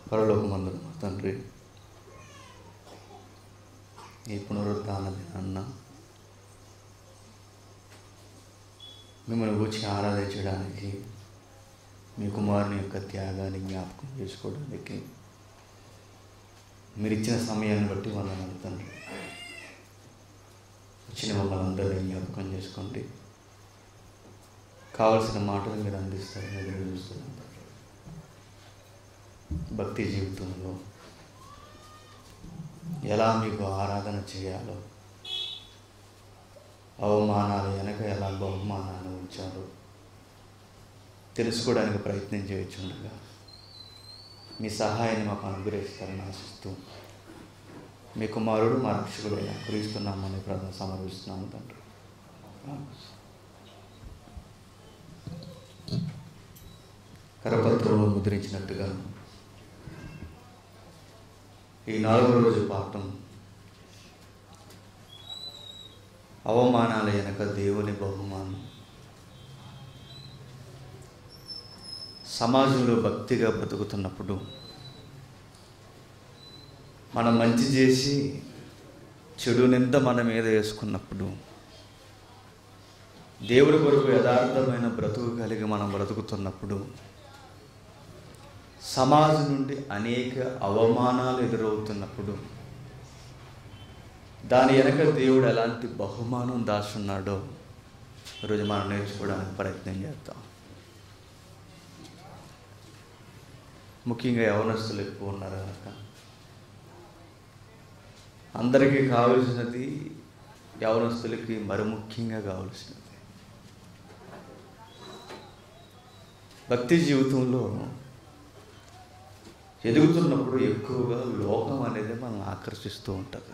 పరలోకమందున మా తండ్రి ఈ పునరుద్ధాన దినాన్న మిమ్మల్ని గురించి ఆరాధించడానికి మీ కుమారుని యొక్క త్యాగాన్ని జ్ఞాపకం చేసుకోవడానికి మీరు ఇచ్చిన సమయాన్ని బట్టి వందనాలు తండ్రి వచ్చిన మమ్మల్ని అందరినీ జ్ఞాపకం చేసుకోండి కావలసిన మాటలు మీరు అందిస్తారు ఎదురు చూస్తున్నాం తండ్రి భక్తి జీవితంలో ఎలా మీకు ఆరాధన చేయాలో అవమానాలు వెనక ఎలా బహుమానాలు ఉంచారో తెలుసుకోవడానికి ప్రయత్నం చేయొచ్చుండగా మీ సహాయాన్ని మాకు అనుగ్రహిస్తారని ఆశిస్తూ మీ కుమారుడు మా రక్షకుడైన క్రీస్తున్నామని ప్రార్థన సమర్పిస్తున్నాము తండ్రి కరపత్రంలో ముద్రించినట్టుగా ఈ నాలుగో రోజు పాఠం అవమానాల వెనక దేవుని బహుమానం సమాజంలో భక్తిగా బ్రతుకుతున్నప్పుడు మనం మంచి చేసి చెడు నింద మన మీద వేసుకున్నప్పుడు దేవుడి కొరకు యథార్థమైన బ్రతుకు కలిగి మనం బ్రతుకుతున్నప్పుడు సమాజం నుండి అనేక అవమానాలు ఎదురవుతున్నప్పుడు దాని వెనక దేవుడు ఎలాంటి బహుమానం దాచున్నాడో ఈరోజు మనం నేర్చుకోవడానికి ప్రయత్నం చేద్దాం ముఖ్యంగా యవనస్తులు ఎక్కువ ఉన్నారు కనుక అందరికీ కావలసినది యవనస్తులకి మరి ముఖ్యంగా కావలసినది భక్తి జీవితంలో ఎదుగుతున్నప్పుడు ఎక్కువగా లోకం అనేది మనల్ని ఆకర్షిస్తూ ఉంటుంది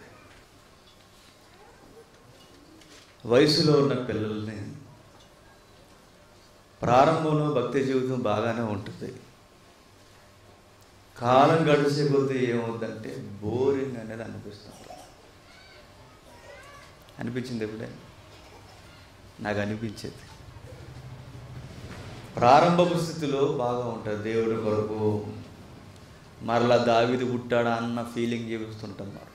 వయసులో ఉన్న పిల్లల్ని ప్రారంభంలో భక్తి జీవితం బాగానే ఉంటుంది కాలం గడిచే కొద్దీ ఏమవుతుందంటే బోరింగ్ అనేది అనిపిస్తుంది అనిపించింది ఎప్పుడే నాకు అనిపించేది ప్రారంభపు స్థితిలో బాగా ఉంటుంది దేవుడి కొరకు మరలా దావిది పుట్టాడా అన్న ఫీలింగ్ జీవిస్తుంటాం మరి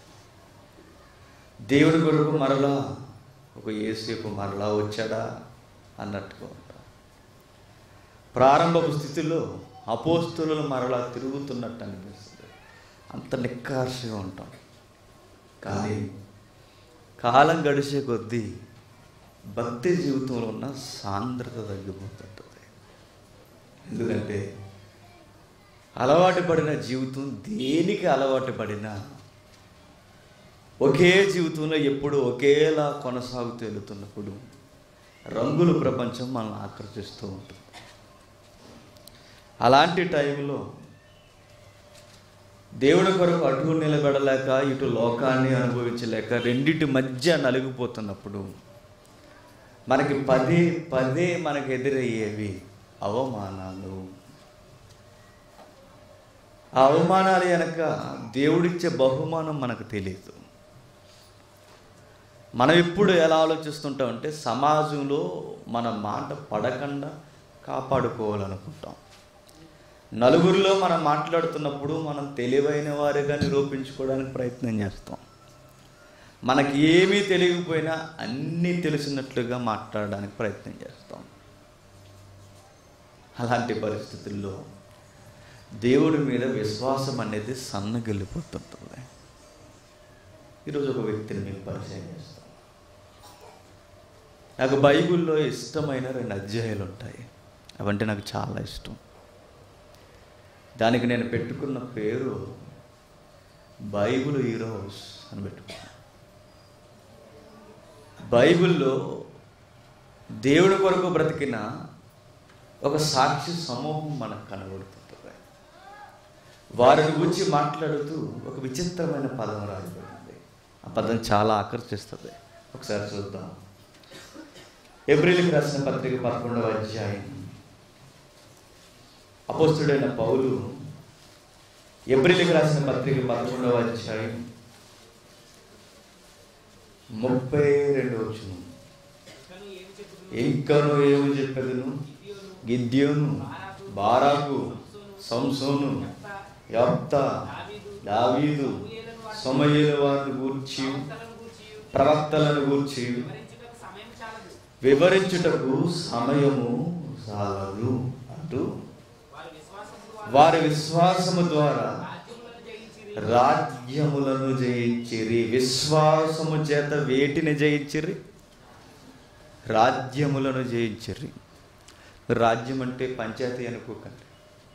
దేవుడి కొరకు మరలా ఒక ఏసేపు మరలా వచ్చాడా అన్నట్టుగా ఉంటాం ప్రారంభపు స్థితిలో అపోస్తులు మరలా తిరుగుతున్నట్టు అనిపిస్తుంది అంత నిక్కార్షగా ఉంటాం కానీ కాలం గడిచే కొద్దీ భక్తి జీవితంలో ఉన్న సాంద్రత తగ్గిపోతుంటుంది ఎందుకంటే అలవాటు పడిన జీవితం దేనికి అలవాటు పడినా ఒకే జీవితంలో ఎప్పుడు ఒకేలా కొనసాగుతూ వెళుతున్నప్పుడు రంగుల ప్రపంచం మనల్ని ఆకర్షిస్తూ ఉంటుంది అలాంటి టైంలో దేవుడి కొరకు అటు నిలబడలేక ఇటు లోకాన్ని అనుభవించలేక రెండిటి మధ్య నలిగిపోతున్నప్పుడు మనకి పదే పదే మనకు ఎదురయ్యేవి అవమానాలు ఆ అవమానాలు వెనక దేవుడిచ్చే బహుమానం మనకు తెలియదు మనం ఎప్పుడు ఎలా ఆలోచిస్తుంటామంటే సమాజంలో మన మాట పడకుండా కాపాడుకోవాలనుకుంటాం నలుగురిలో మనం మాట్లాడుతున్నప్పుడు మనం తెలివైన వారిగా నిరూపించుకోవడానికి ప్రయత్నం చేస్తాం మనకి ఏమీ తెలియకపోయినా అన్నీ తెలిసినట్లుగా మాట్లాడడానికి ప్రయత్నం చేస్తాం అలాంటి పరిస్థితుల్లో దేవుడి మీద విశ్వాసం అనేది సన్నగిల్లిపోతుంటుంది ఈరోజు ఒక వ్యక్తిని మీకు పరిచయం చేస్తాం నాకు బైబిల్లో ఇష్టమైన రెండు అధ్యాయాలు ఉంటాయి అవంటే నాకు చాలా ఇష్టం దానికి నేను పెట్టుకున్న పేరు బైబిల్ హీరోస్ అని పెట్టుకున్నాను బైబిల్లో దేవుడి కొరకు బ్రతికిన ఒక సాక్షి సమూహం మనకు కనబడుతుంటుంది వారిని గురించి మాట్లాడుతూ ఒక విచిత్రమైన పదం రాయబడింది ఆ పదం చాలా ఆకర్షిస్తుంది ఒకసారి చూద్దాం ఏప్రిల్కి రాసిన పత్రిక పదకొండవ అధ్యాయం అపోస్తుడైన పౌలు ఏప్రిల్కి రాసిన పత్రిక పదకొండవ అధ్యాయం ముప్పై రెండు వచ్చును ఇంకను ఏమి చెప్పేదను గిద్యోను బారాకు సంసోను యొప్త దావీదు సమయలు వారిని గూర్చి ప్రవక్తలను గూర్చి వివరించుటకు సమయము చాలదు అంటూ వారి విశ్వాసము ద్వారా రాజ్యములను జయించిరి విశ్వాసము చేత వేటిని జయించిరి రాజ్యములను జయించిరి రాజ్యం అంటే పంచాయతీ అనుకోకండి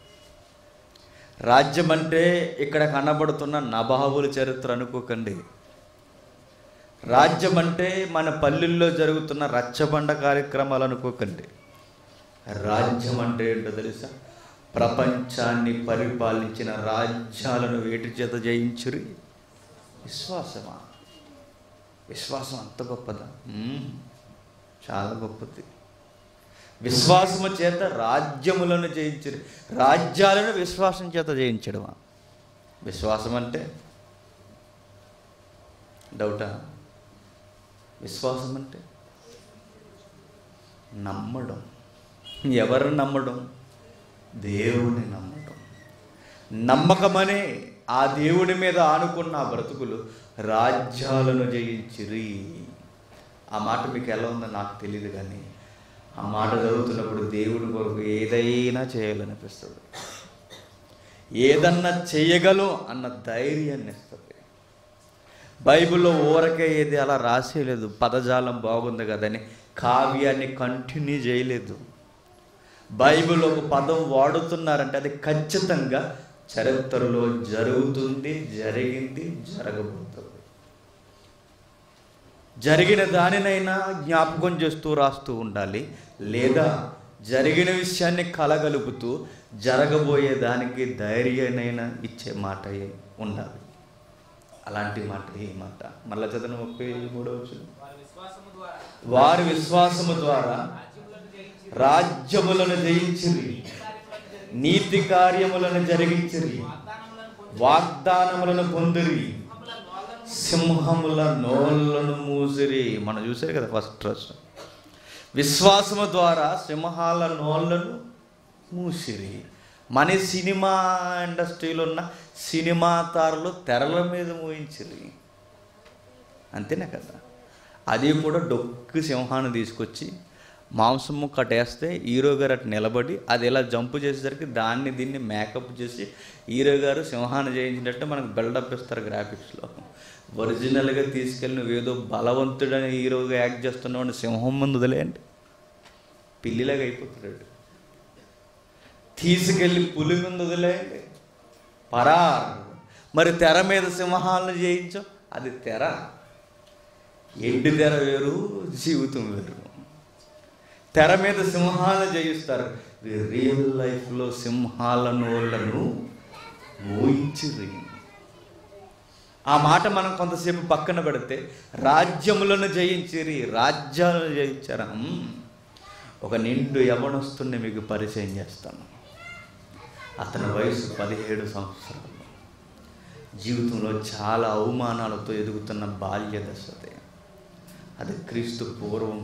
రాజ్యం అంటే ఇక్కడ కనబడుతున్న నబాబుల చరిత్ర అనుకోకండి రాజ్యం అంటే మన పల్లెల్లో జరుగుతున్న రచ్చబండ కార్యక్రమాలు అనుకోకండి రాజ్యం అంటే ఏంటో తెలుసా ప్రపంచాన్ని పరిపాలించిన రాజ్యాలను వేటి చేత జయించురి విశ్వాసమా విశ్వాసం అంత గొప్పదా మ్మ్. చాలా గొప్పది విశ్వాసము చేత రాజ్యములను జయించరు రాజ్యాలను విశ్వాసం చేత జయించడమా విశ్వాసం అంటే డౌటా విశ్వాసం అంటే నమ్మడం ఎవరు నమ్మడం దేవుని నమ్మడం నమ్మకమనే ఆ దేవుడి మీద ఆనుకున్న ఆ బ్రతుకులు రాజ్యాలను జయించిరి ఆ మాట మీకు ఎలా ఉందో నాకు తెలియదు కానీ ఆ మాట చదువుతున్నప్పుడు దేవుడి కొరకు ఏదైనా చేయాలనిపిస్తుంది ఏదన్నా చేయగలం అన్న ధైర్యాన్ని ఇస్తుంది బైబిల్లో ఊరకే ఏది అలా రాసేయలేదు పదజాలం బాగుంది కదని కావ్యాన్ని కంటిన్యూ చేయలేదు బైబిల్ ఒక పదం వాడుతున్నారంటే అది ఖచ్చితంగా చరిత్రలో జరుగుతుంది జరిగింది జరగబోతుంది జరిగిన దానినైనా జ్ఞాపకం చేస్తూ రాస్తూ ఉండాలి లేదా జరిగిన విషయాన్ని కలగలుపుతూ జరగబోయే దానికి ధైర్యానైనా ఇచ్చే మాట ఉండాలి అలాంటి మాట ఈ మాట మళ్ళా చదవను ముప్పై మూడవ వచనం. వారి విశ్వాసము ద్వారా రాజ్యములను జయించిరి నీతి కార్యములను జరిగించిరి వాగ్దానములను పొందిరి సింహముల నోళ్ళను మూసిరి మనం చూసారు కదా ఫస్ట్ ట్రస్ట్ విశ్వాసము ద్వారా సింహాల నోళ్ళను మూసిరి మన సినిమా ఇండస్ట్రీలో ఉన్న సినిమా తారలు తెరల మీద మూయించిరి అంతేనా కదా అది కూడా డొక్కు సింహాన్ని తీసుకొచ్చి మాంసము కట్టేస్తే హీరో గారు అటు నిలబడి అది ఇలా జంపు చేసేసరికి దాన్ని దీన్ని మేకప్ చేసి హీరో గారు సింహాన్ని చేయించినట్టు మనకు బిల్డప్ ఇస్తారు గ్రాఫిక్స్లో ఒరిజినల్గా తీసుకెళ్ళి నువ్వేదో బలవంతుడని హీరోగా యాక్ట్ చేస్తున్నావు సింహం ముందు వదిలేయండి పిల్లిలాగా అయిపోతున్నాడు తీసుకెళ్ళి పులి ముందు వదిలేయండి పరార్ మరి తెర మీద సింహాలను చేయించాం అది తెర ఎండి తెర వేరు జీవితం వేరు తెర మీద సింహాలను జయిస్తారు రియల్ లైఫ్లో సింహాల నోళ్లను ఊహించిరి ఆ మాట మనం కొంతసేపు పక్కన పెడితే రాజ్యములను జయించిరి రాజ్యాలను జయించారా మ్మ్. ఒక నిండు యవనస్తుని మీకు పరిచయం చేస్తాను అతని వయసు పదిహేడు సంవత్సరాలు జీవితంలో చాలా అవమానాలతో ఎదుగుతున్న బాల్య దశతే అది క్రీస్తు పూర్వం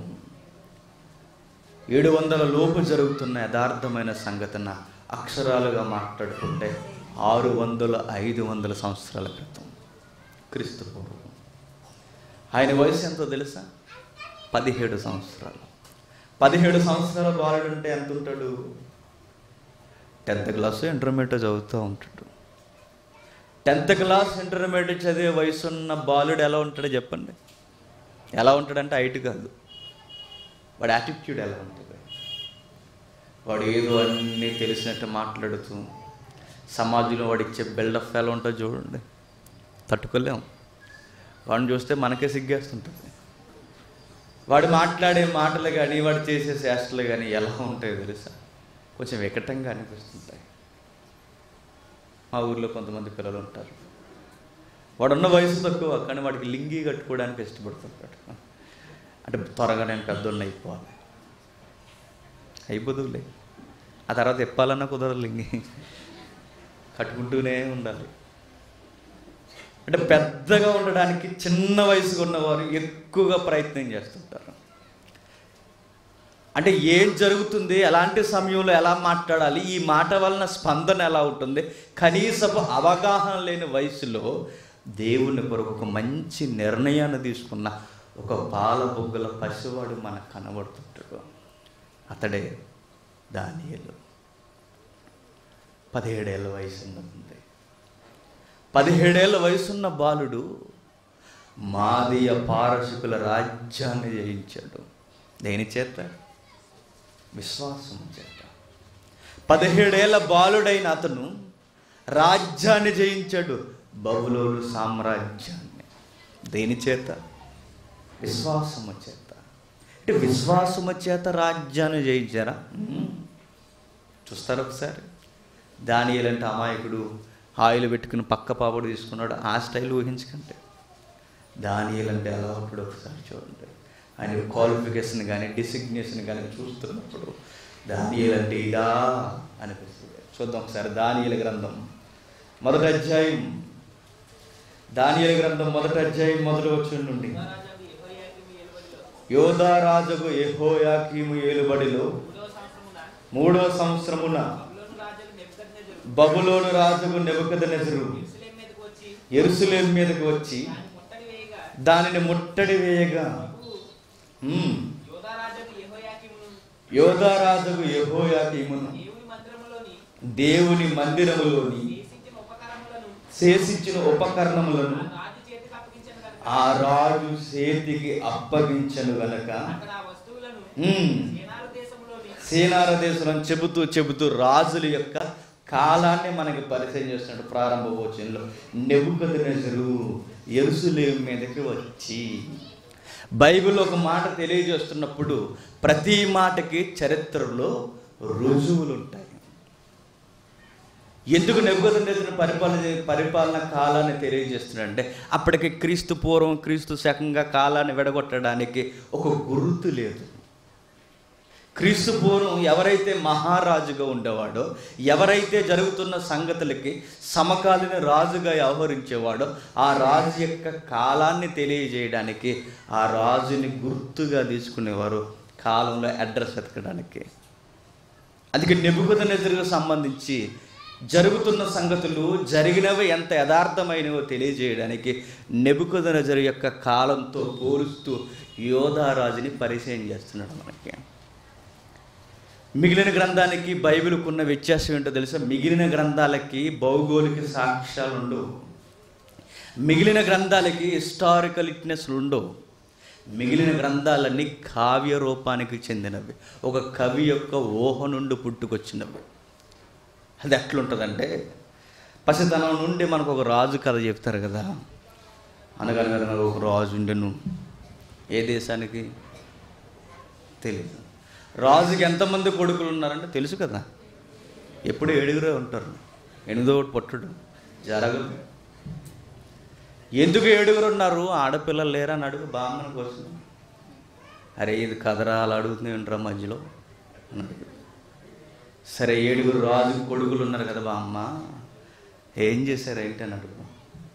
ఏడు వందల లోపు జరుగుతున్న యథార్థమైన సంఘటన అక్షరాలుగా మాట్లాడుకుంటే ఆరు వందల ఐదు వందల సంవత్సరాల క్రితం క్రీస్తు పూర్వం ఆయన వయసు ఎంతో తెలుసా పదిహేడు సంవత్సరాలు పదిహేడు సంవత్సరాల బాలుడు అంటే ఎంత ఉంటాడు టెన్త్ క్లాస్ ఇంటర్మీడియట్ చదువుతూ ఉంటాడు టెన్త్ క్లాస్ ఇంటర్మీడియట్ చదివే వయసు ఉన్న బాలుడు ఎలా ఉంటాడో చెప్పండి ఎలా ఉంటాడంటే హైట్ కాదు వాడి యాటిట్యూడ్ ఎలా ఉంటుంది వాడు ఏదో అన్నీ తెలిసినట్టు మాట్లాడుతూ సమాజంలో వాడు ఇచ్చే బిల్డప్ ఎలా ఉంటుందో చూడండి తట్టుకోలేం వాడిని చూస్తే మనకే సిగ్గేస్తుంటుంది వాడు మాట్లాడే మాటలు కానీ వాడు చేసే చేష్టలు కానీ ఎలా ఉంటాయో తెలుసా కొంచెం వికటంగా అనిపిస్తుంటాయి మా ఊర్లో కొంతమంది పిల్లలు ఉంటారు వాడున్న వయసు తక్కువ కానీ వాడికి లింగి కట్టుకోవడానికి ఇష్టపడుతుంటాడు అంటే త్వరగా నేను పెద్దోడిని అయిపోవాలి అయిపోదులే ఆ తర్వాత ఎప్పాలన్నా కుదరదు లింగి కట్టుకుంటూనే ఉండాలి అంటే పెద్దగా ఉండడానికి చిన్న వయసుకు ఉన్నవారు ఎక్కువగా ప్రయత్నం చేస్తుంటారు అంటే ఏం జరుగుతుంది ఎలాంటి సమయంలో ఎలా మాట్లాడాలి ఈ మాట వలన స్పందన ఎలా ఉంటుంది కనీసపు అవగాహన లేని వయసులో దేవుని కొరకు ఒక మంచి నిర్ణయాన్ని తీసుకున్న ఒక పాల బొగ్గల పసివాడు మనకు కనబడుతుంటాడు అతడే దానియలు పదిహేడేళ్ళ వయసు ఉంది పదిహేడేళ్ళ వయసున్న బాలుడు మాదీయ పారసికుల రాజ్యాన్ని జయించాడు దేని చేత విశ్వాసం చేత పదిహేడేళ్ల బాలుడైన అతను రాజ్యాన్ని జయించాడు బబులోను సామ్రాజ్యాన్ని దేని చేత విశ్వాసము చేత అంటే విశ్వాసము చేత రాజ్యాన్ని జయించారా మ్మ్. చూస్తారు ఒకసారి దాని అంటే అమాయకుడు ఆయిల్ పెట్టుకుని పక్క పాపడు తీసుకున్నాడు ఆ స్టైల్ ఊహించకంటే దానియల్ అంటే ఎలా ఉంటాడు ఒకసారి చూడండి ఆయన క్వాలిఫికేషన్ కానీ డిసిగ్నేషన్ కానీ చూస్తున్నప్పుడు దానియల్ అంటే ఇదా అనిపిస్తుంది చూద్దాం ఒకసారి దానియల గ్రంథం మొదటి అధ్యాయం దానియల గ్రంథం మొదటి అధ్యాయం మొదటి వచ్చిన నుండి యోధారాజుకు యెహోయాకీము ఏలుబడిలో మూడో సంవత్సరమున బబులోను రాజుకు నెబుకదనెజరు ఎరుసలేం మీదకి వచ్చి దానిని ముట్టడి వేయగా ఉమ్, యోధారాజుకు యెహోయాకీమును దేవుని మందిరములోని శేషించిన ఉపకరణములను ఆ రాజు చేతికి అప్పగించను గనక ఉమ్, సీనార దేశం చెబుతూ చెబుతూ రాజుల యొక్క కాలాన్ని మనకి పరిచయం చేస్తున్నాడు ప్రారంభ వచనంలో నెబుకద్నెజరు ఎరుసలేం మీదకి వచ్చి బైబిల్ ఒక మాట తెలియజేస్తున్నప్పుడు ప్రతి మాటకి చరిత్రలో రుజువులు ఉంటాయి ఎందుకు నెబ్బుకద్నెజరు పరిపాలన పరిపాలన కాలాన్ని తెలియజేస్తున్నాడంటే అప్పటికి క్రీస్తు పూర్వం క్రీస్తు శకంగా కాలాన్ని విడగొట్టడానికి ఒక గుర్తు లేదు క్రీస్తు పూర్వం ఎవరైతే మహారాజుగా ఉండేవాడో ఎవరైతే జరుగుతున్న సంగతులకి సమకాలీన రాజుగా వ్యవహరించేవాడో ఆ రాజు యొక్క కాలాన్ని తెలియజేయడానికి ఆ రాజుని గుర్తుగా తీసుకునేవారు కాలంలో అడ్రస్ ఎతకడానికి అందుకే నెబుకదనెజరుకు సంబంధించి జరుగుతున్న సంగతులు జరిగినవి ఎంత యథార్థమైనవో తెలియజేయడానికి నెబుకదనెజరు యొక్క కాలంతో పోలుస్తూ యోధారాజుని పరిచయం చేస్తున్నాడు మనకి మిగిలిన గ్రంథానికి బైబిల్కు ఉన్న వ్యత్యాసం ఏంటో తెలుసా మిగిలిన గ్రంథాలకి భౌగోళిక సాక్ష్యాలు ఉండవు మిగిలిన గ్రంథాలకి హిస్టారికల్ ఇట్నెస్లు ఉండవు మిగిలిన గ్రంథాలన్నీ కావ్య రూపానికి చెందినవి ఒక కవి యొక్క ఊహ నుండి పుట్టుకొచ్చినవి అది ఎట్లుంటుందంటే పసితనం నుండి మనకు ఒక రాజు కథ చెప్తారు కదా అనగనగా ఒక రాజు ఉండెను ఏ దేశానికి తెలియదు రాజుకి ఎంతమంది కొడుకులు ఉన్నారంటే తెలుసు కదా ఎప్పుడు ఏడుగురే ఉంటారు ఎనిమిదో ఒకటి పుట్టడు జరగదు ఎందుకు ఏడుగురు ఉన్నారు ఆడపిల్లలు లేరా అని అడుగు బామ్మని కోసం అరే ఇది కదరా అలా అడుగుతుంది ఏంట్రా మధ్యలో అని అడుగు సరే ఏడుగురు రాజు కొడుకులు ఉన్నారు కదా బామ్మ ఏం చేశారు ఏంటి అని అడుగు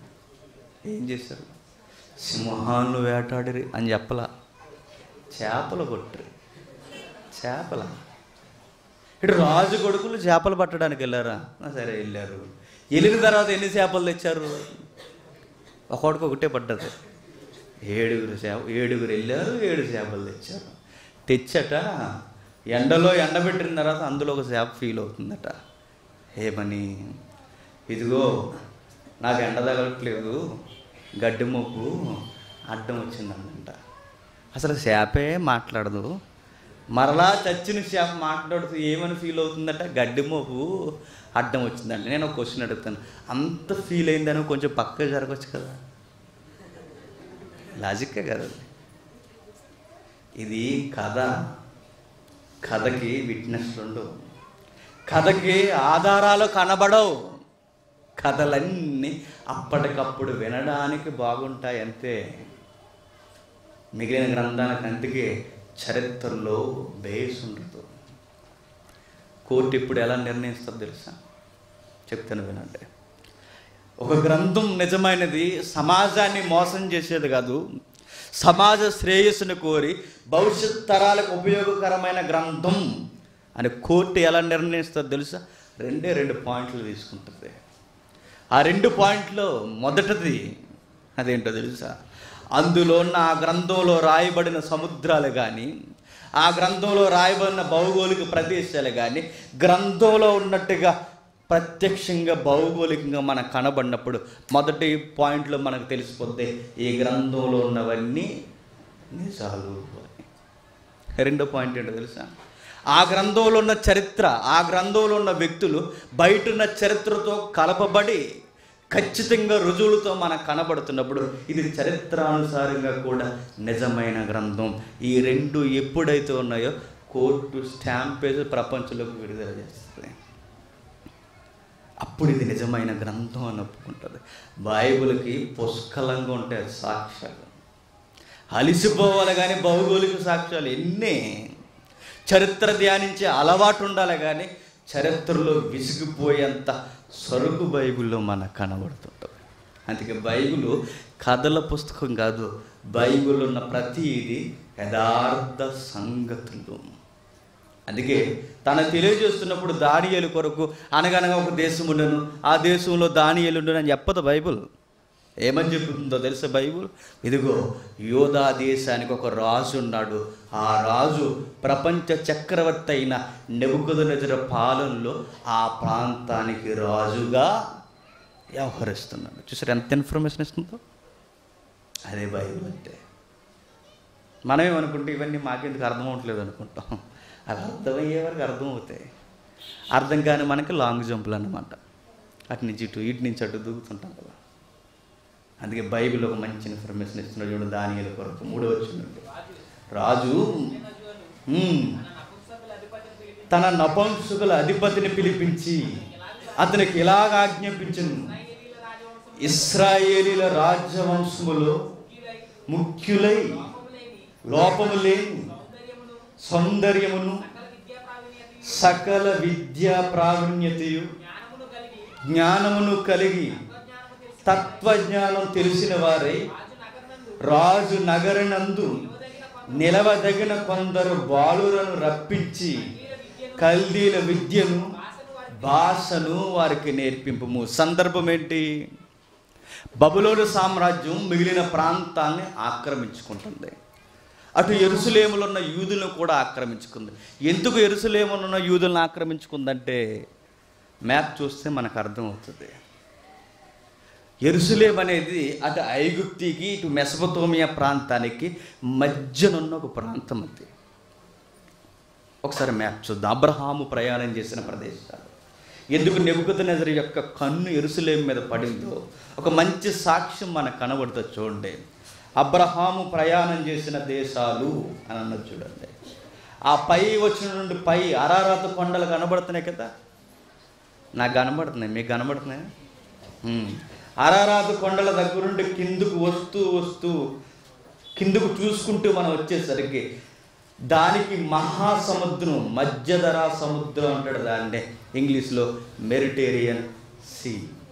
ఏం చేశారు సింహాలను వేటాడిరి అని చెప్పలా చేపలు కొట్టరు చేపల ఇటు రాజు కొడుకులు చేపలు పట్టడానికి వెళ్ళారా ఆ, సరే వెళ్ళారు వెళ్ళిన తర్వాత ఎన్ని చేపలు తెచ్చారు ఒకటికి ఒకటే పడ్డది ఏడుగురు చేప ఏడుగురు వెళ్ళారు ఏడు చేపలు తెచ్చారు తెచ్చట ఎండలో ఎండబెట్టిన తర్వాత అందులో ఒక చేప ఫీల్ అవుతుందట ఏమని ఇదిగో నాకు ఎండ తగలట్లేదు గడ్డి మొప్పు అడ్డం వచ్చిందంట అసలు చేపే మాట్లాడదు మరలా చచ్చిన చేప మాట్లాడుతూ ఏమని ఫీల్ అవుతుందట గడ్డి మోపు అడ్డం వచ్చిందంట నేను ఒక క్వశ్చన్ అడుగుతాను అంత ఫీల్ అయిందని కొంచెం పక్కగా జరగచ్చు కదా లాజిక్కే కదా అది. ఇది కథ కథకి విట్నెస్లు ఉండవు కథకి ఆధారాలు కనబడవు కథలన్నీ అప్పటికప్పుడు వినడానికి బాగుంటాయి అంతే మిగిలిన గ్రంథానికి అందుకే చరిత్రలో బేస్ ఉండదు కోర్టు ఇప్పుడు ఎలా నిర్ణయిస్తుందో తెలుసా చెప్తాను వినండి ఒక గ్రంథం నిజమైనది సమాజాన్ని మోసం చేసేది కాదు సమాజ శ్రేయస్సును కోరి భవిష్యత్ తరాలకు ఉపయోగకరమైన గ్రంథం అని కోర్టు ఎలా నిర్ణయిస్తుందో తెలుసా రెండే రెండు పాయింట్లు తీసుకుంటుంది ఆ రెండు పాయింట్లో మొదటిది అదేంటో తెలుసా అందులో ఉన్న ఆ గ్రంథంలో రాయబడిన సముద్రాలు కానీ ఆ గ్రంథంలో రాయబడిన భౌగోళిక ప్రదేశాలు కానీ గ్రంథంలో ఉన్నట్టుగా ప్రత్యక్షంగా భౌగోళికంగా మనకు కనబడినప్పుడు మొదటి పాయింట్లో మనకు తెలిసిపోతే ఈ గ్రంథంలో ఉన్నవన్నీ నిజాలు అని రెండో పాయింట్ ఏంటో తెలుసా ఆ గ్రంథంలో ఉన్న చరిత్ర ఆ గ్రంథంలో ఉన్న వ్యక్తులు బయట ఉన్న చరిత్రతో కలపబడి ఖచ్చితంగా రుజువులతో మనకు కనబడుతున్నప్పుడు ఇది చరిత్రానుసారంగా కూడా నిజమైన గ్రంథం ఈ రెండు ఎప్పుడైతే ఉన్నాయో కోర్టు స్టాంప్ వేసి ప్రపంచంలోకి విడుదల చేస్తుంది అప్పుడు ఇది నిజమైన గ్రంథం అని ఒప్పుకుంటుంది బైబిల్కి పుష్కలంగా ఉంటాయి సాక్ష్యాలు అలిసిపోవాలి కానీ భౌగోళిక సాక్ష్యాలు ఎన్నే చరిత్ర ధ్యానించే అలవాటు ఉండాలి కానీ చరిత్రలో విసిగిపోయేంత సరుకు బైబిల్లో మనకు కనబడుతుంటుంది అందుకే బైబిల్ కథల పుస్తకం కాదు బైబిల్ ఉన్న ప్రతి ఇది యథార్థ సంగతులు అందుకే తన తెలియజేస్తున్నప్పుడు దానియేలు కొరకు అనగనగా ఒక దేశం ఉండను ఆ దేశంలో దానియేలు ఉండను అని చెప్పదు బైబుల్ ఏమని చెప్తుందో తెలుసా బైబుల్ ఇదిగో యోధా దేశానికి ఒక రాజు ఉన్నాడు ఆ రాజు ప్రపంచ చక్రవర్తి అయిన నెబుకదనెజర పాలనలో ఆ ప్రాంతానికి రాజుగా వ్యవహరిస్తున్నాడు చూసారు ఎంత ఇన్ఫర్మేషన్ ఇస్తుందో అదే బైబిల్ అంటే మనమేమనుకుంటే ఇవన్నీ మాకెందుకు అర్థం అవ్వట్లేదు అనుకుంటాం అవి అర్థమయ్యే వరకు అర్థమవుతాయి అర్థం కాని మనకి లాంగ్ జంపులు అన్నమాట అటు నుంచి ఇటు ఇటు నుంచి అటు దూకుతుంటాం కదా అందుకే బైబిల్ ఒక మంచి ఇన్ఫర్మేషన్ ఇస్తున్నాడు చూడు దానియల కొరకు మూడో వచ్చినట్టు రాజు ఉమ్, తన నపంసుకుల అధిపతిని పిలిపించి అతనికి ఇలాగ ఆజ్ఞాపించను ఇస్రాయేలీల రాజ్యవంశములో ముఖ్యులై లోపము లేని సౌందర్యమును సకల విద్యా ప్రావీణ్యతయు జ్ఞానమును కలిగి తత్వజ్ఞానం తెలిసిన వారై రాజు నగరనందు నిలవదగిన కొందరు బాలులను రప్పించి కల్దీల విద్యను భాషను వారికి నేర్పింపము సందర్భం ఏంటి బబులోను సామ్రాజ్యం మిగిలిన ప్రాంతాన్ని ఆక్రమించుకుంటుంది అటు ఎరుసలేములో ఉన్న యూదులను కూడా ఆక్రమించుకుంది ఎందుకు ఎరుసలేములో ఉన్న యూదులను ఆక్రమించుకుందంటే మ్యాప్ చూస్తే మనకు అర్థమవుతుంది ఎరుసలేం అనేది అటు ఐగుప్తికి ఇటు మెసపతోమియా ప్రాంతానికి మధ్యనున్న ఒక ప్రాంతం అది ఒకసారి మ్యాప్ చూద్దాం అబ్రహాము ప్రయాణం చేసిన ప్రదేశాలు ఎందుకు నెబుకద్నెజర్ యొక్క కన్ను ఎరుసలేం మీద పడిందో ఒక మంచి సాక్ష్యం మనకు కనబడుతుంది చూడండి అబ్రహాము ప్రయాణం చేసిన దేశాలు అని అన్నది చూడండి ఆ పై వచ్చిన నుండి పై అరారాత కొండలు కనబడుతున్నాయి కదా నాకు కనబడుతున్నాయి మీకు కనబడుతున్నాయి అరారాత కొండల దగ్గరుండి కిందుకు వస్తూ వస్తూ కిందకు చూసుకుంటూ మనం వచ్చేసరికి దానికి మహాసముద్రం మధ్యధరా సముద్రం అంటాడు దాన్నే ఇంగ్లీష్లో మెరిటేరియన్ సీ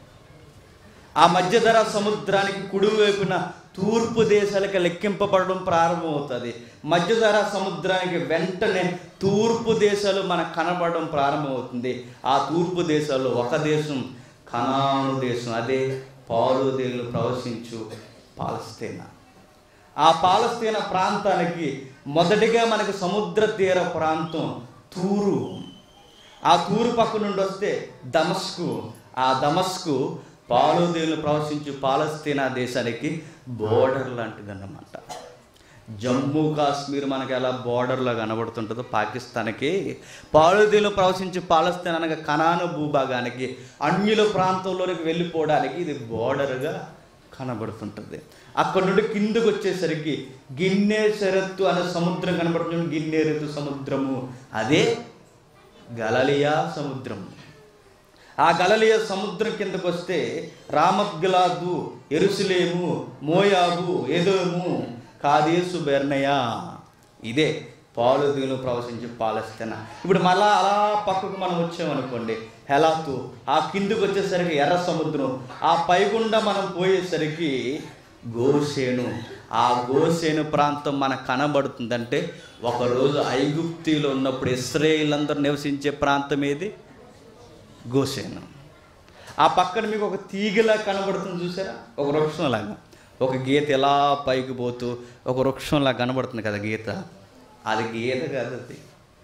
ఆ మధ్యధరా సముద్రానికి కుడివైపున తూర్పు దేశాలకు లెక్కింపబడడం ప్రారంభమవుతుంది మధ్యధరా సముద్రానికి వెంటనే తూర్పు దేశాలు మనకు కనబడడం ప్రారంభమవుతుంది ఆ తూర్పు దేశాల్లో ఒక దేశం కనాను దేశం అదే పాలుదేలు ప్రవశించు పాలస్తీనా ఆ పాలస్తీనా ప్రాంతానికి మొదటిగా మనకి సముద్ర తీర ప్రాంతం తూరు ఆ తూరు పక్క నుండి వస్తే దమస్కు ఆ దమస్కు పాలుదేలు ప్రవశించు పాలస్తీనా దేశానికి బోర్డర్ లాంటిదన్నమాట జమ్మూ కాశ్మీర్ మనకి ఎలా బోర్డర్లో కనబడుతుంటుందో పాకిస్తాన్కి పాలుదీలో ప్రవశించి పాలస్తీన్ అనగా కనాను భూభాగానికి అన్యుల ప్రాంతంలోనికి వెళ్ళిపోవడానికి ఇది బోర్డర్గా కనబడుతుంటుంది అక్కడ నుండి కిందకు వచ్చేసరికి గిన్నె శరత్తు అనే సముద్రం కనబడుతుంది గిన్నెరెత్తు సముద్రము అదే గలలియా సముద్రం ఆ గలలియ సముద్రం కిందకు వస్తే రామగ్లాదు ఎరుసలేము మోయాబు ఎదోము కాదేసు బెర్నయా ఇదే పాలుదీలు ప్రవశించి పాలస్తీనా ఇప్పుడు మళ్ళా అలా పక్కకు మనం వచ్చామనుకోండి హెలాతు ఆ కిందకు వచ్చేసరికి ఎర్ర సముద్రం ఆ పైగుండా మనం పోయేసరికి గోషేను ఆ గోసేను ప్రాంతం మనకు కనబడుతుందంటే ఒకరోజు ఐగుప్తిలో ఉన్నప్పుడు ఇస్రాయేలందరూ నివసించే ప్రాంతం ఏది గోసేను ఆ పక్కన మీకు ఒక తీగలా కనబడుతుంది చూసారా ఒక వృక్షంలాగా ఒక గీత ఎలా పైకి పోతూ ఒక వృక్షంలా కనబడుతుంది కదా గీత అది గీత కాదు అది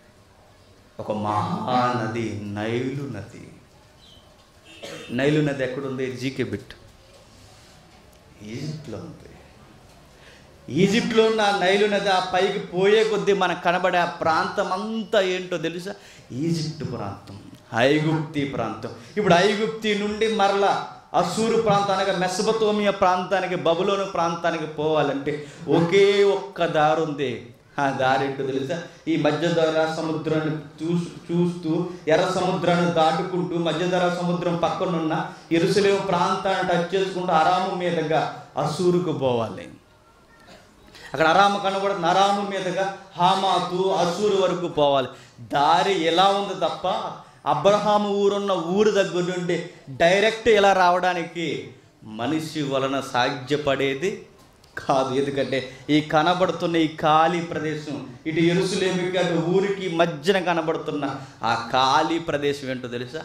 ఒక మహానది నైలు నది నైలు నది ఎక్కడుంది జీకే బిట్ ఈజిప్ట్లో ఉంది ఈజిప్ట్లో ఉన్న ఆ నైలు నది ఆ పైకి పోయే కొద్దీ మనకు కనబడే ఆ ప్రాంతం అంతా ఏంటో తెలుసా ఈజిప్ట్ ప్రాంతం ఐగుప్తి ప్రాంతం ఇప్పుడు ఐగుప్తి నుండి మరలా అసూరు ప్రాంతానికి మెసబతోమియా ప్రాంతానికి బబులోను ప్రాంతానికి పోవాలంటే ఒకే ఒక్క దారి ఉంది ఆ దారి ఏంటో తెలుసా ఈ మధ్యధరా సముద్రాన్ని చూసు చూస్తూ ఎర్ర సముద్రాన్ని దాటుకుంటూ మధ్యధరా సముద్రం పక్కనున్న ఎరుసలేం ప్రాంతాన్ని టచ్ చేసుకుంటూ అరాము మీదుగా అసూరుకు పోవాలి అక్కడ అరాము కనబడుతుంది అరాము మీదుగా హామాతు అసూరు వరకు పోవాలి దారి ఎలా ఉంది తప్ప అబ్రహాము ఊరున్న ఊరు దగ్గర నుండి డైరెక్ట్ ఇలా రావడానికి మనిషి వలన సాధ్యపడేది కాదు ఎందుకంటే ఈ కనబడుతున్న ఈ ఖాళీ ప్రదేశం ఇటు ఎరుసలేమికి అటు ఊరికి మధ్యన కనబడుతున్న ఆ ఖాళీ ప్రదేశం ఏంటో తెలుసా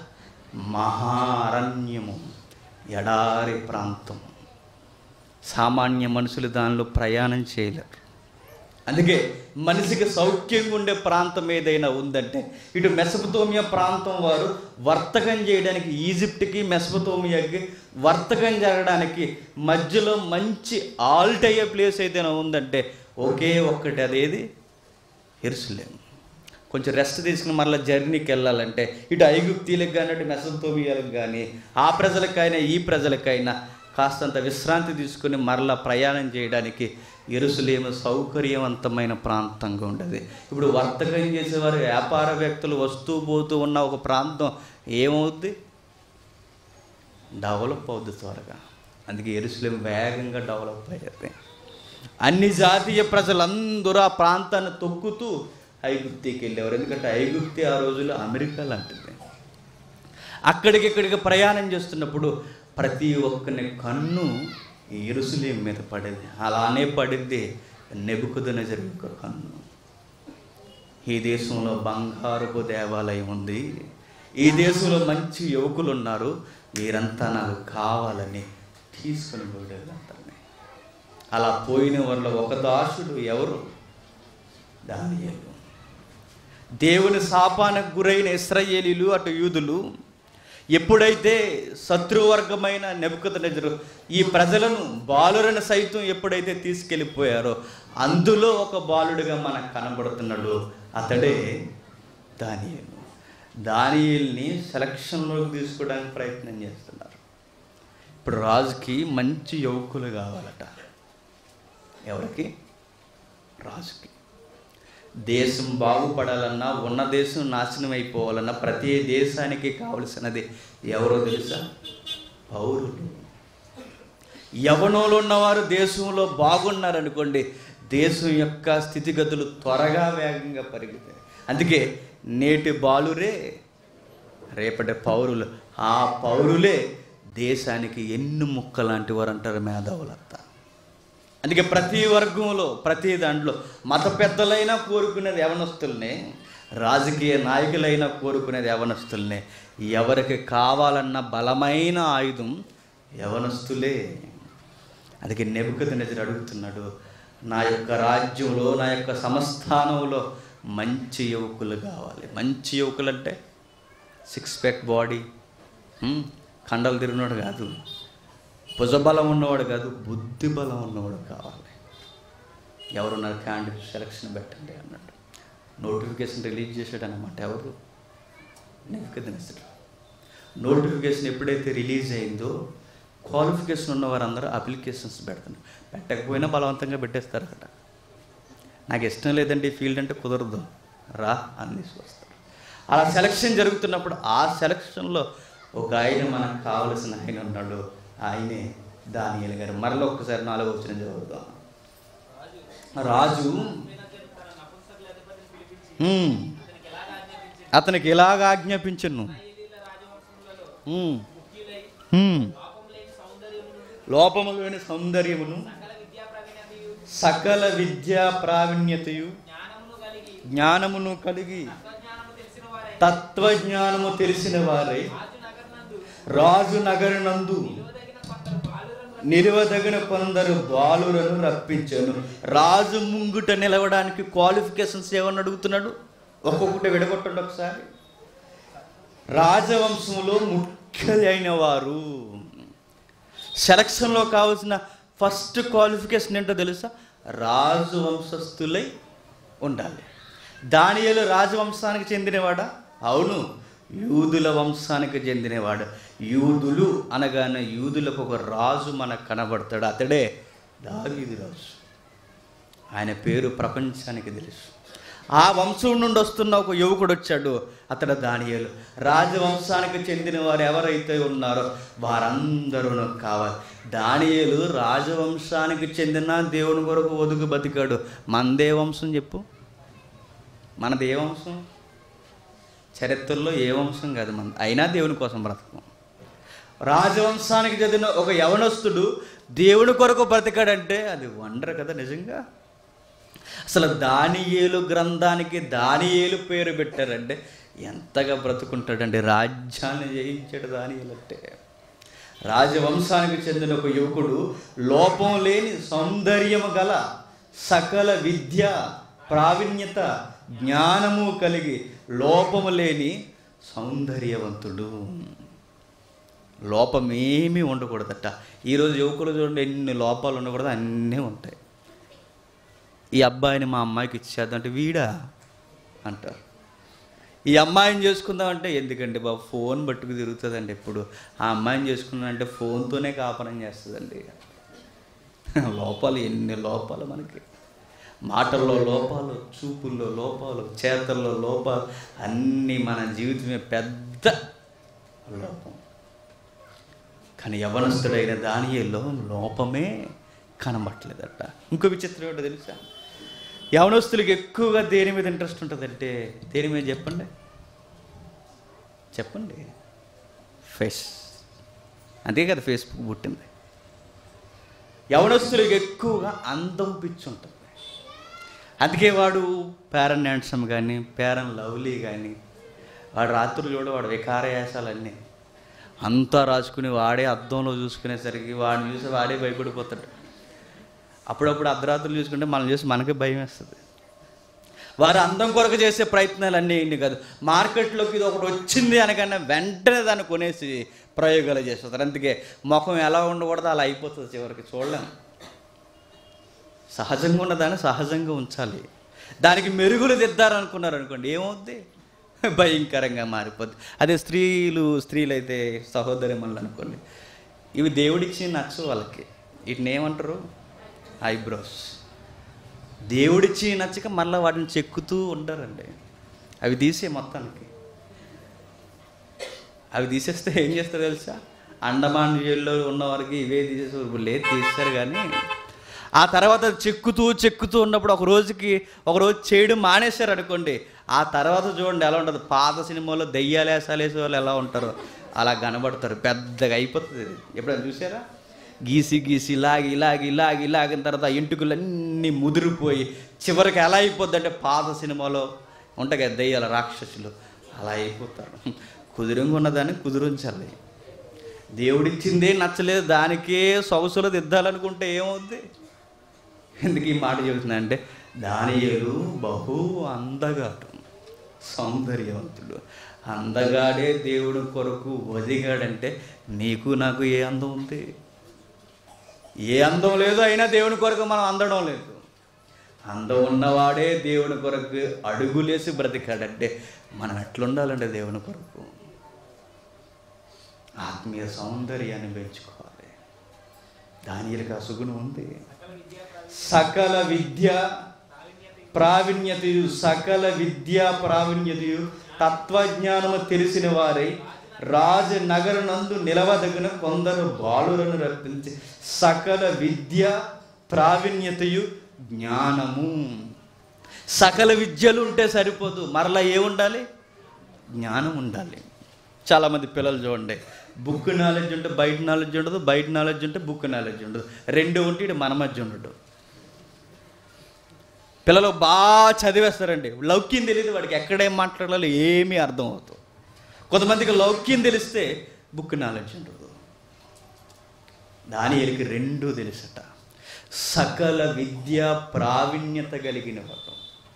మహారణ్యము ఎడారి ప్రాంతం సామాన్య మనుషులు దానిలో ప్రయాణం చేయలేరు అందుకే మనిషికి సౌఖ్యంగా ఉండే ప్రాంతం ఏదైనా ఉందంటే ఇటు మెసపతోమియా ప్రాంతం వారు వర్తకం చేయడానికి ఈజిప్ట్కి మెసపతోమియాకి వర్తకం జరగడానికి మధ్యలో మంచి ఆల్ట్ అయ్యే ప్లేస్ ఏదైనా ఉందంటే ఒకే ఒక్కటి అదేది ఎరుసలేం కొంచెం రెస్ట్ తీసుకుని మరలా జర్నీకి వెళ్ళాలంటే ఇటు ఐగుప్తీలకు కానీ అటు మెసపతోమియాలకు కానీ ఆ ప్రజలకైనా ఈ ప్రజలకైనా కాస్తంత విశ్రాంతి తీసుకుని మరలా ప్రయాణం చేయడానికి ఎరుసలేము సౌకర్యవంతమైన ప్రాంతంగా ఉండేది ఇప్పుడు వర్తకం చేసేవారు వ్యాపార వ్యక్తులు వస్తూ పోతూ ఉన్న ఒక ప్రాంతం ఏమవుద్ది డెవలప్ అవుద్ది త్వరగా అందుకే ఎరుసలేం వేగంగా డెవలప్ అయ్యేది అన్ని జాతీయ ప్రజలందరూ ఆ ప్రాంతాన్ని తొక్కుతూ ఐగుప్తికి వెళ్ళేవారు ఎందుకంటే ఐగుప్తి ఆ రోజుల్లో అమెరికా లాంటిది అక్కడికి ఇక్కడికి ప్రయాణం చేస్తున్నప్పుడు ప్రతి ఒక్కని కన్ను ఈ ఎరుసలేం మీద పడేది అలానే పడింది నెబుకుదనజర్ యొక్క కన్ను ఈ దేశంలో బంగారపు దేవాలయం ఉంది ఈ దేశంలో మంచి యువకులు ఉన్నారు వీరంతా నాకు కావాలని తీసుకొని పోయారు అందరినీ అలా పోయిన వాళ్ళ ఒక దాసుడు ఎవరు దానియేలు దేవుని శాపానికి గురైన ఇస్రాయేలీలు అటు యూదులు ఎప్పుడైతే శత్రువర్గమైన నెబుకదనెజరు ఈ ప్రజలను బాలురని సైతం ఎప్పుడైతే తీసుకెళ్ళిపోయారో అందులో ఒక బాలుడిగా మనకు కనబడుతున్నాడు అతడే దానియేలు దానియేల్ని సెలక్షన్లోకి తీసుకోవడానికి ప్రయత్నం చేస్తున్నారు ఇప్పుడు రాజుకి మంచి యువకులు కావాలట ఎవరికి రాజుకి దేశం బాగుపడాలన్నా ఉన్న దేశం నాశనం అయిపోవాలన్నా ప్రతి దేశానికి కావలసినది ఎవరో తెలుసా పౌరులు యవనంలో ఉన్నవారు దేశంలో బాగున్నారనుకోండి దేశం యొక్క స్థితిగతులు త్వరగా వేగంగా పెరుగుతాయి అందుకే నేటి బాలురే రేపటి పౌరులు ఆ పౌరులే దేశానికి ఎన్ను ముక్క లాంటి వారు అంటారు మేధావులంతా అందుకే ప్రతి వర్గంలో ప్రతి దాంట్లో మత పెద్దలైనా కోరుకునేది యవనస్తుల్నే రాజకీయ నాయకులైనా కోరుకునేది యవనస్తుల్నే ఎవరికి కావాలన్న బలమైన ఆయుధం యవనస్తులే అందుకే నెబుకత నిజరు అడుగుతున్నాడు నా యొక్క రాజ్యంలో నా యొక్క సంస్థానంలో మంచి యువకులు కావాలి మంచి యువకులు అంటే సిక్స్ ప్యాక్ బాడీ హ్మ్, కండలు తిరిగినోడు కాదు భుజబలం ఉన్నవాడు కాదు బుద్ధి బలం ఉన్నవాడు కావాలి ఎవరున్నారు క్యాండిడేట్ సెలక్షన్ పెట్టండి అన్నట్టు నోటిఫికేషన్ రిలీజ్ చేశాడు అన్నమాట ఎవరు నెప్పుకెదనిస్తాడు నోటిఫికేషన్ ఎప్పుడైతే రిలీజ్ అయిందో క్వాలిఫికేషన్ ఉన్న వారందరూ అప్లికేషన్స్ పెడుతున్నారు పెట్టకపోయినా బలవంతంగా పెట్టేస్తారు అక్కడ నాకు ఇష్టం లేదండి ఈ ఫీల్డ్ అంటే కుదరదు రా అన్ని వస్తారు అలా సెలక్షన్ జరుగుతున్నప్పుడు ఆ సెలక్షన్లో ఒక ఆయన మనకు కావలసిన ఆయన ఉన్నాడు ఆయనే దానియల్ గారు మరలా ఒక్కసారి నాలుగు వచ్చిన చదువుదాం రాజు హ్మ్. అతనికి ఎలాగ ఆజ్ఞాపించను హ్మ్. హ్మ్. లోపము లేని సౌందర్యమును సకల విద్యా ప్రావీణ్యతయు జ్ఞానమును కలిగి జ్ఞానమును కలిగి తత్వజ్ఞానము తెలిసిన వారై తత్వజ్ఞానము తెలిసిన వారై రాజు నగరనందు రాజు నగరనందు నిలువదగిన కొందరు బాలురను నిలువదగిన కొందరు బాలులను రప్పించాను రాజు ముంగుట నిలవడానికి క్వాలిఫికేషన్స్ ఏమని అడుగుతున్నాడు ఒక్కొక్కటి విడగొట్టండి ఒకసారి రాజవంశంలో ముఖ్యులైన వారు సెలక్షన్లో కావాల్సిన ఫస్ట్ క్వాలిఫికేషన్ ఏంటో తెలుసా రాజు వంశస్థులై ఉండాలి దానియేలు రాజవంశానికి చెందినవాడా అవును యూదుల వంశానికి చెందినవాడు యూదులు అనగానే యూదులకు ఒక రాజు మనకు కనబడతాడు అతడే దావీదు రాజు ఆయన పేరు ప్రపంచానికి తెలుసు ఆ వంశం నుండి వస్తున్న ఒక యువకుడు వచ్చాడు అతడు దానియేలు రాజవంశానికి చెందిన వారు ఎవరైతే ఉన్నారో వారందరూ కావాలి దానియేలు రాజవంశానికి చెందిన దేవుని కొరకు ఒదుగు బతికాడు మనదే వంశం చెప్పు మనది ఏ వంశం చరిత్రలో ఏ వంశం కాదు మన అయినా దేవుని కోసం బ్రతకం రాజవంశానికి చెందిన ఒక యవనస్తుడు దేవుని కొరకు బ్రతికాడంటే అది వండర్ కదా నిజంగా అసలు దానియేలు గ్రంథానికి దానియేలు పేరు పెట్టారంటే ఎంతగా బ్రతుకుంటాడండి రాజ్యాన్ని జయించాడు దానియేలు అంటే రాజవంశానికి చెందిన ఒక యువకుడు లోపం లేని సౌందర్యము గల సకల విద్య ప్రావీణ్యత జ్ఞానము కలిగి లోపము లేని సౌందర్యవంతుడు లోపమేమీ ఉండకూడదట ఈరోజు యువకులు చూడండి ఎన్ని లోపాలు ఉండకూడదు అన్నీ ఉంటాయి ఈ అబ్బాయిని మా అమ్మాయికి ఇచ్చేద్దంటే వీడా అంటారు ఈ అమ్మాయిని చేసుకుందామంటే ఎందుకండి బాబు ఫోన్ పట్టుకు తిరుగుతుందండి ఎప్పుడు ఆ అమ్మాయిని చేసుకున్నానంటే ఫోన్తోనే కాపరం చేస్తుందండి లోపాలు ఎన్ని లోపాలు మనకి మాటల్లో లోపాలు చూపుల్లో లోపాలు చేతల్లో లోపాలు అన్నీ మన జీవితమే పెద్ద లోపం కానీ యవనస్తుడైన దానియేలో లోపమే కనబట్టలేదట ఇంకో విచిత్రం ఏంటో తెలుసా యవనస్తులకి ఎక్కువగా దేని మీద ఇంట్రెస్ట్ ఉంటుందంటే దేని మీద చెప్పండి చెప్పండి ఫేస్ అంతే కదా ఫేస్బుక్ పుట్టింది యవనస్తులకి ఎక్కువగా అందం పిచ్చి ఉంటుంది అందుకే వాడు పేరన్ హ్యాండ్సమ్ కానీ పేరన్ లవ్లీ కానీ వాడు రాత్రులు చూడ వాడు వికారయాసాలన్నీ అంతా రాసుకుని వాడే అద్దంలో చూసుకునేసరికి వాడిని చూసి వాడే భయపడిపోతాడు అప్పుడప్పుడు అర్ధరాత్రులు చూసుకుంటే మనం చూసి మనకే భయం వేస్తుంది వారు అందం కొరకు చేసే ప్రయత్నాలు అన్నీ ఇన్ని కాదు మార్కెట్లోకి ఇది ఒకటి వచ్చింది అనగానే వెంటనే దాన్ని కొనేసి ప్రయోగాలు చేస్తారు అందుకే ముఖం ఎలా ఉండకూడదో అలా అయిపోతుంది చివరికి చూడలేము సహజంగా ఉన్నదాన్ని సహజంగా ఉంచాలి దానికి మెరుగులు దిద్దారనుకున్నారు అనుకోండి ఏమవుద్ది భయంకరంగా మారిపోద్ది అదే స్త్రీలు స్త్రీలు అయితే సహోదరి మనలు అనుకోండి ఇవి దేవుడిచ్చి నచ్చు వాళ్ళకి వీటిని ఏమంటారు ఐబ్రోస్ దేవుడిచ్చి నచ్చక మళ్ళీ వాటిని చెక్కుతూ ఉంటారండి అవి తీసే మొత్తానికి అవి తీసేస్తే ఏం చేస్తారు తెలుసా అండమాన్ జైల్లో ఉన్న వారికి ఇవే తీసేసి ఇప్పుడు లేదు తీస్తారు కానీ ఆ తర్వాత చెక్కుతూ చెక్కుతూ ఉన్నప్పుడు ఒక రోజుకి ఒక రోజు చేయడం మానేశారు అనుకోండి ఆ తర్వాత చూడండి ఎలా ఉంటుంది పాత సినిమాలో దెయ్యాలు వేసాలు వేసే వాళ్ళు ఎలా ఉంటారో అలా కనబడతారు పెద్దగా అయిపోతుంది ఇది. ఎప్పుడైనా చూసారా గీసి గీసి లాగి లాగి లాగి లాగిన తర్వాత ఎంటుకలన్నీ ముదిరిపోయి చివరికి ఎలా అయిపోద్ది అంటే పాత సినిమాలో ఉంటాయి కదా దెయ్యాల రాక్షసులు అలా అయిపోతారు కుదురంగా ఉన్నదాన్ని కుదురించాలి దేవుడిచ్చిందే నచ్చలేదు దానికే సొగసులు దిద్దాలనుకుంటే ఏమవుద్ది ఎందుకు ఈ మాట చెబుతున్నా అంటే దానియేలు బహు అందగాడు సౌందర్యవంతుడు అందగాడే దేవుడి కొరకు ఒదిగాడంటే నీకు నాకు ఏ అందం ఉంది ఏ అందం లేదు అయినా దేవుని కొరకు మనం అందడం లేదు అందం ఉన్నవాడే దేవుని కొరకు అడుగులేసి బ్రతికాడంటే మనం ఎట్లుండాలంటే దేవుని కొరకు ఆత్మీయ సౌందర్యాన్ని పెంచుకోవాలి దానిలకు ఆ సుగుణం ఉంది సకల విద్య ప్రావీణ్యతయు సకల విద్య ప్రావీణ్యతయు తత్వజ్ఞానము తెలిసిన వారై రాజనగరనందు నిలవదగిన కొందరు బాలులను రప్పించి సకల విద్య ప్రావీణ్యతయు జ్ఞానము సకల విద్యలు ఉంటే సరిపోదు మరలా ఏముండాలి జ్ఞానం ఉండాలి చాలామంది పిల్లలు చూడండి బుక్ నాలెడ్జ్ ఉంటే బయట నాలెడ్జ్ ఉండదు బయట నాలెడ్జ్ ఉంటే బుక్ నాలెడ్జ్ ఉండదు రెండు ఉంటే ఇటు మన మధ్య ఉండడు పిల్లలు బాగా చదివేస్తారండి లౌక్యం తెలియదు వాడికి ఎక్కడేం మాట్లాడాలో ఏమీ అర్థం అవుతుంది కొంతమందికి లౌక్యం తెలిస్తే బుక్ నాలెడ్జ్ ఉండదు దానియలకి రెండూ తెలుసట సకల విద్య ప్రావీణ్యత కలిగిన వాడు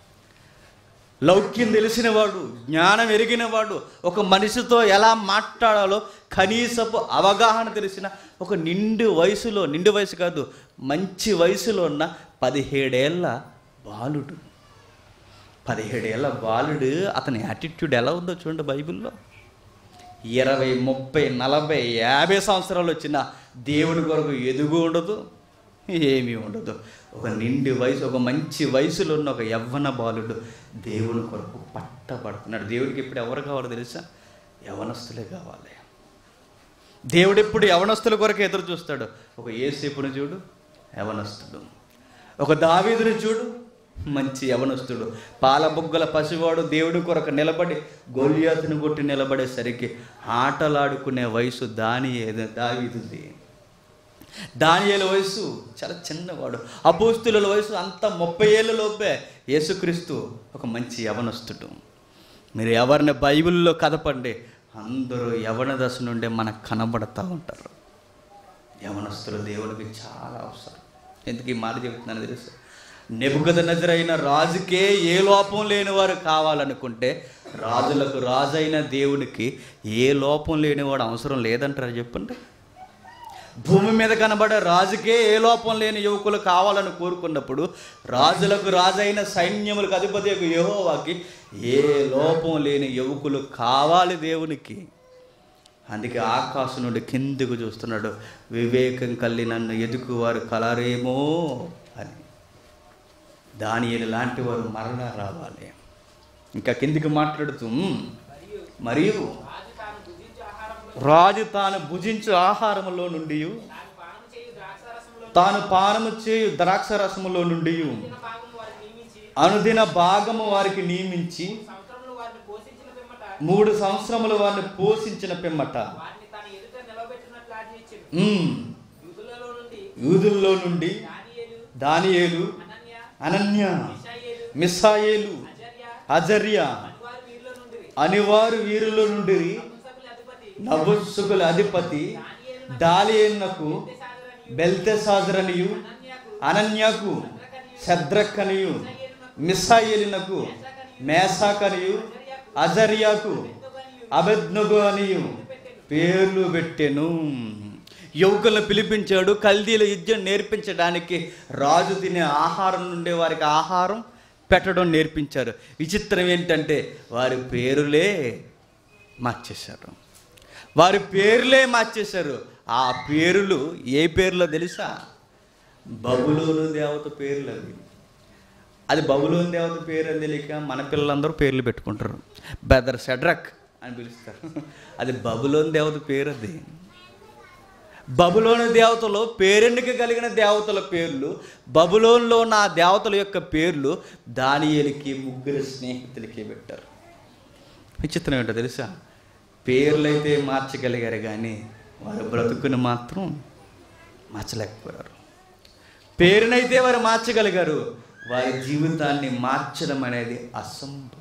లౌక్యం తెలిసినవాడు జ్ఞానం ఎరిగినవాడు ఒక మనిషితో ఎలా మాట్లాడాలో కనీసపు అవగాహన తెలిసిన ఒక నిండు వయసులో నిండు వయసు కాదు మంచి వయసులో ఉన్న పదిహేడేళ్ల బాలుడు పదిహేడేళ్ల బాలుడు అతని యాటిట్యూడ్ ఎలా ఉందో చూడండి బైబిల్లో ఇరవై ముప్పై నలభై యాభై సంవత్సరాలు వచ్చిన దేవుని కొరకు ఎదుగు ఉండదు ఏమీ ఉండదు ఒక నిండి వయసు ఒక మంచి వయసులో ఉన్న ఒక యవ్వన బాలుడు దేవుని కొరకు పట్టబడుతున్నాడు దేవుడికి ఇప్పుడు ఎవరు కావాలో తెలుసా యవనస్తులే కావాలి దేవుడు ఎప్పుడు యవనస్తుల కొరకు ఎదురు చూస్తాడు ఒక ఏసేపుని చూడు యవనస్తుడు ఒక దావీదుని చూడు మంచి యవనస్తుడు పాలబుగ్గల పసివాడు దేవుడి కొరకు నిలబడి గొలియాతుని కొట్టి నిలబడేసరికి ఆటలాడుకునే వయసు దాని దావీదుంది దానియేల వయసు చాలా చిన్నవాడు అపోస్తుల వయసు అంత ముప్పై ఏళ్ళ లోపే యేసుక్రీస్తు ఒక మంచి యవనస్తుడు మీరు ఎవరిని బైబిల్లో కదపండి అందరూ యవన దశ నుండే మనకు కనబడతా ఉంటారు యవనస్తులు దేవునికి చాలా అవసరం ఎందుకు ఈ మాట చెబుతున్నాను తెలుసు నెబుగద నజరైన రాజుకే ఏ లోపం లేని వారు కావాలనుకుంటే రాజులకు రాజైన దేవునికి ఏ లోపం లేనివాడు అవసరం లేదంటారు చెప్పండి భూమి మీద కనబడే రాజుకే ఏ లోపం లేని యువకులు కావాలని కోరుకున్నప్పుడు రాజులకు రాజైన సైన్యములకు అధిపతి యహోవాకి ఏ లోపం లేని యువకులు కావాలి దేవునికి అందుకే ఆకాశం నుండి కిందికి చూస్తున్నాడు వివేకం కలిగి నన్ను ఎదుకువారు కలరేమో అని దానియలు లాంటి వారు మరలా రావాలి ఇంకా కిందికి మాట్లాడుతూ "ఉమ్, మరియు రాజు తాను భుజించు ఆహారంలో రాజు తాను భుజించు ఆహారములో నుండి తాను పానం చేయు ద్రాక్షారసంలో తాను పానము చేయు ద్రాక్షరసములో నుండి చిన్న భాగం వారికి నియమించి అనుదిన భాగము వారికి నియమించి సంవత్సరంలో వారిని పోషించిన పిమ్మట మూడు సంవత్సరములు వారిని పోషించిన పిమ్మట వారిని తన ఎదుట నిలబెట్టినట్లు ఆజ్ఞయించింది ఉమ్, యూదులలో నుండి యూదుల్లో నుండి దానియేలు దానియేలు అనన్య అనన్య మిషాయేలు మిస్సాయేలు అజర్య అజర్య అనివారు వీరిలో నుండి అనివారు వీరులో నుండి పుంసకుల అధిపతి నబుస్సుకుల అధిపతి దాలియన్నకు బెల్తెసాజరనియు అనన్యకు శద్రక్కనియు మిస్సాయిలినకు మేసాకనియు అజర్యాకు అబెద్నగు అనియు పేర్లు పెట్టెను యువకులను పిలిపించాడు కల్దీల యుద్ధం నేర్పించడానికి రాజు తినే ఆహారం నుండే వారికి ఆహారం పెట్టడం నేర్పించారు విచిత్రం ఏంటంటే వారి పేరులే మార్చేశారు వారి పేర్లే మార్చేశారు ఆ పేర్లు ఏ పేర్లో తెలుసా బబులోను దేవత పేర్లు అవి అది బబులోని దేవత పేరు అని తెలియక మన పిల్లలందరూ పేర్లు పెట్టుకుంటారు బెదర్ షడ్రక్ అని పిలుస్తారు అది బబులోని దేవత పేరు అది బబులోని దేవతలో పేరెన్నిక కలిగిన దేవతల పేర్లు బబులోన్లో ఉన్న ఆ దేవతల యొక్క పేర్లు దానియేలికి ముగ్గురు స్నేహితులకి పెట్టారు విచిత్రం ఏంటో తెలుసా పేర్లైతే మార్చగలిగారు కానీ వారు బ్రతుకుని మాత్రం మార్చలేకపోయారు పేరునైతే వారు మార్చగలిగారు వారి జీవితాన్ని మార్చడం అనేది అసంభవం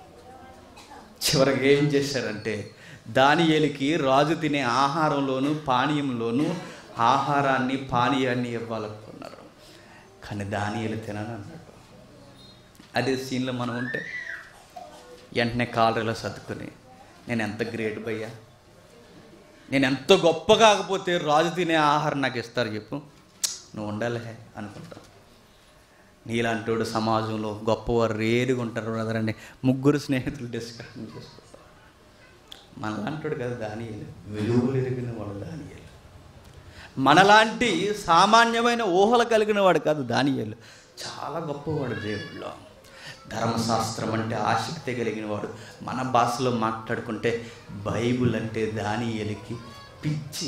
చివరికి ఏం చేశారంటే దానియేలికి రాజు తినే ఆహారంలోను పానీయంలోను ఆహారాన్ని పానీయాన్ని ఇవ్వాలనుకున్నారు కానీ దానియేలు తిననన్నాడు అదే సీన్లో మనం ఉంటే వెంటనే కాలరీలో సర్దుకొని నేను ఎంత గ్రేట్ భయ్యా నేను ఎంత గొప్ప కాకపోతే రాజు తినే ఆహారం నాకు ఇస్తారు చెప్పు నువ్వు ఉండాలే అనుకుంటా నీలాంటోడు సమాజంలో గొప్పవారు రేరుగా ఉంటారు బ్రదర్ అని ముగ్గురు స్నేహితులు డిస్కషన్ చేసుకుంటారు మనలాంటోడు కదా దానియేలు విలువలు ఎరిగిన వాడు దానియేలు మనలాంటి సామాన్యమైన ఊహలు కలిగిన వాడు కాదు దానియేలు చాలా గొప్పవాడు దేవుళ్ళో ధర్మశాస్త్రం అంటే ఆసక్తి కలిగిన వాడు మన భాషలో మాట్లాడుకుంటే బైబుల్ అంటే దానియేలికి పిచ్చి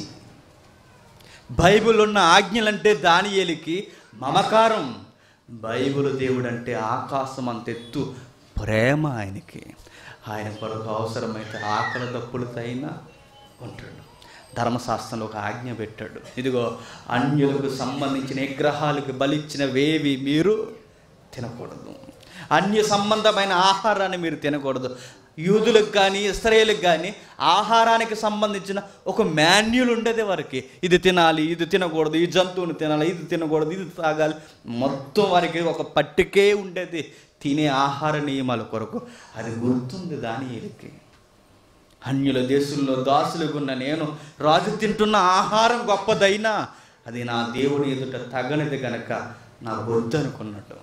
బైబిల్ ఉన్న ఆజ్ఞలంటే దానియేలికి మమకారం బైబిల్ దేవుడు అంటే ఆకాశం అంత ఎత్తు ప్రేమ ఆయనకి ఆయన కొరకు అవసరమైతే ఆకలి దప్పులతైనా ఉంటాడు ధర్మశాస్త్రంలో ఒక ఆజ్ఞ పెట్టాడు ఇదిగో అన్యులకు సంబంధించిన విగ్రహాలకు బలిచ్చిన వేవి మీరు తినకూడదు అన్య సంబంధమైన ఆహారాన్ని మీరు తినకూడదు యూదులకు కానీ ఇస్రాయేల్కి కానీ ఆహారానికి సంబంధించిన ఒక మాన్యుల్ ఉండేది వారికి ఇది తినాలి ఇది తినకూడదు ఈ జంతువుని తినాలి ఇది తినకూడదు ఇది తాగాలి మొత్తం వారికి ఒక పట్టికే ఉండేది తినే ఆహార నియమాల కొరకు అది గుర్తుంది దాని వీరికి అన్యుల దేశంలో దాసులుగున్న నేను రాజు తింటున్న ఆహారం గొప్పదైనా అది నా దేవుని ఎదుట తగనిది గనక నా వద్దనుకున్నట్టు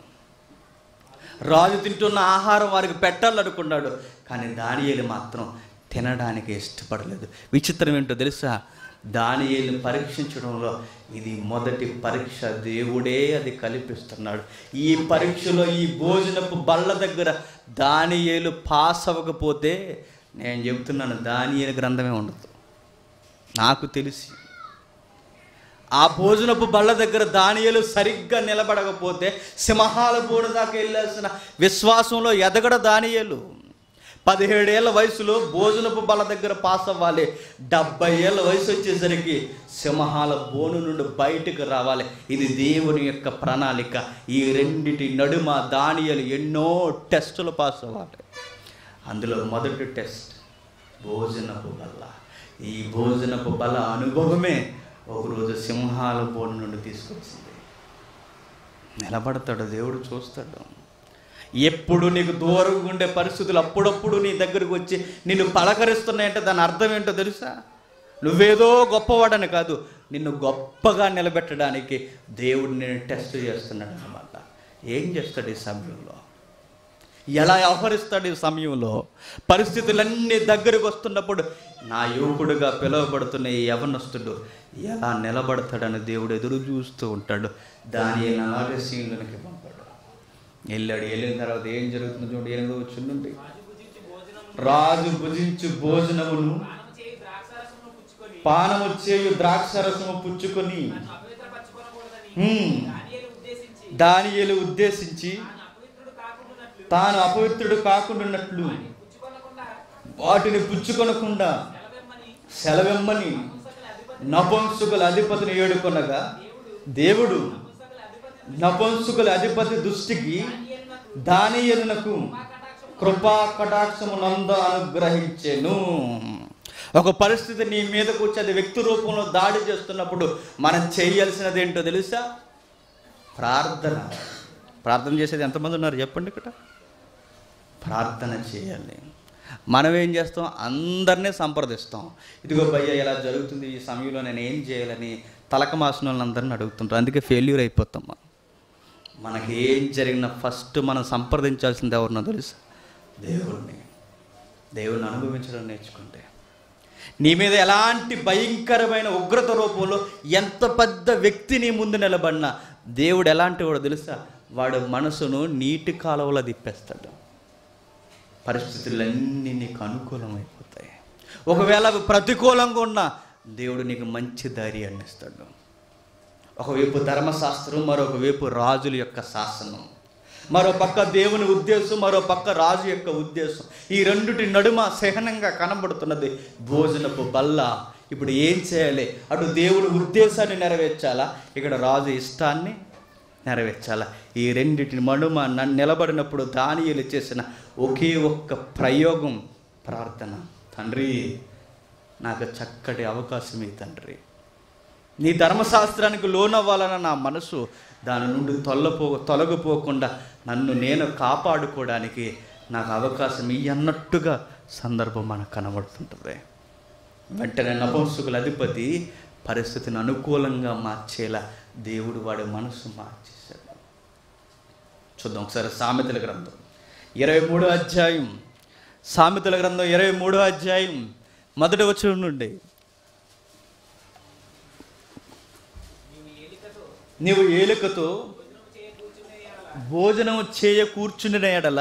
రాజు తింటున్న ఆహారం వారికి పెట్టాలనుకున్నాడు కానీ దానియేలు మాత్రం తినడానికి ఇష్టపడలేదు విచిత్రం ఏంటో తెలుసా దానియేలు పరీక్షించడంలో ఇది మొదటి పరీక్ష దేవుడే అది కల్పిస్తున్నాడు ఈ పరీక్షలో ఈ భోజనపు బల్ల దగ్గర దానియేలు పాస్ అవ్వకపోతే నేను చెబుతున్నాను దానియేలు గ్రంథమే ఉండదు నాకు తెలిసి ఆ భోజనపు బళ్ళ దగ్గర దానియలు సరిగ్గా నిలబడకపోతే సింహాల బోడు దాకా వెళ్ళాల్సిన విశ్వాసంలో ఎదగడ దానియలు పదిహేడేళ్ల వయసులో భోజనపు బల్ల దగ్గర పాస్ అవ్వాలి డెబ్బై ఏళ్ళ వయసు వచ్చేసరికి సింహాల బోను నుండి బయటకు రావాలి ఇది దేవుని యొక్క ప్రణాళిక ఈ రెండిటి నడుమ దానియలు ఎన్నో టెస్టులు పాస్ అవ్వాలి అందులో మొదటి టెస్ట్ భోజనపు బల్ల ఈ భోజనపు బల అనుభవమే ఒకరోజు సింహాల బోన్ నుండి తీసుకొచ్చింది నిలబడతాడు దేవుడు చూస్తాడు ఎప్పుడు నీకు దూరంగా ఉండే పరిస్థితులు అప్పుడప్పుడు నీ దగ్గరకు వచ్చి నిన్ను పలకరిస్తున్నాయంటే దాని అర్థం ఏంటో తెలుసా నువ్వేదో గొప్పవాడని కాదు నిన్ను గొప్పగా నిలబెట్టడానికి దేవుడు నేను టెస్ట్ చేస్తున్నాడు అనమాట ఏం చేస్తాడు ఈ సమయంలో ఎలా వ్యవహరిస్తాడు ఈ సమయంలో పరిస్థితులన్నీ దగ్గరకు వస్తున్నప్పుడు నా యువకుడుగా పిలువబడుతున్న ఈ యవనస్తుడు ఎలా నిలబడతాడని దేవుడు ఎదురు చూస్తూ ఉంటాడు దాని అలాగే సీన్లోనికి పంపాడు వెళ్ళాడు వెళ్ళిన తర్వాత ఏం జరుగుతుందో చూడండి ఎనిమిదో వచ్చిందండి రాజు భుజించు భోజనమును పానము చేయి ద్రాక్షారసమును పుచ్చుకొని పానము చేయు ద్రాక్షరసము పుచ్చుకొని నన్ను అపవిత్రపరచుకొనకూడదని హ్మ్. దానియేలు ఉద్దేశించి దానియేలు ఉద్దేశించి తాను అపవిత్రుడు కాకుండానట్లు తాను అపవిత్రుడు కాకుండానట్లు పుచ్చుకొనకుండా వాటిని పుచ్చుకొనకుండా సెలవెమ్మని సెలవెమ్మని పుస్తకల అధిపతి నపుంసుకుల అధిపతిని ఏడుకొనగా దేవుడు పుస్తకల అధిపతి నపుంసుకుల అధిపతి దృష్టికి దానియేలునకు దానియనునకు కటాక్షము కృపా కటాక్షమునంద అనుగ్రహించెను ఒక పరిస్థితి నీ మీదకు వచ్చి అది వ్యక్తి రూపంలో దాడి చేస్తున్నప్పుడు మనం చేయాల్సినది ఏంటో తెలుసా ప్రార్థన ప్రార్థన చేసేది ఎంతమంది ఉన్నారు చెప్పండి ఇక్కడ ప్రార్థన చేయాలి మనం ఏం చేస్తాం అందరినీ సంప్రదిస్తాం ఇదిగో భయ్య ఇలా జరుగుతుంది ఈ సమయంలో నేను ఏం చేయాలని తలక మాసిన వాళ్ళందరినీ అడుగుతుంటాం అందుకే ఫెయిల్యూర్ అయిపోతాం మనం మనకి ఏం జరిగినా ఫస్ట్ మనం సంప్రదించాల్సింది ఎవరినో తెలుసా దేవుణ్ణి దేవుణ్ణి అనుభవించడం నేర్చుకుంటే నీ మీద ఎలాంటి భయంకరమైన ఉగ్రత రూపంలో ఎంత పెద్ద వ్యక్తి నీ ముందు నిలబడినా దేవుడు ఎలాంటి వాడు తెలుసా వాడు మనసును నీటి కాలువలో తిప్పేస్తాడు పరిస్థితులన్నీ నీకు అనుకూలమైపోతాయి ఒకవేళ అవి ప్రతికూలంగా ఉన్నా దేవుడు నీకు మంచి దారి అందిస్తాడు ఒకవైపు ధర్మశాస్త్రం మరొక వైపు రాజుల యొక్క శాసనం మరో పక్క దేవుని ఉద్దేశం మరో పక్క రాజు యొక్క ఉద్దేశం ఈ రెండుటి నడుమ సహనంగా కనబడుతున్నది భోజనపు బల్ల ఇప్పుడు ఏం చేయాలి అటు దేవుని ఉద్దేశాన్ని నెరవేర్చాలా ఇక్కడ రాజు ఇష్టాన్ని నెరవేర్చాలా ఈ రెండిటి మడుమ నన్ను నిలబడినప్పుడు దానియలు చేసిన ఒకే ఒక్క ప్రయోగం ప్రార్థన తండ్రి నాకు చక్కటి అవకాశం ఈ తండ్రి నీ ధర్మశాస్త్రానికి లోనవ్వాలన్న నా మనసు దాని నుండి తొలపో తొలగిపోకుండా నన్ను నేను కాపాడుకోవడానికి నాకు అవకాశం ఇయ్యి అన్నట్టుగా సందర్భం మనకు కనబడుతుంటుంది వెంటనే నపుంసకుల అధిపతి పరిస్థితిని అనుకూలంగా మార్చేలా దేవుడు వాడి మనసు మార్చేశాడు చూద్దాం ఒకసారి సామెతల గ్రంథం ఇరవై మూడో అధ్యాయం సామెతల గ్రంథం ఇరవై మూడో అధ్యాయం మొదటి వచ్చిన నుండి నీవు ఏలికతో భోజనం చేయ కూర్చుని ఎడల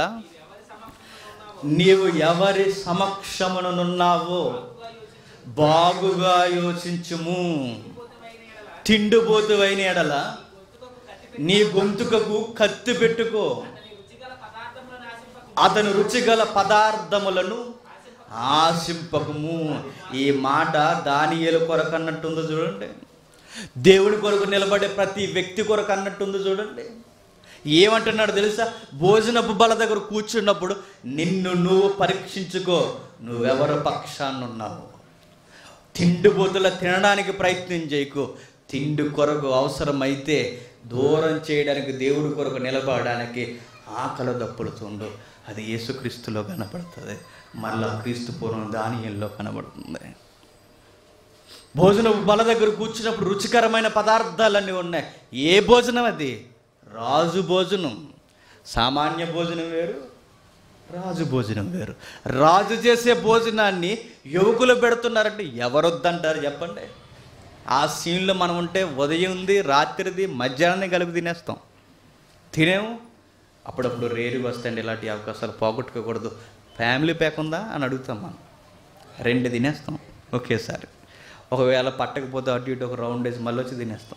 నీవు ఎవరి సమక్షమునున్నావో బాగుగా యోచించుము తిండిపోతువైన ఎడల నీ గొంతుకకు కత్తి పెట్టుకో రుచిగల పదార్థములను ఆశింపకు అతను రుచిగల పదార్థములను ఆశింపకము ఈ మాట దానియేలు కొరకు అన్నట్టుందో చూడండి దేవుడి కొరకు నిలబడే ప్రతి వ్యక్తి కొరకు అన్నట్టుందో చూడండి ఏమంటున్నాడు తెలుసా భోజనపు బల దగ్గర కూర్చున్నప్పుడు నిన్ను నువ్వు పరీక్షించుకో నువ్వెవరు పక్షాన్ని ఉన్నావు తిండిబోతుల తినడానికి ప్రయత్నం చేయకు తిండి కొరకు అవసరమైతే దూరం చేయడానికి దేవుడి కొరకు నిలబడడానికి ఆకలి దప్పులుతుండు అది యేసుక్రీస్తులో కనబడుతుంది మళ్ళా క్రీస్తు పూర్వం దానియంలో కనబడుతుంది భోజనం బల దగ్గర కూర్చున్నప్పుడు రుచికరమైన పదార్థాలన్నీ ఉన్నాయి ఏ భోజనం అది రాజు భోజనం సామాన్య భోజనం వేరు రాజు భోజనం వేరు రాజు చేసే భోజనాన్ని యువకులు పెడుతున్నారంటే ఎవరొద్దంటారు చెప్పండి ఆ సీన్లో మనం ఉంటే ఉదయం ఉంది రాత్రిది మధ్యాహ్నం కలిపి తినేస్తాం తినేము అప్పుడప్పుడు రేరు వస్తాయండి ఇలాంటి అవకాశాలు పోగొట్టుకోకూడదు ఫ్యామిలీ ప్యాక్ ఉందా అని అడుగుతాం మనం రెండు తినేస్తాం ఒకేసారి ఒకవేళ పట్టకపోతే అటు ఇటు ఒక రౌండ్ వేసి మళ్ళీ వచ్చి తినేస్తాం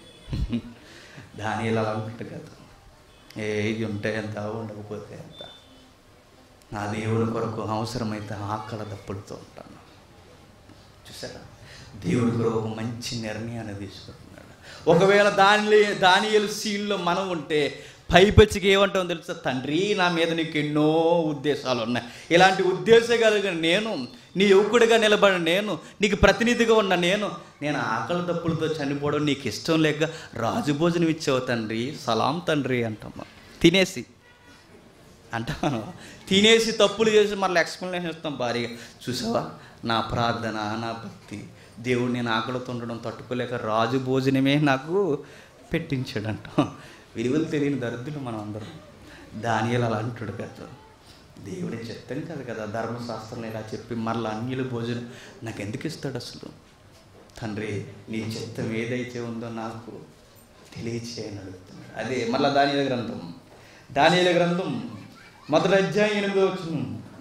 దాని ఇలా అనుకుంటుంది కదా ఏది ఉంటే ఎంత ఉండకపోతే ఎంత నా దేవుని కొరకు అవసరమైతే ఆకల దప్పులతో ఉంటాను చూసారా దేవుడి కొరకు ఒక మంచి నిర్ణయాన్ని తీసుకుంటున్నాడు ఒకవేళ దాని దాని సీన్లో మనం ఉంటే పైపెచ్చికి ఏమంటాం తెలుసా తండ్రి నా మీద నీకు ఎన్నో ఉద్దేశాలు ఉన్నాయి ఇలాంటి ఉద్దేశం కలిగిన నేను నీ యువకుడిగా నిలబడిన నేను నీకు ప్రతినిధిగా ఉన్న నేను నేను ఆకలి తప్పులతో చనిపోవడం నీకు ఇష్టం లేక రాజు భోజనం ఇచ్చావు తండ్రి సలాం తండ్రి అంటాం తినేసి అంటాను తినేసి తప్పులు చేసి మళ్ళీ ఎక్స్ప్లెనేషన్ ఇస్తాం భారీగా చూసావా నా ప్రార్థన నా భక్తి దేవుడు నేను ఆకలితో ఉండడం తట్టుకోలేక రాజు భోజనమే నాకు పెట్టించాడంట విలువలు తెలియని దరిద్రులు మనం అందరం దానియలు అలా అంటాడు కదా దేవుడే చెప్తాను కదా కదా ధర్మశాస్త్రంలో ఇలా చెప్పి మళ్ళీ అన్యుల భోజనం నాకు ఎందుకు ఇస్తాడు అసలు తండ్రి నీ చిత్తం ఏదైతే ఉందో నాకు తెలియచేయని అడుగుతున్నాడు అదే మళ్ళా దానియల గ్రంథం దానియల గ్రంథం మొదటి అధ్యాయం ఎనిమిదో వచ్చును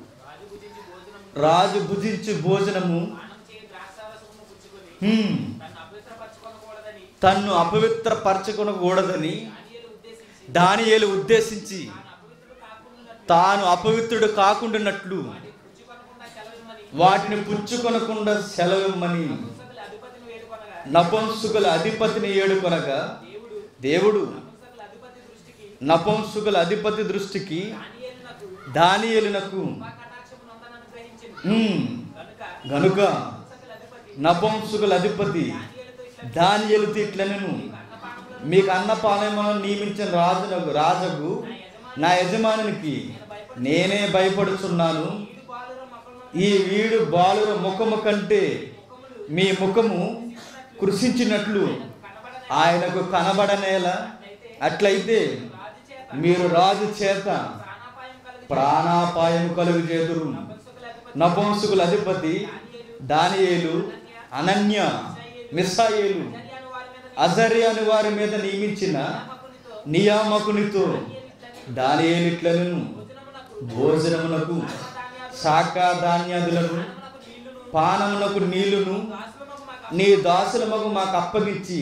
రాజు భుజించి భోజనము రాజు భుజించు భోజనము పానం చేయి ద్రాక్షారసమును పుచ్చుకొని హ్మ్, తన్ను అపవిత్రపరచుకొనకూడదని తన్ను అపవిత్రపరచుకొనకూడదని దానియేలు ఉద్దేశించి దానియేలు ఉద్దేశించి తాను అపవిత్రుడు కాకుండా తాను అపవిత్రుడు కాకుండానట్లు పుచ్చుకొనకుండా సెలవిమ్మని వాటిని పుచ్చుకొనకుండా సెలవిమ్మని పుస్తకుల అధిపతిని వేడుకొనగా నపుంసుకుల అధిపతిని ఏడుకొనగా దేవుడు దేవుడు పుస్తకుల అధిపతి దృష్టికి నపుంసుకుల అధిపతి దృష్టికి దానియేలునకు దానియేలునకు కృపా కటాక్షమును అందనను గ్రహించింది ఉమ్, కనుక గనుక పుస్తకుల అధిపతి నపుంసుకుల అధిపతి దానియేలుతో ఇట్లా దానియేలుతో ఇట్లనెను అన్నపానములను మీకు అన్నపానములను నియమించిన రాజునకు రాజకు నా యజమానునికి నేనే భయపడుచున్నాను వీడు బాలుర మొక్కలను ఈ వీడు బాలుర ముఖము కంటే మీ ముఖము కృషించినట్లు ఆయనకు కనబడనేలా అట్లయితే రాజు చేత మీరు రాజు చేత ప్రాణాపాయం కలిగి ప్రాణాపాయం కలుగు చేదురు పుస్తకుల అధిపతి నపుంసుకుల అధిపతి దానియేలు అనన్య మిస్సాయేలు అను వారి మీద అజరి అని వారి మీద నియమించిన నియామకునితో నియామకునితో దానియేలిట్లను భోజనమునకు భోజనమునకు శాఖ ధాన్యాదులను మనకు నీళ్లును పానమునకు నీళ్లును దాసులమగు మాకు నీ దాసులమగు మాకు అప్పగించి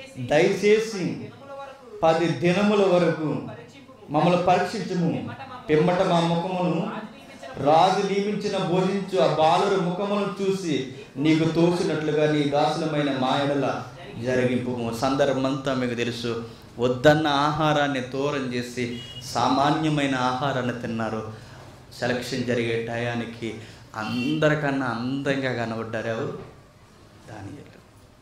దయచేసి దినముల వరకు పది దినముల వరకు పరీక్షింపు మమ్మల్ని పరీక్షించుము పిమ్మట మా ముఖమును రాజు నియమించిన భోజించు ఆ బాలుర ముఖమును చూసి నీకు తోచినట్లుగా నీ దాసులమైన మాయడల జరిగింపు సందర్భం అంతా మీకు తెలుసు వద్దన్న ఆహారాన్ని దూరం చేసి సామాన్యమైన ఆహారాన్ని తిన్నారు సెలక్షన్ జరిగే టయానికి అందరికన్నా అందంగా కనబడ్డారు ఎవరు దానియేలు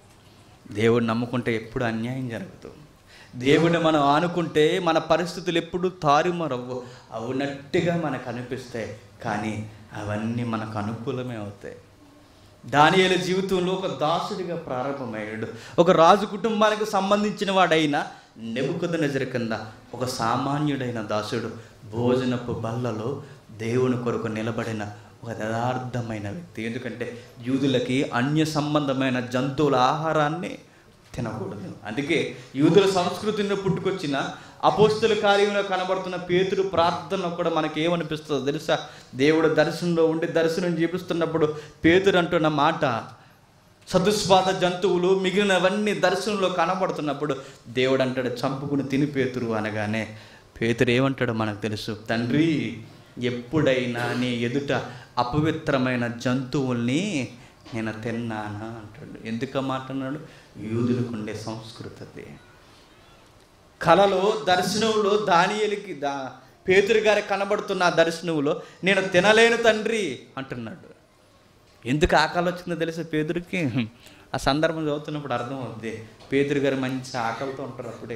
దేవుడు నమ్ముకుంటే ఎప్పుడు అన్యాయం జరుగుతుంది దేవుడిని మనం ఆనుకుంటే మన పరిస్థితులు ఎప్పుడు తారుమారవ్వు అవునట్టుగా మనకు అనిపిస్తాయి కానీ అవన్నీ మనకు అనుకూలమే అవుతాయి దానియేలు జీవితంలో ఒక దాసుడిగా ప్రారంభమయ్యాడు ఒక రాజు కుటుంబానికి సంబంధించిన వాడైన నెబుకదనజర కింద ఒక సామాన్యుడైన దాసుడు భోజనపు బల్లలో దేవుని కొరకు నిలబడిన ఒక యథార్థమైన వ్యక్తి ఎందుకంటే యూదులకి అన్య సంబంధమైన జంతువుల ఆహారాన్ని తినకూడదు అందుకే యూదుల సంస్కృతిని పుట్టుకొచ్చిన అపోస్తుల కార్యంలో కనబడుతున్న పేతుడు ప్రార్థన కూడా మనకి ఏమనిపిస్తుందో తెలుసా దేవుడు దర్శనంలో ఉండి దర్శనం చూపిస్తున్నప్పుడు పేతుడు అంటున్న మాట సదుస్పాత జంతువులు మిగిలినవన్నీ దర్శనంలో కనబడుతున్నప్పుడు దేవుడు అంటాడు చంపుకుని తిని పేతురు అనగానే పేతురు ఏమంటాడో మనకు తెలుసు తండ్రి ఎప్పుడైనా నీ ఎదుట అపవిత్రమైన జంతువుల్ని నేను తిన్నానా అంటాడు ఎందుకు మాట అన్నాడు యూదులకు ఉండే సంస్కృతి అది కలలో దర్శనంలో దానియలికి దా పేతురు గారికి కనబడుతున్న ఆ దర్శనంలో నేను తినలేను తండ్రి అంటున్నాడు ఎందుకు ఆకలి వచ్చిందో తెలుసా పేదరికి ఆ సందర్భం చదువుతున్నప్పుడు అర్థం అవుద్ది పేదరు గారు మంచి ఆకలితో ఉంటారు అప్పుడే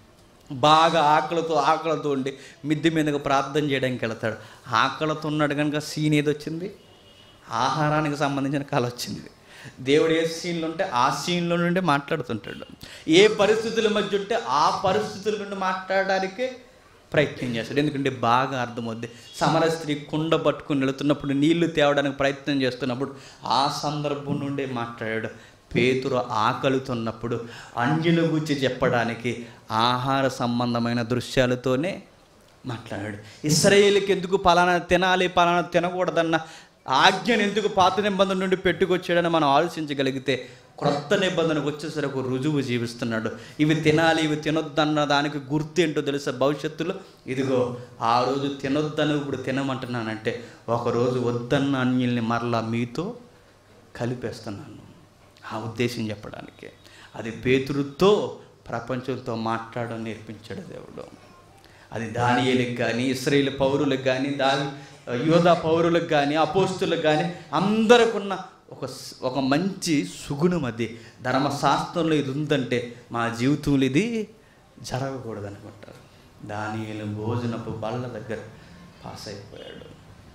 బాగా ఆకలితో ఆకలితో ఉండి మిద్ది మీదకు ప్రార్థన చేయడానికి వెళ్తాడు ఆకలితో ఉన్నాడు కనుక సీన్ ఏది వచ్చింది ఆహారానికి సంబంధించిన కళ వచ్చింది దేవుడు ఏ సీన్లో ఉంటే ఆ సీన్లో నుండి మాట్లాడుతుంటాడు ఏ పరిస్థితుల మధ్య ఉంటే ఆ పరిస్థితుల నుండి మాట్లాడడానికే ప్రయత్నం చేస్తాడు ఎందుకంటే బాగా అర్థమవుద్ది సమర స్త్రీ కుండ పట్టుకుని వెళుతున్నప్పుడు నీళ్లు తేవడానికి ప్రయత్నం చేస్తున్నప్పుడు ఆ సందర్భం నుండే మాట్లాడాడు పేతురు ఆకలితున్నప్పుడు అంజుల గురించి చెప్పడానికి ఆహార సంబంధమైన దృశ్యాలతోనే మాట్లాడాడు ఇస్రాయేల్కి ఎందుకు పలానా తినాలి పలానా తినకూడదన్న ఆజ్ఞను ఎందుకు పాత నిబంధన నుండి పెట్టుకొచ్చాడని మనం ఆలోచించగలిగితే క్రొత్త నిబంధనకు వచ్చేసరికి ఒక రుజువు జీవిస్తున్నాడు ఇవి తినాలి ఇవి తినొద్దన్న దానికి గుర్తు ఏంటో తెలుసా భవిష్యత్తులో ఇదిగో ఆ రోజు తినొద్దని ఇప్పుడు తినమంటున్నానంటే ఒకరోజు వద్దన్న అన్యుల్ని మరలా మీతో కలిపేస్తున్నాను ఆ ఉద్దేశం చెప్పడానికి అది పేతురుతో ప్రపంచంతో మాట్లాడడం నేర్పించాడు దేవుడు అది దానియేలకు కానీ ఇస్రాయేల్ పౌరులకు కానీ దాని యోధా పౌరులకు కానీ అపోస్తులకు కానీ అందరికున్న ఒక స్- ఒక మంచి సుగుణం అది ధర్మశాస్త్రంలో ఇది ఉందంటే మా జీవితంలో ఇది జరగకూడదు అనుకుంటారు దానియేలు భోజనపు బళ్ళ దగ్గర పాస్ అయిపోయాడు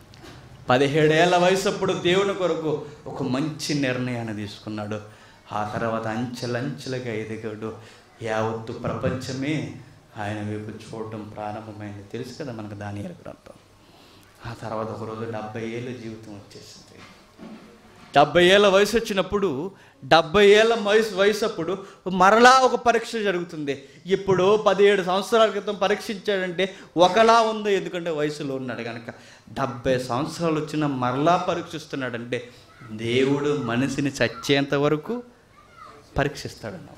పదిహేడేళ్ల వయసు అప్పుడు దేవుని కొరకు ఒక మంచి నిర్ణయాన్ని తీసుకున్నాడు ఆ తర్వాత అంచెలంచెలుగా ఎదిగాడు యావత్తు ప్రపంచమే ఆయన వైపు చూడడం ప్రారంభమైంది తెలుసు కదా మనకు దాని గ్రంథం ఆ తర్వాత ఒకరోజు డెబ్బై ఏళ్ళ జీవితం వచ్చేసింది డెబ్బై ఏళ్ళ వయసు వచ్చినప్పుడు డెబ్బై ఏళ్ళ వయసు వయసు అప్పుడు మరలా ఒక పరీక్ష జరుగుతుంది ఇప్పుడు పదిహేడు సంవత్సరాల క్రితం పరీక్షించాడంటే ఒకలా ఉంది ఎందుకంటే వయసులో ఉన్నాడు కనుక డెబ్బై సంవత్సరాలు వచ్చిన మరలా పరీక్షిస్తున్నాడంటే దేవుడు మనిషిని చచ్చేంత వరకు పరీక్షిస్తాడన్నమాట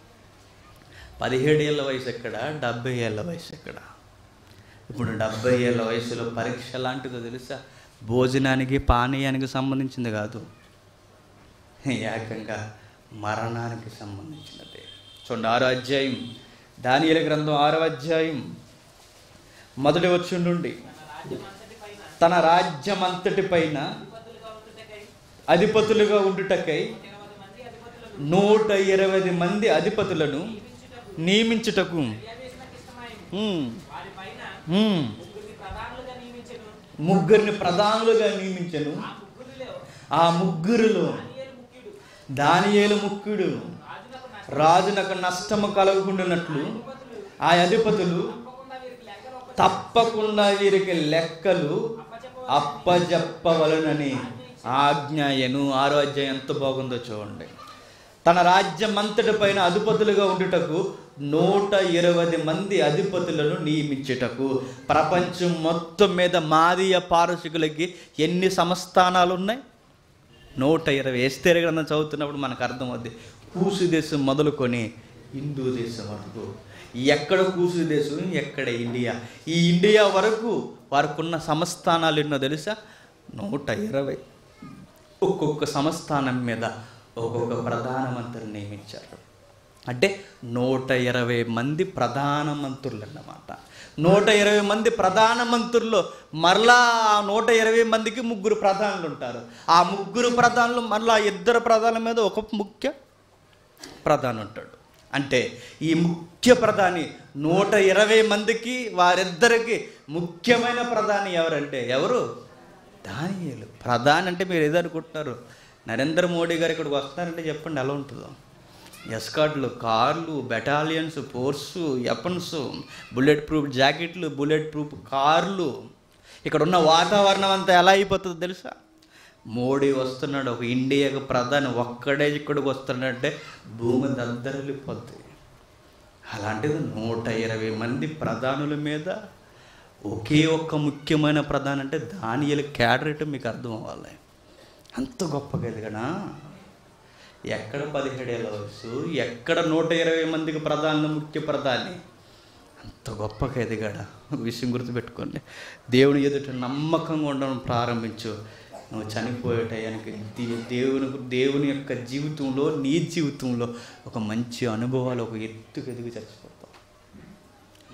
పదిహేడు ఏళ్ళ వయసు ఎక్కడ డెబ్బై ఏళ్ళ వయసు ఎక్కడ ఇప్పుడు డెబ్బై ఏళ్ళ వయసులో పరీక్ష లాంటిదో తెలుసా భోజనానికి పానీయానికి సంబంధించింది కాదు ఏకంగా మరణానికి సంబంధించినది చూడండి ఆరో అధ్యాయం దానియల గ్రంథం ఆరో అధ్యాయం మొదటి వచ్చి నుండి తన రాజ్యం అంతటి పైన అధిపతులుగా ఉండుటకై నూట ఇరవై మంది అధిపతులను నియమించుటకు ఉమ్, ఉమ్, ముగ్గురిని ప్రధానులుగా నియమించను ఆ ముగ్గురులో దానియేలు ముక్కుడు రాజునకు నష్టము కలగకుండానట్లు ఆ అధిపతులు తప్పకుండా వీరికి లెక్కలు అప్పజెప్పవలనని ఆజ్ఞాయను ఆరో అధ్యాయం ఎంత బాగుందో చూడండి తన రాజ్యం అంతటి పైన అధిపతులుగా ఉండుటకు నూట ఇరవై మంది అధిపతులను నియమించుటకు ప్రపంచం మొత్తం మీద మాదీయ పారసికులకి ఎన్ని సంస్థానాలు ఉన్నాయి నూట ఇరవై ఎస్తేరు గ్రంథం చదువుతున్నప్పుడు మనకు అర్థమవుద్ది కూసు దేశం మొదలుకొని హిందూ దేశం వరకు ఎక్కడ కూసు దేశం ఎక్కడ ఇండియా ఈ ఇండియా వరకు వారికి ఉన్న సంస్థానాలు ఎన్నో తెలుసా నూట ఇరవై ఒక్కొక్క సంస్థానం మీద ఒక్కొక్క ప్రధానమంత్రిని నియమించారు అంటే నూట ఇరవై మంది ప్రధానమంత్రులు అన్నమాట నూట ఇరవై మంది ప్రధానమంత్రుల్లో మరలా ఆ నూట ఇరవై మందికి ముగ్గురు ప్రధానులు ఉంటారు ఆ ముగ్గురు ప్రధానులు మరలా ఇద్దరు ప్రధానుల మీద ఒక ముఖ్య ప్రధాని ఉంటాడు అంటే ఈ ముఖ్య ప్రధాని నూట ఇరవై మందికి వారిద్దరికి ముఖ్యమైన ప్రధాని ఎవరంటే ఎవరు దానియేలు ప్రధాని అంటే మీరు ఏదనుకుంటున్నారు నరేంద్ర మోడీ గారు ఇక్కడికి వస్తారంటే చెప్పండి ఎలా ఉంటుందో ఎస్కాట్లు కార్లు battalions force weapons bullet proof జాకెట్లు బుల్లెట్ ప్రూఫ్ కార్లు ఇక్కడ ఉన్న వాతావరణం అంతా ఎలా అయిపోతుందో తెలుసా మోడీ వస్తున్నాడు ఒక ఇండియాకు ప్రధాని ఒక్కడే ఇక్కడికి వస్తున్నాడంటే భూమి దద్దరిల్లిపోద్ది అలాంటిది నూట ఇరవై మంది ప్రధానుల మీద ఒకే ఒక్క ముఖ్యమైన ప్రధాని అంటే దానియల క్యాడరేట్ మీకు అర్థం అవ్వాలి అంత గొప్పగా ఎదగనా ఎక్కడ పదిహేడేళ్ళ వయసు ఎక్కడ నూట ఇరవై మందికి ప్రధానులు ముఖ్య ప్రధాని అంత గొప్పగా ఎదిగాడా విషయం గుర్తుపెట్టుకోండి దేవుని ఎదుట నమ్మకంగా ఉండడం ప్రారంభించు నువ్వు చనిపోయే టయానికి దే- దేవుని దేవుని యొక్క జీవితంలో నీ జీవితంలో ఒక మంచి అనుభవాలు ఒక ఎత్తుకు ఎదిగి చచ్చిపోతావు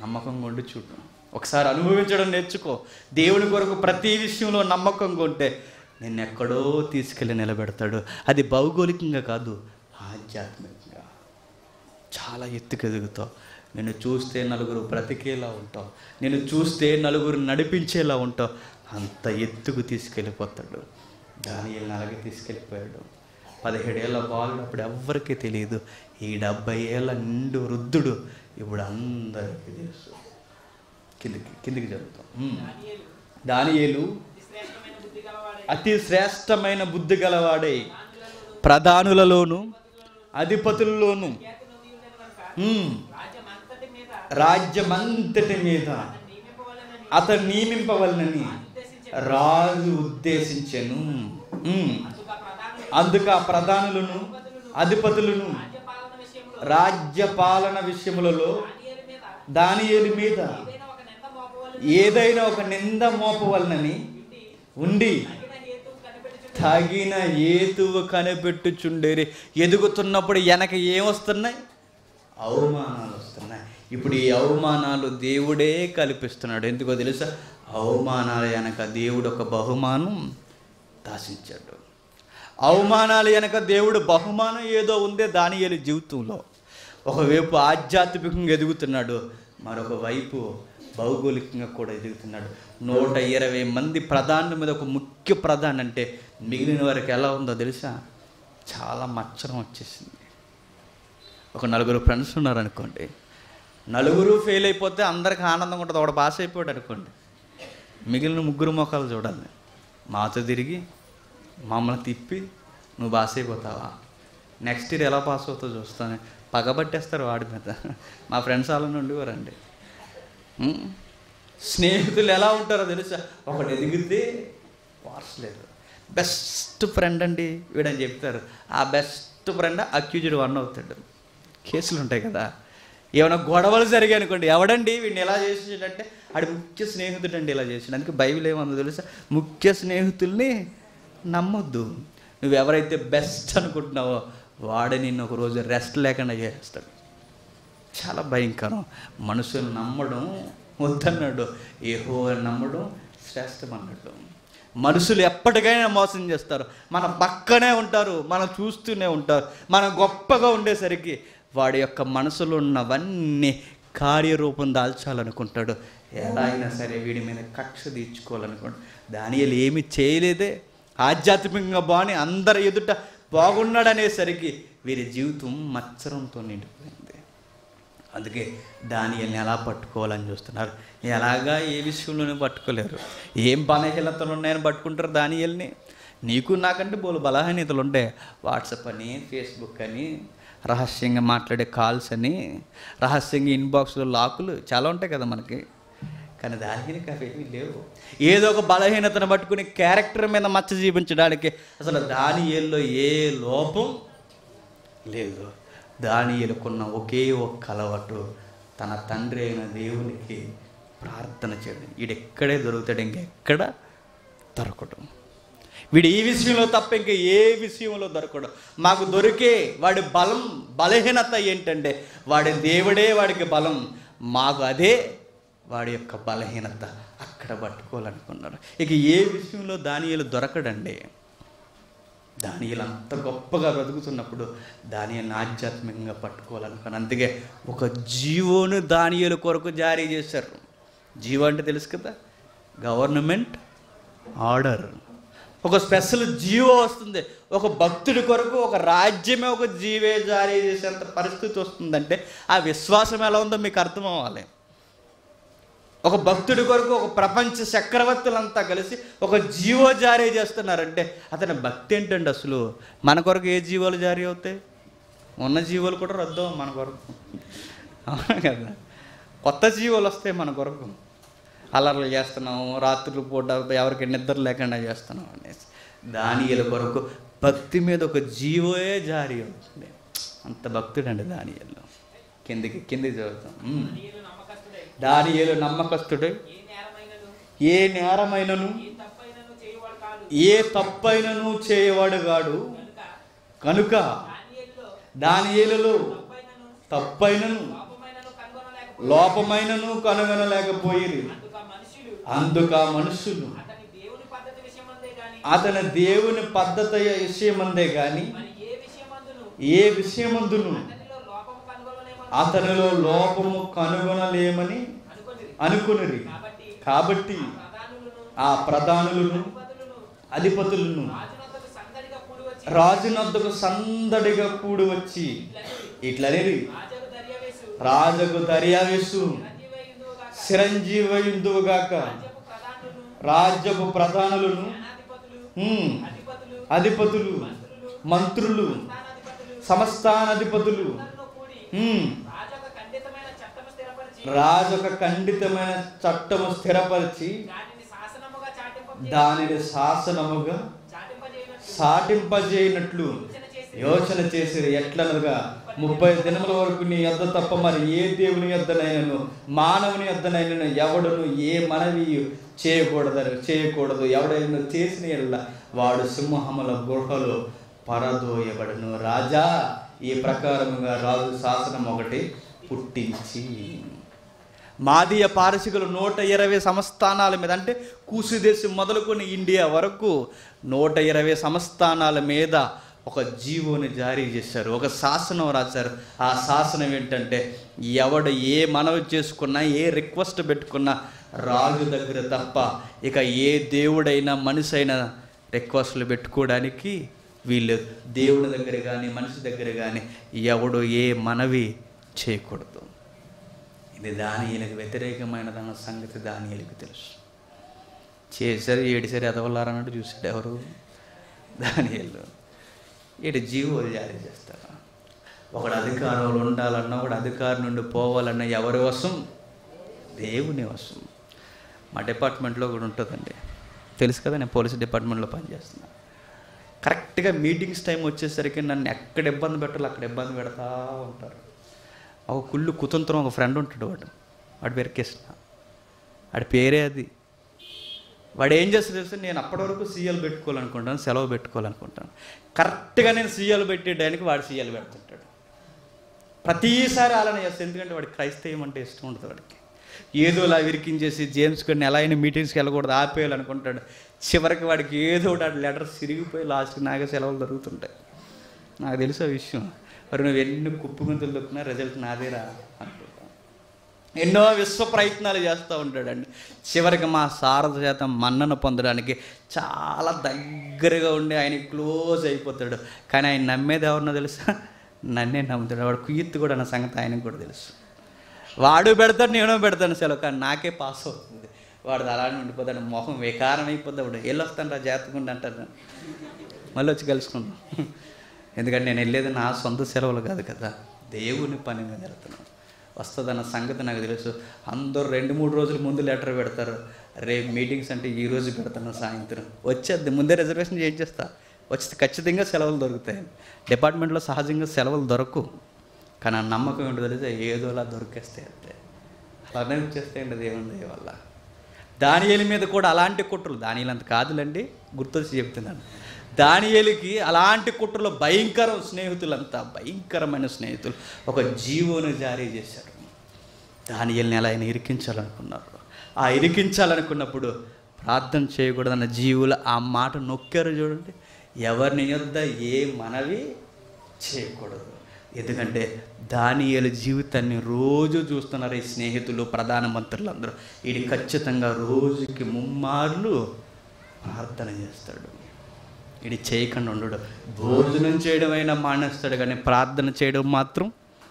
నమ్మకంగా ఉండి చూడు ఒకసారి అనుభవించడం నేర్చుకో దేవుని కొరకు ప్రతి విషయంలో నమ్మకంగా ఉంటే నిన్ను ఎక్కడో తీసుకెళ్ళి నిలబెడతాడు అది భౌగోళికంగా కాదు ఆధ్యాత్మికంగా చాలా ఎత్తుకు ఎదుగుతావు నిన్ను చూస్తే నలుగురు బ్రతికేలా ఉంటావు నేను చూస్తే నలుగురు నడిపించేలా ఉంటావు అంత ఎత్తుకు తీసుకెళ్ళిపోతాడు దాని అలాగే తీసుకెళ్ళిపోయాడు పదిహేడేళ్ళ బాలుడు అప్పుడు ఎవ్వరికీ తెలియదు ఈ డెబ్బై ఏళ్ళ నిండు వృద్ధుడు ఇప్పుడు అందరికీ తెలుసు కిందికి కిందికి జరుగుతాం దానియేలు దానియేలు అతి శ్రేష్టమైన బుద్ధి గలవాడే అతి శ్రేష్టమైన బుద్ధి గలవాడే ప్రధానులలోను అధిపతుల్లోను ఖ్యాతి నొంది ఉండెను కనుక ఉమ్, రాజ్యం అంతటి మీద రాజ్యమంతటి మీద నియమింపవలెనని అతను నియమింపవలనని ఉద్దేశించి రాజు ఉద్దేశించెను ఉమ్, అందుకు ఆ ప్రధానులు అందుకు ఆ ప్రధానులను అధిపతులను రాజ్యపాలన విషయంలో రాజ్యపాలన విషయములలో దానియేలు మీద దానియేలు మీద ఏదైనా ఒక నింద మోపవలెను ఏదైనా ఒక నింద మోపవలనని ఉండి తగిన హేతువు కనిపెట్టుచు తగిన ఏతువు కనిపెట్టుచుండేరి ఎదుగుతున్నప్పుడు వెనక ఏమొస్తున్నాయి అవమానాలు వస్తున్నాయి ఇప్పుడు ఈ అవమానాలు దేవుడే కల్పిస్తున్నాడు ఎందుకో తెలుసా అవమానాలు వెనక దేవుడు ఒక బహుమానం దాచించాడు అవమానాలు వెనక దేవుడు బహుమానం ఏదో ఉందే దానియేలు జీవితంలో ఒకవైపు ఆధ్యాత్మికంగా ఎదుగుతున్నాడు మరొక వైపు భౌగోళికంగా కూడా ఎదుగుతున్నాడు నూట ఇరవై మంది ప్రధానుల మీద ఒక ముఖ్య ప్రధాని అంటే మిగిలిన వారికి ఎలా ఉందో తెలుసా చాలా మచ్చరం వచ్చేసింది ఒక నలుగురు ఫ్రెండ్స్ ఉన్నారనుకోండి నలుగురు ఫెయిల్ అయిపోతే అందరికి ఆనందంగా ఉంటుంది ఒకడు పాస్ అయిపోయాడు అనుకోండి మిగిలిన ముగ్గురు మొక్కలు చూడాలి మాతో తిరిగి మమ్మల్ని తిప్పి నువ్వు పాస్ అయిపోతావా నెక్స్ట్ ఇయర్ ఎలా పాస్ అవుతావు చూస్తాను పగబట్టేస్తారు వాడి మీద మా ఫ్రెండ్స్ అలా ఉండేవారండి ఉం? స్నేహితులు ఎలా ఉంటారో తెలుసా ఒకడు ఎదిగితే వార్చలేదు బెస్ట్ ఫ్రెండ్ అండి వీడని చెప్తారు ఆ బెస్ట్ ఫ్రెండ్ అక్యూజ్డ్ వన్ అవుతాడు కేసులు ఉంటాయి కదా ఏమైనా గొడవలు జరిగాయి అనుకోండి ఎవడండి వీడిని ఎలా చేసాడంటే ఆడి ముఖ్య స్నేహితుడు అండి ఇలా చేసాడు అందుకే బైబిల్ ఏమందో తెలుసా ముఖ్య స్నేహితుల్ని నమ్మొద్దు నువ్వు ఎవరైతే బెస్ట్ అనుకుంటున్నావో వాడే నిన్ను ఒక రోజు రెస్ట్ లేకుండా చేస్తాడు చాలా భయంకరం మనుషులు నమ్మడం వద్దన్నాడు ఏహో నమ్మడం శ్రేష్టం అన్నాడు మనుషులు ఎప్పటికైనా మోసం చేస్తారు మన పక్కనే ఉంటారు మనం చూస్తూనే ఉంటారు మనం గొప్పగా ఉండేసరికి వాడి యొక్క మనసులో ఉన్నవన్నీ కార్యరూపం దాల్చాలనుకుంటాడు ఎలా అయినా సరే వీడి మీద కక్ష తీర్చుకోవాలనుకుంటాడు దానియలు ఏమి చేయలేదే ఆధ్యాత్మికంగా బాగుని అందరి ఎదుట బాగున్నాడనేసరికి వీరి జీవితం మత్సరంతో నిండిపోయింది అందుకే దానియల్ని ఎలా పట్టుకోవాలని చూస్తున్నారు ఎలాగా ఏ విషయంలోనే పట్టుకోలేరు ఏం బలహీనతలు ఉన్నాయని పట్టుకుంటారు దానియల్ని నీకు నాకంటే బోలు బలహీనతలు ఉంటాయి వాట్సాప్ అని ఫేస్బుక్ అని రహస్యంగా మాట్లాడే కాల్స్ అని రహస్యంగా ఇన్బాక్స్లో లాకులు చాలా ఉంటాయి కదా మనకి కానీ దానికి అవేమీ లేవు ఏదో ఒక బలహీనతను పట్టుకుని క్యారెక్టర్ మీద మచ్చ జీవించడానికి అసలు దానియల్లో ఏ లోపం లేదు దానియలుకున్న ఒకే ఒక్క అలవాటు తన తండ్రి అయిన దేవునికి ప్రార్థన చేయడం వీడెక్కడే దొరుకుతాడు ఇంకెక్కడ దొరకడం వీడు ఈ విషయంలో తప్ప ఇంకా ఏ విషయంలో దొరకడు మాకు దొరికే వాడి బలం బలహీనత ఏంటంటే వాడి దేవుడే వాడికి బలం మాకు అదే వాడి యొక్క బలహీనత అక్కడ పట్టుకోవాలనుకున్నారు ఇక ఏ విషయంలో దానియలు దొరకడండి దానియలు అంత గొప్పగా బ్రతుకుతున్నప్పుడు దానియల్ని ఆధ్యాత్మికంగా పట్టుకోవాలనుకున్నాను అందుకే ఒక జీవోను దానియలు కొరకు జారీ చేశారు జీవో అంటే తెలుసు కదా గవర్నమెంట్ ఆర్డర్ ఒక స్పెషల్ జీవో వస్తుంది ఒక భక్తుడి కొరకు ఒక రాజ్యమే ఒక జీవే జారీ చేసేంత పరిస్థితి వస్తుందంటే ఆ విశ్వాసం ఎలా ఉందో మీకు అర్థం అవ్వాలి ఒక భక్తుడి కొరకు ఒక ప్రపంచ చక్రవర్తులంతా కలిసి ఒక జీవో జారీ చేస్తున్నారంటే అతని భక్తి ఏంటండి అసలు మన కొరకు ఏ జీవోలు జారీ అవుతాయి ఉన్న జీవోలు కూడా రద్దు అవ్వవు మన కొరకు అవునా కదా కొత్త జీవోలు వస్తాయి మన కొరకు అలర్లు చేస్తున్నాం రాత్రులు పూట ఎవరికి నిద్ర లేకుండా చేస్తున్నాం అనేసి దానియల కొరకు భక్తి మీద ఒక జీవోయే జారీ అవుతుంది అంత భక్తుడండి దానియల్లో కిందికి కిందికి చదువుతాం ఉమ్. నీరు నమ్మకస్తుడై దానియేలు నమ్మకస్తుడై ఏ నేరమైనను ఏ నేరమైనను ఏ తప్పైనను చేయువాడు కాదు ఏ తప్పైనను చేయవాడు గాడు కనుక కనుక దానియేలులో దానియేలులో తప్పైనను తప్పైనను పాపమైనను కనుగొనలేకపోయాను లోపమైనను కనుగొనలేకపోయిరి అందుకు ఆ మనుషులు అందుక ఆ మనుషులు అతని దేవుని పద్ధతి విషయమందే గాని అతని దేవుని పద్ధతి విషయమందే గాని మరి ఏ విషయమందును ఏ విషయమందును అతనిలో లోపము కనుగొనలేమని అతనిలో లోపము కనుగొనలేమని అనుకొనిరి అనుకునిరి కాబట్టి కాబట్టి ప్రధానులను ఆ ప్రధానులను అధిపతులను అధిపతులను రాజునంతకు సందడిగా కూడి వచ్చి రాజునద్దకు సందడిగా కూడి వచ్చి ఇట్లనేది రాజకు దర్యావేసు రాజకు దర్యావేసు చిరంజీవయుందువుగాక చిరంజీవయుందువుగాక రాజ్యపు ప్రధానులను రాజ్యపు ప్రధానులను సేనాధిపతులు ఉమ్, అధిపతులు అధిపతులు మంత్రులు స్థానాధిపతులు సంస్థానాధిపతులు అందరిలో కూడి ఉమ్, రాజొక ఖండితమైన చట్టము స్థిరపరిచి రాజు ఒక ఖండితమైన చట్టము స్థిరపరిచి దానిని శాసనముగా చాటింప దానిని శాసనముగా చాటింపజేయనట్లు సాటింపజేయనట్లు సూచన చేసి యోచన చేసి ఎట్లనగా ముప్పై దినముల వరకు నీ యొద్ద తప్ప మరి ఏ దేవుని యొద్దనైనను మానవుని యొద్దనైనను ఎవడును ఏ మనవి చేయకూడదు చేయకూడదు ఎవడైనా చేసిన ఎడల వాడు సింహముల గుహలో పరదోయబడును రాజా ఈ ప్రకారముగా రాజు శాసనం ఒకటి పుట్టించి మాదీయ పారసికులు నూట ఇరవై సంస్థానాల మీద అంటే కూసు దేశం మొదలుకొని ఇండియా వరకు నూట ఇరవై సంస్థానాల మీద ఒక జీవోని జారీ చేశారు ఒక శాసనం రాశారు ఆ శాసనం ఏంటంటే ఎవడు ఏ మనవి చేసుకున్నా ఏ రిక్వెస్ట్ పెట్టుకున్నా రాజు దగ్గర తప్ప ఇక ఏ దేవుడైనా మనిషి అయినా రిక్వెస్ట్లు పెట్టుకోవడానికి వీళ్ళు దేవుడి దగ్గర కానీ మనిషి దగ్గర కానీ ఎవడు ఏ మనవి చేయకూడదు ఇది దానియలకు వ్యతిరేకమైనదన్న సంగతి దానియలకు తెలుసు చేశారు ఏడిసారి ఎదవలారన్నట్టు చూసాడు ఎవరు దానియలు ఏడు జీవోలు జారీ చేస్తారు ఒకడు అధికారంలో ఉండాలన్నా ఒకడు అధికారం నుండి పోవాలన్నా ఎవరి వశం దేవుని వశం మా డిపార్ట్మెంట్లో కూడా ఉంటుందండి తెలుసు కదా నేను పోలీస్ డిపార్ట్మెంట్లో పనిచేస్తున్నా కరెక్ట్గా మీటింగ్స్ టైం వచ్చేసరికి నన్ను ఎక్కడ ఇబ్బంది పెట్టాలో అక్కడ ఇబ్బంది పెడతా ఉంటారు ఒక కుళ్ళు కుతంత్రం ఒక ఫ్రెండ్ ఉంటాడు వాడు వాడి పేరు కృష్ణ వాడి పేరే అది వాడు ఏం చేస్తాడు తెలుసు నేను అప్పటి వరకు సీఎల్ పెట్టుకోవాలనుకుంటాను సెలవు పెట్టుకోవాలనుకుంటాను కరెక్ట్గా నేను సీఎల్ పెట్టేయడానికి వాడు సీఎల్ పెడుతుంటాడు ప్రతిసారి అలానే చేస్తాడు ఎందుకంటే వాడికి క్రైస్తవం అంటే ఇష్టం ఉంటుంది వాడికి ఏదోలా విరికించేసి జేమ్స్ గడిని ఎలా అయినా మీటింగ్స్కి వెళ్ళకూడదు ఆపేయాలనుకుంటాడు చివరికి వాడికి ఏదో ఒకటి లెటర్ సిరిగిపోయి లాస్ట్కి నాగే సెలవులు దొరుకుతుంటాయి నాకు తెలుసు ఆ విషయం మరి నువ్వు ఎన్ని కుప్పు గుంతలు దొక్కినా రిజల్ట్ నాదేరా అనుకుంటాను ఎన్నో విశ్వ ప్రయత్నాలు చేస్తూ ఉంటాడండి చివరికి మా సారథ చేత మన్నను పొందడానికి చాలా దగ్గరగా ఉండి ఆయన క్లోజ్ అయిపోతాడు కానీ ఆయన నమ్మేది ఎవరినో తెలుసా నన్నే నమ్ముతాడు వాడు కుయ్యత్తు కూడా నా సంగతి ఆయనకు కూడా తెలుసు వాడు పెడతాడు నేను పెడతాను సెలవు కానీ నాకే పాస్ అవుతుంది వాడు అలానే ఉండిపోతాడు మొహం వికారం అయిపోద్ది వాడు వెళ్ళొస్తాను రా జాతకుండా అంటారు మళ్ళీ వచ్చి కలుసుకుందాం ఎందుకంటే నేను వెళ్ళేది నా సొంత సెలవులు కాదు కదా దేవుని పని మీద వెళ్తున్నాను వస్తుందన్న సంగతి నాకు తెలుసు అందరూ రెండు మూడు రోజుల ముందు లెటర్ పెడతారు రేపు మీటింగ్స్ అంటే ఈ రోజు పెడతాను సాయంత్రం వచ్చేది ముందే రిజర్వేషన్ చేయించేస్తా వచ్చి ఖచ్చితంగా సెలవులు దొరుకుతాయి డిపార్ట్మెంట్లో సహజంగా సెలవులు దొరకవు కానీ ఆ నమ్మకం ఏంటో తెలిస్తే ఏదోలా దొరికేస్తాయి అంతే అలానే వచ్చేస్తాయండి దేవుని దయ వల్ల దానియేలు మీద కూడా అలాంటి కుట్రలు దానియేలు అంత కాదులండి గుర్తొచ్చి చెప్తున్నాను దానియేలుకి అలాంటి కుట్రలు భయంకరం స్నేహితులంతా భయంకరమైన స్నేహితులు ఒక జీవోను జారీ చేశారు దానియేలుని ఎలా ఆయన ఇరికించాలనుకున్నారు ఆ ఇరికించాలనుకున్నప్పుడు ప్రార్థన చేయకూడదన్న జీవులు ఆ మాట నొక్కారు చూడండి ఎవరిని యొద్ద ఏ మనవి చేయకూడదు ఎందుకంటే దానియేలు జీవితాన్ని రోజు చూస్తున్నారు ఈ స్నేహితులు ప్రధానమంత్రులు అందరూ ఇది ఖచ్చితంగా రోజుకి ముమ్మార్లు ప్రార్థన చేస్తాడు ఇది చేయకుండా ఉండడు భోజనం చేయడం అయినా మానేస్తాడు కానీ ప్రార్థన చేయడం మాత్రం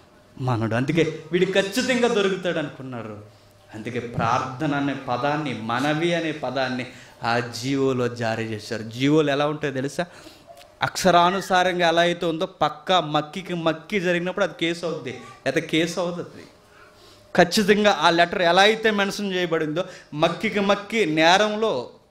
మానడు అందుకే వీడి ఖచ్చితంగా దొరుకుతాడు అనుకున్నారు అందుకే ప్రార్థన అనే పదాన్ని మనవి అనే పదాన్ని ఆ జీవోలో జారీ చేశారు జీవోలు ఎలా ఉంటాయో తెలుసా అక్షరానుసారంగా ఎలా అయితే ఉందో పక్క మక్కికి మక్కి జరిగినప్పుడు అది కేసు అవుద్ది లేదా కేసు అవుతుంది ఖచ్చితంగా ఆ లెటర్ ఎలా అయితే మెన్షన్ చేయబడిందో మక్కికి మక్కి నేరంలో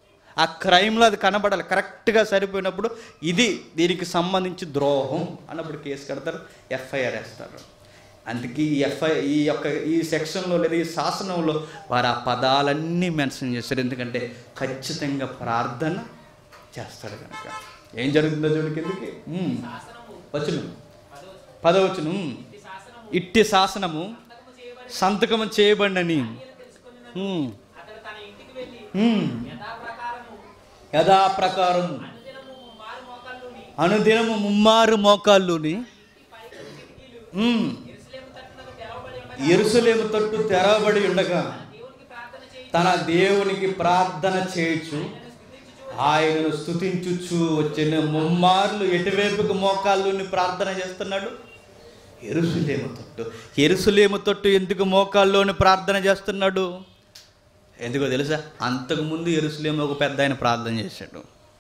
ఆ క్రైమ్లో అది కనబడాలి కరెక్ట్గా సరిపోయినప్పుడు ఇది దీనికి సంబంధించి ద్రోహం అన్నప్పుడు కేసు కడతారు ఎఫ్ఐఆర్ వేస్తారు అందుకే ఈ ఎఫ్ఐ ఈ యొక్క ఈ సెక్షన్లో లేదా ఈ శాసనంలో వారు ఆ పదాలన్నీ మెన్షన్ చేస్తారు ఎందుకంటే ఖచ్చితంగా ప్రార్థన చేస్తాడు కనుక ఏం జరుగుతుందో చూడు కిందకి ఉమ్. శాసనము వచ్చును పదో పదవచ్చును ఈ శాసనము ఇట్టి శాసనము సంతకము చేయబడిన సంతకం చేయబడినని ఉమ్, అతడు తన ఇంటికి వెళ్ళి ఉమ్, యథాప్రకారము యథాప్రకారము అనుదినము మారు మోకాళ్ళుని అనుదినము ముమ్మారు మోకాళ్ళుని పైకి కిటికీలు ఉమ్, ఎరుసలేము తట్టునకు తెరవబడి ఉండగా ఎరుసలేము తట్టు తెరవబడి ఉండగా దేవునికి ప్రార్థన చేయి తన దేవునికి ప్రార్థన చేయొచ్చు ఆయనను స్తుతించుచు వచ్చిన ముమ్మార్లు ఎటువైపుకు మోకాళ్ళుని ప్రార్థన చేస్తున్నాడు ఎరుసలేము తట్టు ఎరుసలేము తట్టు ఎందుకు మోకాల్లోని ప్రార్థన చేస్తున్నాడు ఎందుకో తెలుసా అంతకుముందు ఎరుసలేము ఒక పెద్ద ఆయన ప్రార్థన చేశాడు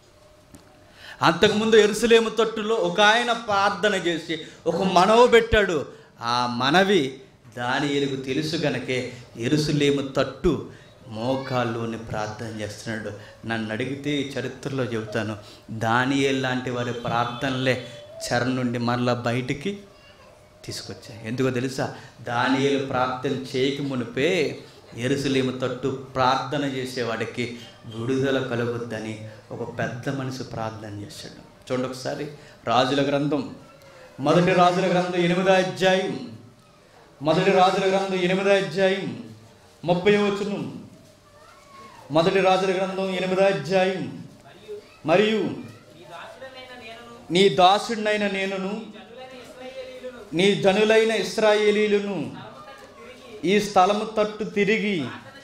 అంతకుముందు ఎరుసలేము తట్టులో ఒక ఆయన ప్రార్థన చేసి ఒక మనవి పెట్టాడు ఆ మనవి దాని ఎలుగు తెలుసు గనకే ఎరుసలేము తట్టు మోకాల్లోని ప్రార్థన చేస్తున్నాడు నన్ను అడిగితే ఈ చరిత్రలో చెబుతాను దానియేలు లాంటి వారి ప్రార్థనలే చెర నుండి మరలా బయటికి తీసుకొచ్చాయి ఎందుకో తెలుసా దానియేలు ప్రార్థన చేయక మునిపే ఎరుసలేము తట్టు ప్రార్థన చేసేవాడికి విడుదల కలుగుద్దని ఒక పెద్ద మనిషి ప్రార్థన చేశాడు చూడండి ఒకసారి రాజుల గ్రంథం మొదటి రాజుల గ్రంథం ఎనిమిదో అధ్యాయం మొదటి రాజుల గ్రంథం ఎనిమిదో అధ్యాయం ముప్పై వచ్చును మొదటి రాజుల గ్రంథం ఎనిమిదో అధ్యాయం మరియు ఈ దాసుడనైన నేనును నీ దాసుడినైన నేనును జనులైన ఇశ్రాయేలీయులను నీ జనులైన ఇస్రాయేలీలను తరము తట్టు తిరిగి ఈ స్థలము తట్టు తిరిగి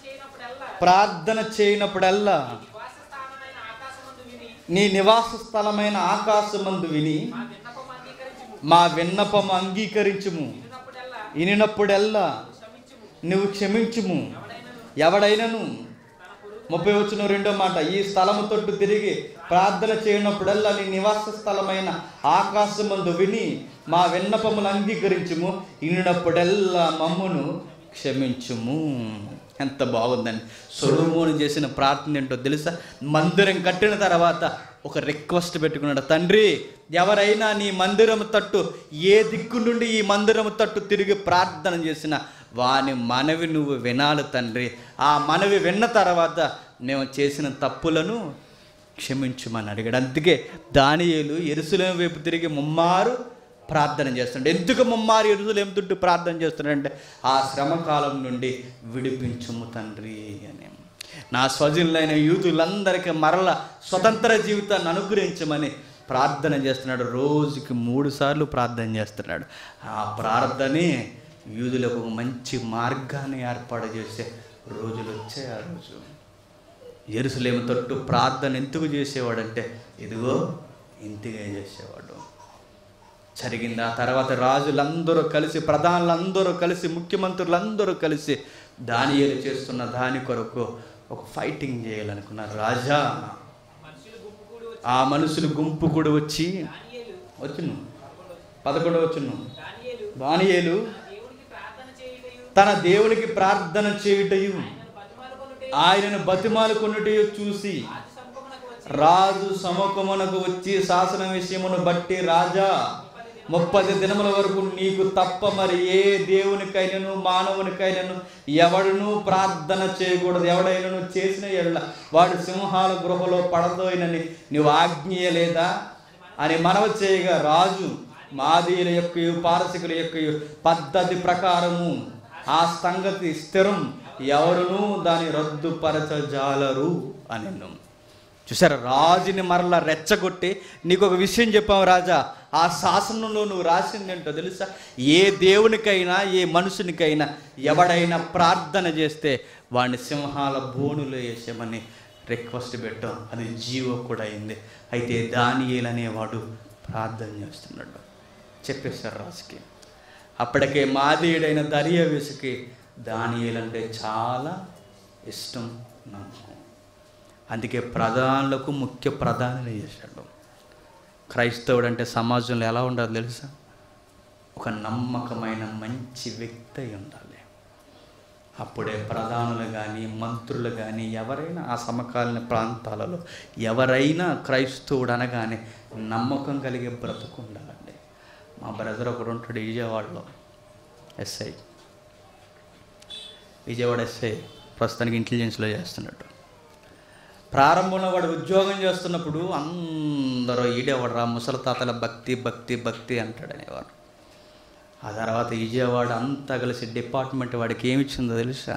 ప్రార్థన చేయనప్పుడల్లా ప్రార్థన చేయనప్పుడల్లా నివాస స్థానమైన ఆకాశమందు విని నీ నివాస స్థలమైన ఆకాశమందు విని మా విన్నపం అంగీకరించుము మా విన్నపము అంగీకరించుము విన్నప్పుడల్లా వినినప్పుడెల్లా క్షమించుము నువ్వు క్షమించుము ఎవడైనను ఎవడైనను తన పొరుగు ముప్పై వచ్చిన రెండో మాట ఈ స్థలము తట్టు తిరిగి ప్రార్థన చేయనప్పుడల్లా నీ నివాస స్థలమైన ఆకాశమందు విని మా విన్నపములు అంగీకరించుము వినినప్పుడల్లా మమ్మును క్షమించుము ఎంత బాగుందండి సొలోమోను చేసిన ప్రార్థన ఏంటో తెలుసా మందిరం కట్టిన తర్వాత ఒక రిక్వెస్ట్ పెట్టుకున్నాడు తండ్రి ఎవరైనా నీ మందిరం తట్టు ఏ దిక్కు నుండి ఈ మందిరం తట్టు తిరిగి ప్రార్థన చేసిన వాని మనవి నువ్వు వినాలి తండ్రి ఆ మనవి విన్న తర్వాత మేము చేసిన తప్పులను క్షమించమని అడిగాడు అందుకే దానియేలు ఎరుసలేం వైపు తిరిగి ముమ్మారు ప్రార్థన చేస్తున్నాడు ఎందుకు ముమ్మారు ఎరుసలేం తుట్టు ప్రార్థన చేస్తున్నాడంటే ఆ శ్రమకాలం నుండి విడిపించుము తండ్రి అని నా స్వజనులైన యూతులందరికీ మరల స్వతంత్ర జీవితాన్ని అనుగ్రహించమని ప్రార్థన చేస్తున్నాడు రోజుకి మూడు సార్లు ప్రార్థన చేస్తున్నాడు ఆ ప్రార్థనే యూదులకు ఒక మంచి మార్గాన్ని ఏర్పాటు చేసే రోజులు వచ్చాయి ఆ రోజు ఎరుసలేము తట్టు ప్రార్థన ఎందుకు చేసేవాడంటే ఇదిగో ఇంటిగా చేసేవాడు జరిగింది ఆ తర్వాత రాజులందరూ కలిసి ప్రధానులందరూ కలిసి ముఖ్యమంత్రులందరూ కలిసి దానియేలు చేస్తున్న దాని కొరకు ఒక ఫైటింగ్ చేయాలనుకున్నారు రాజా మనుషులు గుంపు కూడి వచ్చి ఆ మనుషులు గుంపు కూడా వచ్చి దానియేలు వచ్చును పదకొండు వచ్చును దానియేలు దానియేలు దేవునికి ప్రార్థన చేయుటయు తన దేవునికి ప్రార్థన చేయుటయు ఆయనను బతిమాలుకొనుటయు ఆయనను బతిమాలుకొనుటయు చూసి రాజు సముఖమునకు వచ్చి రాజు సముఖమునకు వచ్చి శాసన విషయమును బట్టి రాజా ముప్పది దినముల వరకు నీకు తప్ప మరి ఏ దేవునికైనను మానవునికైనను ఎవడును ప్రార్థన చేయకూడదు ఎవడైనను చేసిన ఎడల వాడు సింహాల గృహలో పడదోయినని నువ్వు ఆజ్ఞయలేదా అని మనవి చేయగా రాజు మాదీయుల యొక్క పారసికుల యొక్క పద్ధతి ప్రకారము ఆ సంగతి స్థిరం ఎవరునూ దాని రద్దుపరచజాలరు అని చూసారా రాజుని మరలా రెచ్చగొట్టి నీకు ఒక విషయం చెప్పావు రాజా ఆ శాసనంలో నువ్వు రాసింది ఏంటో తెలుసా ఏ దేవునికైనా ఏ మనుషునికైనా ఎవడైనా ప్రార్థన చేస్తే వాడిని సింహాల బోనులో వేసామని రిక్వెస్ట్ పెట్టాం అది జీవో కూడా అయింది అయితే దానియేలు అనేవాడు ప్రార్థన చేస్తున్నాడు చెప్పేశారు రాజుకి అప్పటికే మాదీయుడైన దర్యావేసుకి దానియేలంటే చాలా ఇష్టం నమ్మకం అందుకే ప్రధానులకు ముఖ్య ప్రధానిని చేశాడు క్రైస్తవుడు అంటే సమాజంలో ఎలా ఉండాలి తెలుసా ఒక నమ్మకమైన మంచి వ్యక్తి అయి ఉండాలి అప్పుడే ప్రధానులు కానీ మంత్రులు కానీ ఎవరైనా ఆ సమకాలీన ప్రాంతాలలో ఎవరైనా క్రైస్తవుడు అనగానే నమ్మకం కలిగే బ్రతుకు ఉండాలండి మా బ్రదర్ ఒకడు ఉంటాడు విజయవాడలో ఎస్ఐ విజయవాడ ఎస్ఐ ప్రస్తుతానికి ఇంటెలిజెన్స్లో చేస్తున్నాడు ప్రారంభంలో వాడు ఉద్యోగం చేస్తున్నప్పుడు అందరూ ఈడేవాడు రా ముసలి తాతల భక్తి భక్తి భక్తి అంటాడు అనేవాడు ఆ తర్వాత విజయవాడ అంతా కలిసి డిపార్ట్మెంట్ వాడికి ఏమి ఇచ్చిందో తెలుసా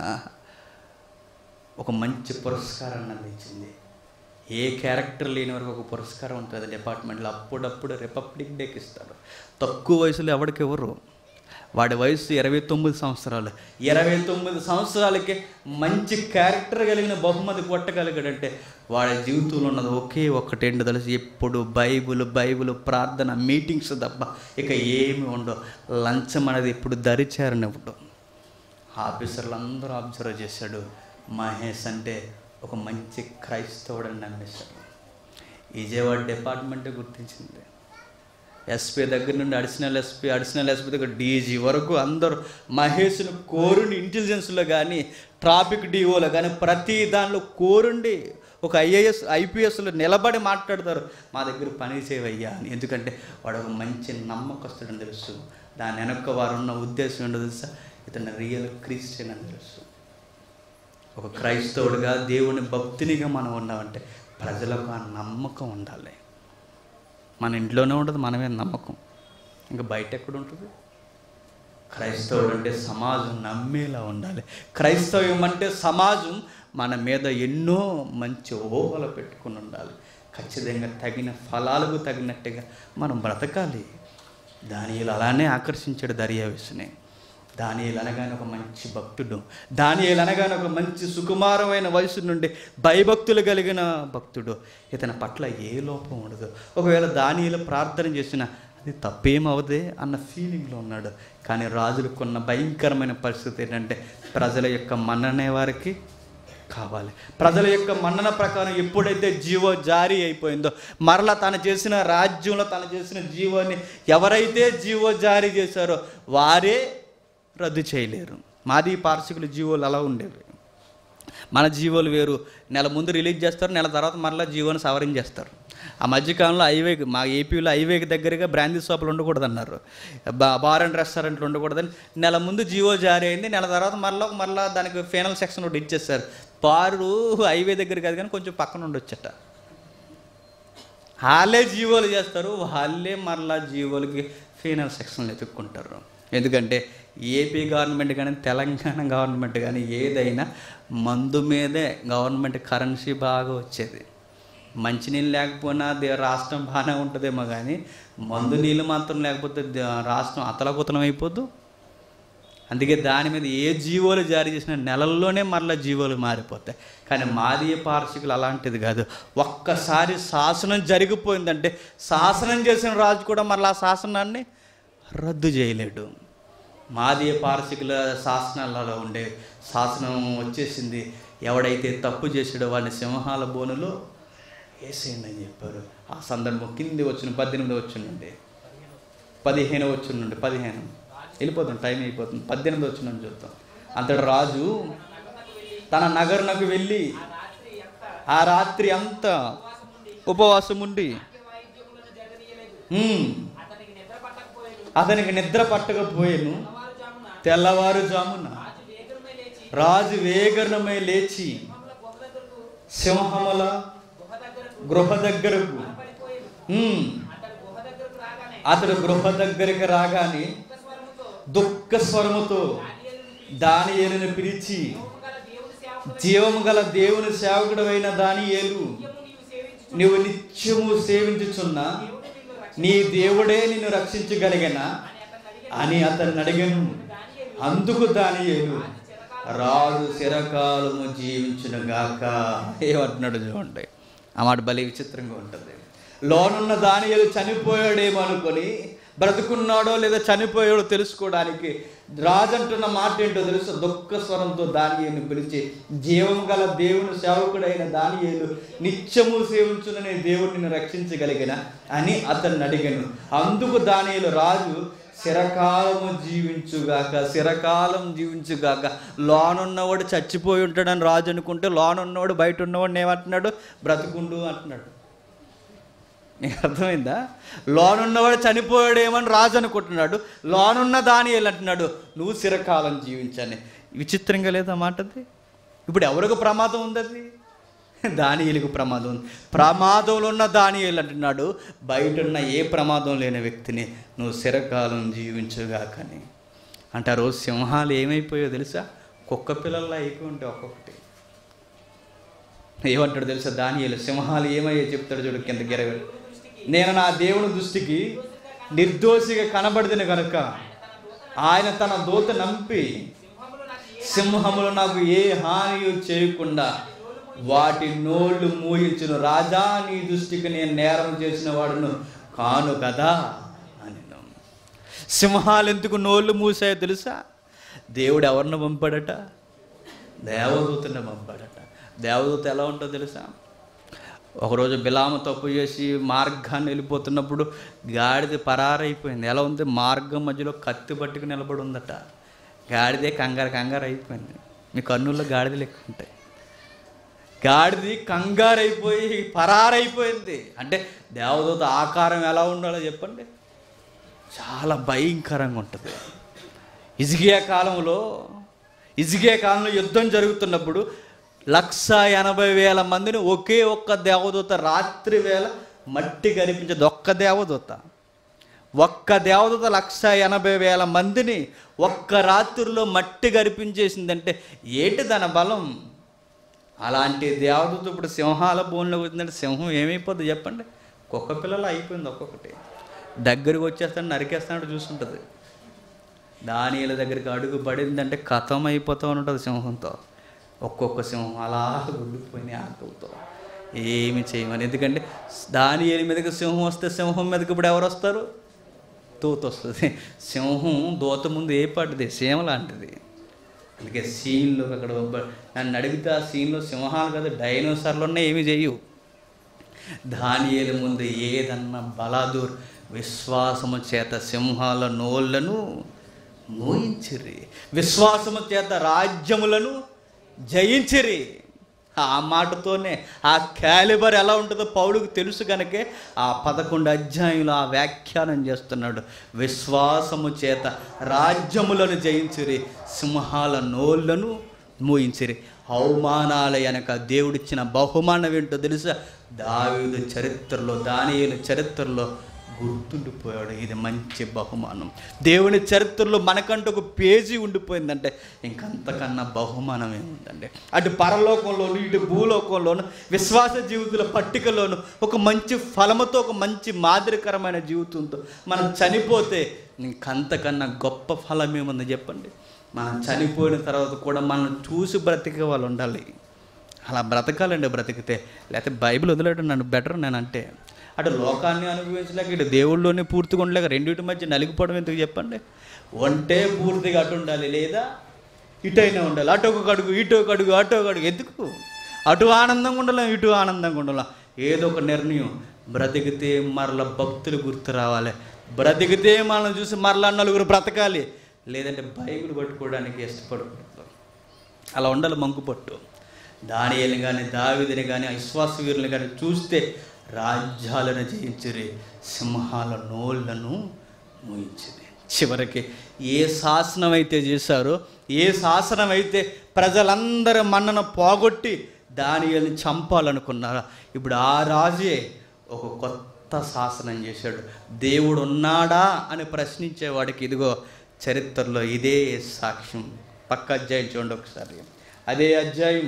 ఒక మంచి పురస్కారాన్ని అందించింది ఏ క్యారెక్టర్ లేని వరకు ఒక పురస్కారం ఉంటుంది డిపార్ట్మెంట్లో అప్పుడప్పుడు రిపబ్లిక్ డేకి ఇస్తారు తక్కువ వయసులో ఎవరికి ఎవరు వాడి వయసు ఇరవై తొమ్మిది సంవత్సరాలు ఇరవై తొమ్మిది సంవత్సరాలకి మంచి క్యారెక్టర్ కలిగిన బహుమతి కొట్టగలిగాడంటే వాడి జీవితంలో ఉన్నది ఒకే ఒక్కటి ఏంటో తెలిసి ఎప్పుడు బైబుల్ బైబుల్ ప్రార్థన మీటింగ్స్ తప్ప ఇక ఏమి ఉండవు లంచం అనేది ఇప్పుడు దరిచారనివ్వడం ఆఫీసర్లు అందరూ అబ్జర్వ్ చేశాడు మహేష్ అంటే ఒక మంచి క్రైస్తవుడని నమ్మేశాడు విజయవాడ డిపార్ట్మెంటే గుర్తించింది ఎస్పీ దగ్గర నుండి అడిషనల్ ఎస్పీ అడిషనల్ ఎస్పీ దగ్గర డీజీ వరకు అందరూ మహేష్ను కోరుని ఇంటెలిజెన్స్లో కానీ ట్రాఫిక్ డిఓలో కానీ ప్రతి దానిలో కోరుండి ఒక ఐఏఎస్ ఐపీఎస్లో నిలబడి మాట్లాడతారు మా దగ్గర పని చేయవయ్యా అని ఎందుకంటే వాడు ఒక మంచి నమ్మకస్తుడని తెలుసు దాని వెనక వారు ఉన్న ఉద్దేశం ఏంటో తెలుసా ఇతను రియల్ క్రిస్టియన్ అని తెలుసు ఒక క్రైస్తవుడిగా దేవుని భక్తినిగా మనం ఉన్నామంటే ప్రజలకు ఆ నమ్మకం ఉండాలి మన ఇంట్లోనే ఉంటుంది మనమే నమ్మకం ఇంకా బయట ఎక్కడ ఉంటుంది క్రైస్తవుడు అంటే సమాజం నమ్మేలా ఉండాలి క్రైస్తవ్యం అంటే సమాజం మన మీద ఎన్నో మంచి ఊహలు పెట్టుకుని ఉండాలి ఖచ్చితంగా తగిన ఫలాలకు తగినట్టుగా మనం బ్రతకాలి దానిలో అలానే ఆకర్షించాడు దర్యావేసుని దానియేలు అనగానే ఒక మంచి భక్తుడు దానియేలు అనగానే ఒక మంచి సుకుమారమైన వయసు నుండి భయభక్తులు కలిగిన భక్తుడు ఇతని పట్ల ఏ లోపం ఉండదు ఒకవేళ దానియేలు ప్రార్థన చేసిన అది తప్పేమవదే అన్న ఫీలింగ్లో ఉన్నాడు కానీ రాజులకున్న భయంకరమైన పరిస్థితి ఏంటంటే ప్రజల యొక్క మన్ననే వారికి కావాలి ప్రజల యొక్క మన్నన ప్రకారం ఎప్పుడైతే జీవో జారీ అయిపోయిందో మరలా తను చేసిన రాజ్యంలో తను చేసిన జీవోని ఎవరైతే జీవో జారీ చేశారో వారే రద్దు చేయలేరు మాది పార్షికుల జీవోలు అలా ఉండేవి మన జీవోలు వేరు నెల ముందు రిలీజ్ చేస్తారు నెల తర్వాత మరలా జీవోని సవరించేస్తారు ఆ మధ్యకాలంలో హైవే మా ఏపీలో హైవేకి దగ్గరగా బ్రాందీ షాపులు ఉండకూడదు అన్నారు బా- బార్ అండ్ రెస్టారెంట్లు ఉండకూడదని నెల ముందు జీవో జారీ అయింది నెల తర్వాత మరలా మరలా దానికి ఫైనల్ సెక్షన్ ఒకటి ఇచ్చేస్తారు బారు హైవే దగ్గర కాదు కానీ కొంచెం పక్కన ఉండొచ్చట వాళ్ళే జీవోలు చేస్తారు వాళ్ళే మరలా జీవోలకి ఫైనల్ సెక్షన్లు ఎత్తుక్కుంటారు ఎందుకంటే ఏపీ గవర్నమెంట్ కానీ తెలంగాణ గవర్నమెంట్ కానీ ఏదైనా మందు మీదే గవర్నమెంట్ కరెన్సీ బాగా వచ్చేది మంచినీళ్ళు లేకపోయినా దే- రాష్ట్రం బాగానే ఉంటుందేమో కానీ మందు నీళ్ళు మాత్రం లేకపోతే ద- రాష్ట్రం అతలకుతలం అయిపోద్దు అందుకే దాని మీద ఏ జీవోలు జారీ చేసిన నెలల్లోనే మరలా జీవోలు మారిపోతాయి కానీ మాదీయ పార్షికులు అలాంటిది కాదు ఒక్కసారి శాసనం జరిగిపోయిందంటే శాసనం చేసిన రాజు కూడా మరలా ఆ శాసనాన్ని రద్దు చేయలేడు మాదీయ పార్షికుల శాసనాలలో ఉండే శాసనం వచ్చేసింది ఎవడైతే తప్పు చేసాడో వాడిని సింహాల బోనులో వేసేయండి అని చెప్పారు ఆ సందర్భం కింది వచ్చిన పద్దెనిమిది వచ్చిందండి పదిహేను వచ్చి నుండి పదిహేను వెళ్ళిపోతుంది టైం అయిపోతుంది పద్దెనిమిది వచ్చి నుండి చూద్దాం అంతటి రాజు తన నగరునకు వెళ్ళి రాత్రి ఎంత ఆ రాత్రి అంతా ఉపవాసం ఉండి వాయిద్యములను జరగనీయలేదు ఉమ్, అతనికి నిద్ర పట్టకపోయాడు అతనికి నిద్ర పట్టకపోయాను తెల్లవారుజామున తెల్లవారుజామున రాజు వేగరమై లేచి రాజు వేగరణమై లేచి సింహముల గుహ దగ్గరకు సింహముల గుహ దగ్గరకు గృహ దగ్గరకు పడిపోయాడు ఉమ్, అతడు గుహ దగ్గరకు రాగానే అతడు గృహ దగ్గరికి రాగానే ఒక స్వరముతో దుఃఖ స్వరముతో దానియేలుని పిలిచి గల దేవుని సేవకుడు జీవము గల దేవుని సేవకుడైన దానియేలు నీవు సేవించు నువ్వు నిత్యము సేవించుచున్న నీ దేవుడే నిన్ను రక్షించగలిగిన అని అతన్ని అడిగాను అందుకు దానియేలు రాజు చిరకాలము జీవించును గాక ఏమంటున్నాడు చూడండి ఆ మాట బలి విచిత్రంగా ఉంటుంది లోనున్న దానియేలు చనిపోయాడేమో అనుకొని బ్రతుకున్నాడో లేదా చనిపోయాడో తెలుసుకోవడానికి రాజు అంటున్న మాట ఏంటో తెలుసు దుఃఖ స్వరంతో దానియేలుని పిలిచి జీవం గల దేవుని సేవకుడైన దానియేలు నిత్యము సేవించుననే దేవుడిని రక్షించగలిగిన అని అతన్ని అడిగాను అందుకు దానియేలు రాజు చిరకాలము జీవించుగాక చిరకాలం జీవించుగాక లోనున్నవాడు చచ్చిపోయి ఉంటాడని రాజు అనుకుంటే లోనున్నవాడు బయట ఉన్నవాడు ఏమంటున్నాడు బ్రతుకుండు అంటున్నాడు నీకు అర్థమైందా లోనున్నవాడు చనిపోయాడేమని రాజు అనుకుంటున్నాడు లోనున్న దాని అంటున్నాడు నువ్వు చిరకాలం జీవించని విచిత్రంగా లేదా మాటది ఇప్పుడు ఎవరికి ప్రమాదం ఉంది అది దానియేలుకు ప్రమాదం ఉంది ప్రమాదంలో ఉన్న దానియేలు అంటున్నాడు బయట ఉన్న ఏ ప్రమాదం లేని వ్యక్తిని నువ్వు చిరకాలం జీవించుగాకని అంటే ఆ రోజు సింహాలు ఏమైపోయో తెలుసా కుక్క పిల్లల్లో అయిపోయి ఉంటాయి ఒక్కొక్కటి ఏమంటాడు తెలుసా దానియేలు సింహాలు ఏమయ్యో చెప్తాడు చూడు కింద గిరవి నేను నా దేవుని దృష్టికి నిర్దోషిగా కనబడిన కనుక ఆయన తన దూత నంపి సింహములు నాకు ఏ సింహములు నాకు ఏ హాని చేయకుండా వాటి నోళ్ళు మూయించును రాజా నీ దృష్టికి నేను నేరం చేసిన వాడును కాను కదా అని సింహాలు ఎందుకు నోళ్ళు మూసాయో తెలుసా దేవుడు ఎవరిని పంపాడట దేవదూతని పంపాడట దేవదూత ఎలా ఉంటుందో తెలుసా ఒకరోజు బిలాము తప్పు చేసి మార్గాన్ని వెళ్ళిపోతున్నప్పుడు గాడిద పరారైపోయింది ఎలా ఉంది మార్గం మధ్యలో కత్తి పట్టుకు నిలబడి ఉందట గాడిదే కంగారు కంగారు అయిపోయింది మీ కన్నుల్లో గాడిదలు ఎక్కువ ఉంటాయి గాడిది కంగారైపోయి పరారైపోయింది అంటే దేవదూత ఆకారం ఎలా ఉండాలో చెప్పండి చాలా భయంకరంగా ఉంటుంది ఇజిగియా కాలంలో ఇజిగియా కాలంలో యుద్ధం జరుగుతున్నప్పుడు లక్ష ఎనభై వేల మందిని ఒకే ఒక్క దేవదూత రాత్రి వేళ మట్టి కనిపించేది ఒక్క దేవదూత ఒక్క దేవదూత లక్ష ఎనభై వేల మందిని ఒక్క రాత్రిలో మట్టి గరిపించేసిందంటే ఏంటి దాని బలం అలాంటి దేవదూత ఇప్పుడు సింహాల బోన్లోకి వచ్చిందంటే సింహం ఏమైపోద్ది చెప్పండి కుక్క పిల్లలు అయిపోయింది ఒక్కొక్కటి దగ్గరికి వచ్చేస్తాడు నరికేస్తాడు చూస్తుంటుంది దానిల దగ్గరికి అడుగు పడిందంటే కథం అయిపోతూ ఉంటుంది సింహంతో ఒక్కొక్క సింహం అలా గుండిపోయినాయి ఆకలితో ఏమి చేయమని ఎందుకంటే దాని మీదకి సింహం వస్తే సింహం మీదకి ఇప్పుడు ఎవరు వస్తారు దూత వస్తుంది సింహం దూత ముందు ఏ పడ్డది సీమ లాంటిది అందుకే సీన్లో అక్కడ ఒబ్బ- నన్ను అడిగితే ఆ సీన్లో సింహాలు కదా డైనోసార్లు ఉన్నాయి ఏమి చేయు దానియేలు ముందు ఏదన్నా బలాదూర్ విశ్వాసము చేత సింహాల నోళ్లను మోయించిరి విశ్వాసము చేత రాజ్యములను జయించిరి ఆ మాటతోనే ఆ క్యాలిబర్ ఎలా ఉంటుందో పౌలుకు తెలుసు కనుకే ఆ పదకొండు అధ్యాయులు ఆ వ్యాఖ్యానం చేస్తున్నాడు విశ్వాసము చేత రాజ్యములను జయించిరి సింహాల నోళ్లను మూయించిరి అవమానాల వెనక దేవుడిచ్చిన బహుమానం ఏంటో తెలుసా దావీదు చరిత్రలో దానియేలు చరిత్రలో గుర్తుండిపోయాడు ఇది మంచి బహుమానం దేవుని చరిత్రలో మనకంటూ ఒక పేజీ ఉండిపోయిందంటే ఇంకంతకన్నా బహుమానం ఏముందండి అటు పరలోకంలోను ఇటు భూలోకంలోను విశ్వాస జీవితుల పట్టికలోను ఒక మంచి ఫలముతో ఒక మంచి మాదిరికరమైన జీవితంతో మనం చనిపోతే ఇంకంతకన్నా గొప్ప ఫలం ఏముంది చెప్పండి మనం చనిపోయిన తర్వాత కూడా మనం చూసి బ్రతికే వాళ్ళు ఉండాలి అలా బ్రతకాలండి బ్రతికితే లేకపోతే బైబిల్ వదిలేయడం నన్ను బెటర్ నేను అంటే అటు లోకాన్ని అనుభవించలేక ఇటు దేవుళ్ళలోనే పూర్తిగా ఉండలేక రెండింటి మధ్య నలిగిపోవడం ఎందుకు చెప్పండి ఒంటే పూర్తిగా అటు ఉండాలి లేదా ఇటైనా ఉండాలి అటు ఒక అడుగు ఇటు ఒక అడుగు అటు ఒక అడుగు ఎందుకు అటు ఆనందంగా ఉండాలి ఇటు ఆనందంగా ఉండాలి ఏదో ఒక నిర్ణయం బ్రతికితే మరల భక్తులు గుర్తు రావాలి బ్రతికితే మనం చూసి మరలా నలుగురు బ్రతకాలి లేదంటే బైబిల్ పట్టుకోవడానికి ఇష్టపడకూడదు అలా ఉండాలి మంకు పట్టు దానియల్ని కానీ దావిదిని కానీ విశ్వాస వీరుని కానీ చూస్తే రాజ్యాలను జయించిరి సింహాల నోళ్లను మోయించింది చివరికి ఏ శాసనం అయితే చేశారో ఏ శాసనం అయితే ప్రజలందరి మన్నను పోగొట్టి దానియల్ని చంపాలనుకున్నారో ఇప్పుడు ఆ రాజే ఒక కొత్త శాసనం చేశాడు దేవుడు ఉన్నాడా అని ప్రశ్నించేవాడికి ఇదిగో చరిత్రలో ఇదే సాక్ష్యం పక్క అధ్యాయం చూడండి ఒకసారి అదే అధ్యాయం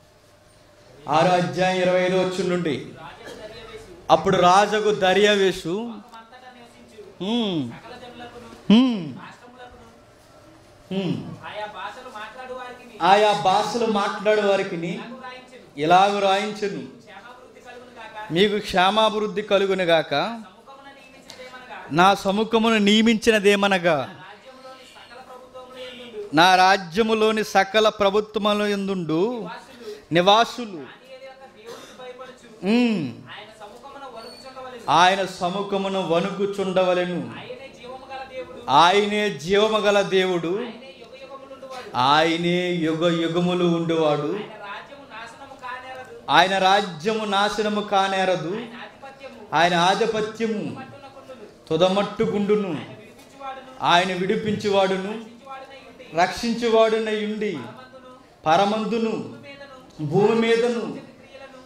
ఆరో అధ్యాయం ఇరవై ఐదు వచ్చి నుండి రాజు దర్యావేసు అప్పుడు రాజుకు దర్యావేషు అంతటా నివసించు హ్మ్, సకల జనులకును హ్మ్, రాష్ట్రములకును హ్మ్. ఆయా భాషలు మాట్లాడు వారికి ఆయా భాషలు మాట్లాడే వారికి నాకు రాయించను ఇలాగ రాయించును క్షేమాభివృద్ధి కలుగును కాక మీకు క్షేమాభివృద్ధి కలుగునుగాక సముఖమున నియమించినదేమనగా నా సముఖమును నియమించినదేమనగా రాజ్యములోని సకల ప్రభుత్వములు ఎందుండు నా రాజ్యములోని సకల ప్రభుత్వముల ఎందుండు వాసులు నివాసులు దానియేలు యొక్క దేవునికి భయపడుచు ఉమ్, ఆయన సముఖమున వణుకుచుండవలెను ఆయన సముఖమును వణుకుచుండవలెను ఆయనే జీవము గల దేవుడు ఆయనే జీవమగల దేవుడు ఆయనే యుగ యుగములుండువాడు ఆయనే యుగ యుగములు ఉండువాడు ఆయన రాజ్యము నాశనము కానేరదు ఆయన రాజ్యము నాశనము కానేరదు ఆయన ఆధిపత్యము ఆయన ఆధిపత్యము పట్టున కొండును తుదమట్టుగుండును ఆయన విడిపించువాడును ఆయన విడిపించువాడును రక్షించువాడునై ఉండి రక్షించువాడునై ఉండి మందును పరమందును మీదను భూమి మీదను క్రియలను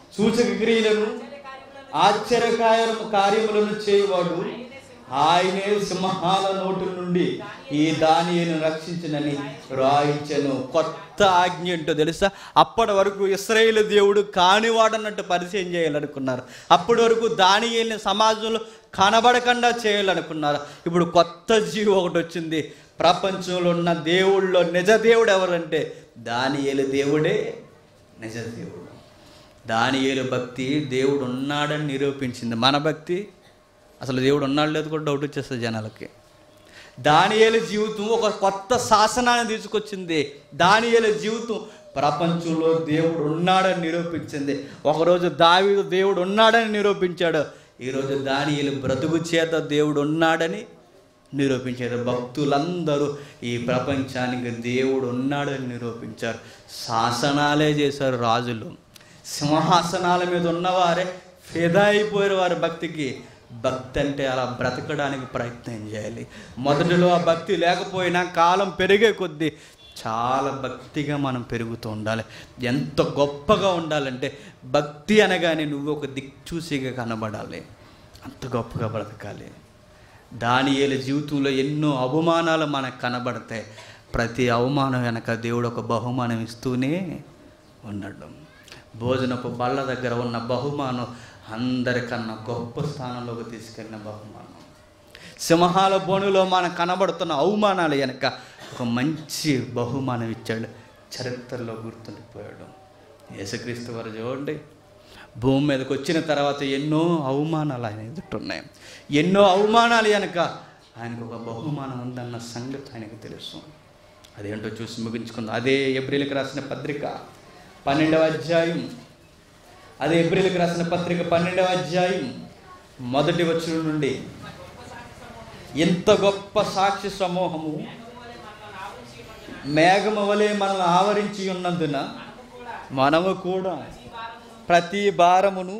సూచక క్రియలను ఆశ్చర్య కార్యము కార్యములను చేయవాడు ఆయనే సింహాల నోటి నుండి ఈ దానిని రక్షించనని రాయించను కొత్త ఆజ్ఞ ఏంటో తెలుసా అప్పటి వరకు ఇస్రాయేల్ దేవుడు కానివాడన్నట్టు పరిచయం చేయాలనుకున్నారు అప్పటి వరకు దానియేలిని సమాజంలో కనబడకుండా చేయాలనుకున్నారు ఇప్పుడు కొత్త జీవి ఒకటి వచ్చింది ప్రపంచంలో ఉన్న దేవుళ్ళలో నిజ దేవుడు ఎవరంటే దానియేలు దేవుడే నిజ దేవుడు దానియేలు భక్తి దేవుడు ఉన్నాడని నిరూపించింది మన భక్తి అసలు దేవుడు ఉన్నాడు లేదు కూడా డౌట్ వచ్చేస్తుంది జనాలకి దానియేలు జీవితం ఒక కొత్త శాసనాన్ని తీసుకొచ్చింది దానియేలు జీవితం ప్రపంచంలో దేవుడు ఉన్నాడని నిరూపించింది ఒకరోజు దావీదు దేవుడు ఉన్నాడని నిరూపించాడు ఈరోజు దానియేలు బ్రతుకు చేత దేవుడు ఉన్నాడని నిరూపించారు భక్తులందరూ ఈ ప్రపంచానికి దేవుడు ఉన్నాడని నిరూపించారు శాసనాలే చేశారు రాజులు సింహాసనాల మీద ఉన్నవారే ఫిదా అయిపోయారు వారి భక్తికి భక్తి అంటే అలా బ్రతకడానికి ప్రయత్నం చేయాలి మొదటిలో ఆ భక్తి లేకపోయినా కాలం పెరిగే కొద్దీ చాలా భక్తిగా మనం పెరుగుతూ ఉండాలి ఎంత గొప్పగా ఉండాలంటే భక్తి అనగానే నువ్వు ఒక దిక్చూసిగా కనబడాలి అంత గొప్పగా బ్రతకాలి దానియేల జీవితంలో ఎన్నో అవమానాలు మనకు కనబడతాయి ప్రతి అవమానం వెనక దేవుడు ఒక బహుమానం ఇస్తూనే ఉన్నాడు భోజనపు బళ్ళ దగ్గర ఉన్న బహుమానం అందరికన్నా గొప్ప స్థానంలోకి తీసుకెళ్ళిన బహుమానం సింహాల బోనులో మనకు కనబడుతున్న అవమానాలు వెనక ఒక మంచి బహుమానం ఇచ్చాడు చరిత్రలో గుర్తుండిపోయాడు యేసుక్రీస్తు వారు చూడండి భూమి మీదకి వచ్చిన తర్వాత ఎన్నో అవమానాలు ఆయన ఎదుర్కొన్నాయి ఎన్నో అవమానాలు వెనక ఆయనకు ఒక బహుమానం ఉందన్న సంగతి ఆయనకు తెలుసు అదేంటో చూసి ముగించుకుందాం అదే ఏప్రిల్కి రాసిన పత్రిక పన్నెండవ అధ్యాయం అదే ఏప్రిల్కి రాసిన పత్రిక పన్నెండవ అధ్యాయం మొదటి వచనం నుండి ఇంత గొప్ప సాక్షి సమూహము మేఘము వలె మనల్ని ఆవరించి ఉన్నందున మనము కూడా ప్రతి భారమును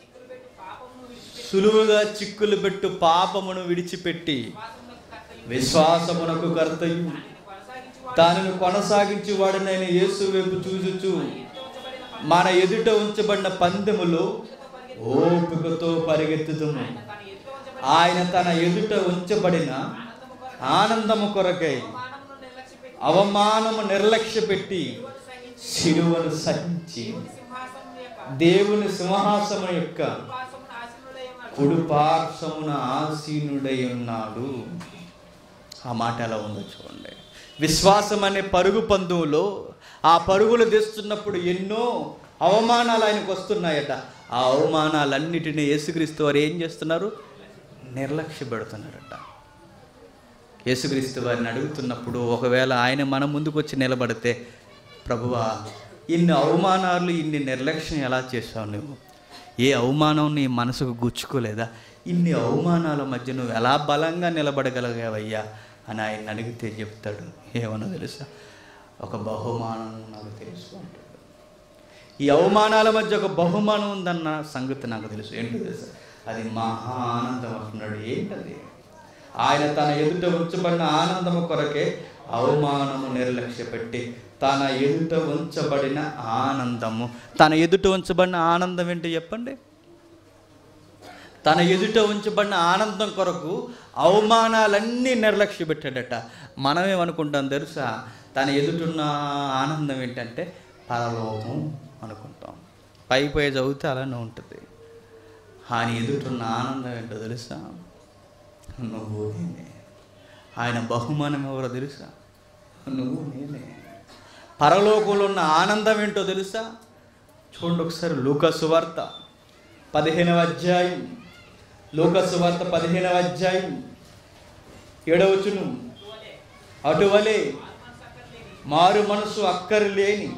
సులువుగా చిక్కులు పెట్టు పాపమును విడిచిపెట్టి విశ్వాసమునకు కర్తయు దానిని కొనసాగించి వాడినైన యేసు వైపు చూచుచు మన ఎదుట ఉంచబడిన పందెములో ఓపికతో పరిగెత్తుతుము ఆయన తన ఎదుట ఉంచబడిన ఆనందము కొరకై అవమానము నిర్లక్ష్య పెట్టి శిలువను సహించి దేవుని సింహాసనం యొక్క కుడి పార్శ్వమున ఆసీనుడై ఉన్నాడు ఆ మాట ఎలా ఉందో చూడండి విశ్వాసం అనే పరుగు పందువులో ఆ పరుగులు తెస్తున్నప్పుడు ఎన్నో అవమానాలు ఆయనకు వస్తున్నాయట ఆ అవమానాలన్నిటినీ యేసుక్రీస్తు వారు ఏం చేస్తున్నారు నిర్లక్ష్య పెడుతున్నారట యేసుక్రీస్తు వారిని అడుగుతున్నప్పుడు ఒకవేళ ఆయన మన ముందుకు వచ్చి నిలబడితే ప్రభువా ఇన్ని అవమానాలు ఇన్ని నిర్లక్ష్యం ఎలా చేశావు నువ్వు ఏ అవమానం నీ మనసుకు గుచ్చుకోలేదా ఇన్ని అవమానాల మధ్య నువ్వు ఎలా బలంగా నిలబడగలిగావయ్యా అని ఆయన అడిగితే చెప్తాడు ఏమన్నా తెలుసా ఒక బహుమానం నాకు తెలుసు అంటాడు ఈ అవమానాల మధ్య ఒక బహుమానం ఉందన్న సంగతి నాకు తెలుసు ఏంటో తెలుసా అది మహా ఆనందం అంటున్నాడు ఏంటది ఆయన తన ఎదుట ఉంచబడిన ఆనందము కొరకే అవమానము నిర్లక్ష్య పెట్టి తన ఎదుట ఉంచబడిన ఆనందము తన ఎదుట ఉంచబడిన ఆనందం ఏంటి చెప్పండి తన ఎదుట ఉంచబడిన ఆనందం కొరకు అవమానాలన్నీ నిర్లక్ష్య పెట్టాడట మనమేమనుకుంటాం తెలుసా తన ఎదుటున్న ఆనందం ఏంటంటే పరలోకం అనుకుంటాం పై పై చదివితే అలానే ఉంటుంది ఆయన ఎదుటున్న ఆనందం ఏంటో తెలుసా నువ్వు నేనే ఆయన బహుమానం ఎవరో తెలుసా నువ్వు నేనే పరలోకంలో ఉన్న ఆనందం ఏంటో తెలుసా చూడండి ఒకసారి లూకసు వార్త పదిహేనవ అధ్యాయం లూకసు వార్త పదిహేనవ అధ్యాయం ఏడవచును అటువలే మారు మనసు అక్కరు లేని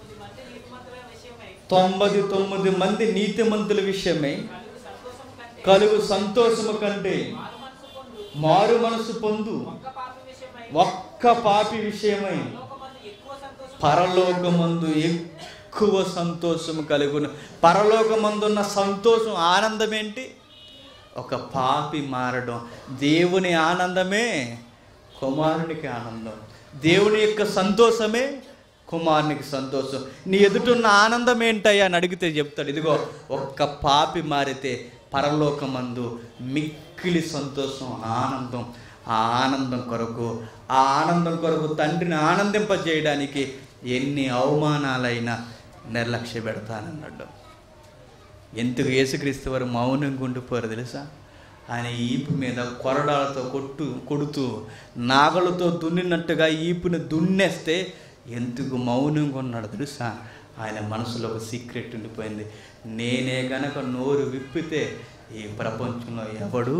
తొంభై తొమ్మిది మంది నీతిమంతుల విషయమై కలుగు సంతోషము కంటే మారు మనసు పొందు ఒక్క పాపి విషయమై పరలోకమందు ఎక్కువ సంతోషము కలుగును పరలోకమందున్న సంతోషం ఆనందం ఏంటి ఒక పాపి మారడం దేవుని ఆనందమే కుమారునికి ఆనందం దేవుని యొక్క సంతోషమే కుమారునికి సంతోషం నీ ఎదుటున్న ఆనందం ఏంటయ్యా అని అడిగితే చెప్తాడు ఇదిగో ఒక్క పాపి మారితే పరలోకమందు మిక్కిలి సంతోషం ఆనందం ఆ ఆనందం కొరకు ఆ ఆనందం కొరకు తండ్రిని ఆనందింపజేయడానికి ఎన్ని అవమానాలైనా నిర్లక్ష్య పెడతానన్నాడు ఎందుకు యేసుక్రీస్తు వారు మౌనంగా ఉండిపోరు తెలుసా ఆయన ఈపు మీద కొరడాలతో కొట్టు కొడుతూ నాగలతో దున్నినట్టుగా ఈపుని దున్నేస్తే ఎందుకు మౌనంగా ఉన్నాడు తెలుసా ఆయన మనసులో ఒక సీక్రెట్ ఉండిపోయింది నేనే గనక నోరు విప్పితే ఈ ప్రపంచంలో ఎవడు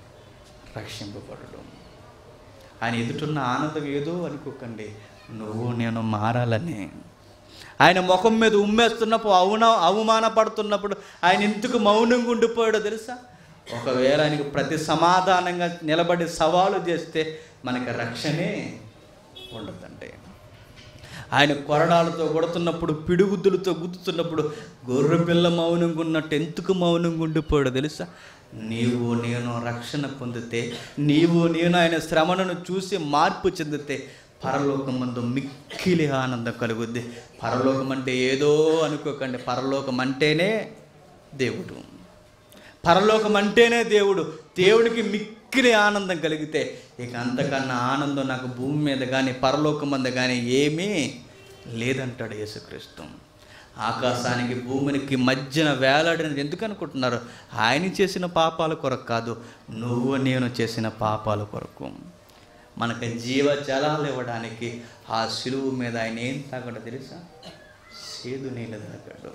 రక్షింపబడడు ఆయన ఎదుటున్న ఆనందం ఏదో అనుకోకండి నువ్వు నేను మారాలని ఆయన ముఖం మీద ఉమ్మేస్తున్నప్పుడు అవున అవమానపడుతున్నప్పుడు ఆయన ఎందుకు మౌనంగా ఉండిపోయాడో తెలుసా ఒకవేళ ఆయనకు ప్రతి సమాధానంగా నిలబడి సవాలు చేస్తే మనకి రక్షణే ఉండదండి ఆయన కొరడాలతో కొడుతున్నప్పుడు పిడుగుద్దులతో గుద్దుతున్నప్పుడు గొర్రెపిల్ల మౌనంగా ఉన్నట్టు ఎందుకు మౌనంగా ఉండిపోయాడో తెలుసా నీవు నేను రక్షణ పొందితే నీవు నేను ఆయన శ్రమణను చూసి మార్పు చెందితే పరలోకం ముందు మిక్కిలి ఆనందం కలుగుద్ది పరలోకం అంటే ఏదో అనుకోకండి పరలోకం అంటేనే దేవుడు పరలోకం అంటేనే దేవుడు దేవుడికి మిక్కిలి ఆనందం కలిగితే ఇక అంతకన్నా ఆనందం నాకు భూమి మీద కానీ పరలోకం మీద కానీ ఏమీ లేదంటాడు యేసుక్రీస్తు ఆకాశానికి భూమికి మధ్యన వేలాడినది ఎందుకు అనుకుంటున్నారు ఆయన చేసిన పాపాల కొరకు కాదు నువ్వు నేను చేసిన పాపాల కొరకు మనకు జీవ జలాలు ఇవ్వడానికి ఆ శిలువు మీద ఆయన ఏం తాగడో తెలుసా సేదు నీళ్ళు తాగాడు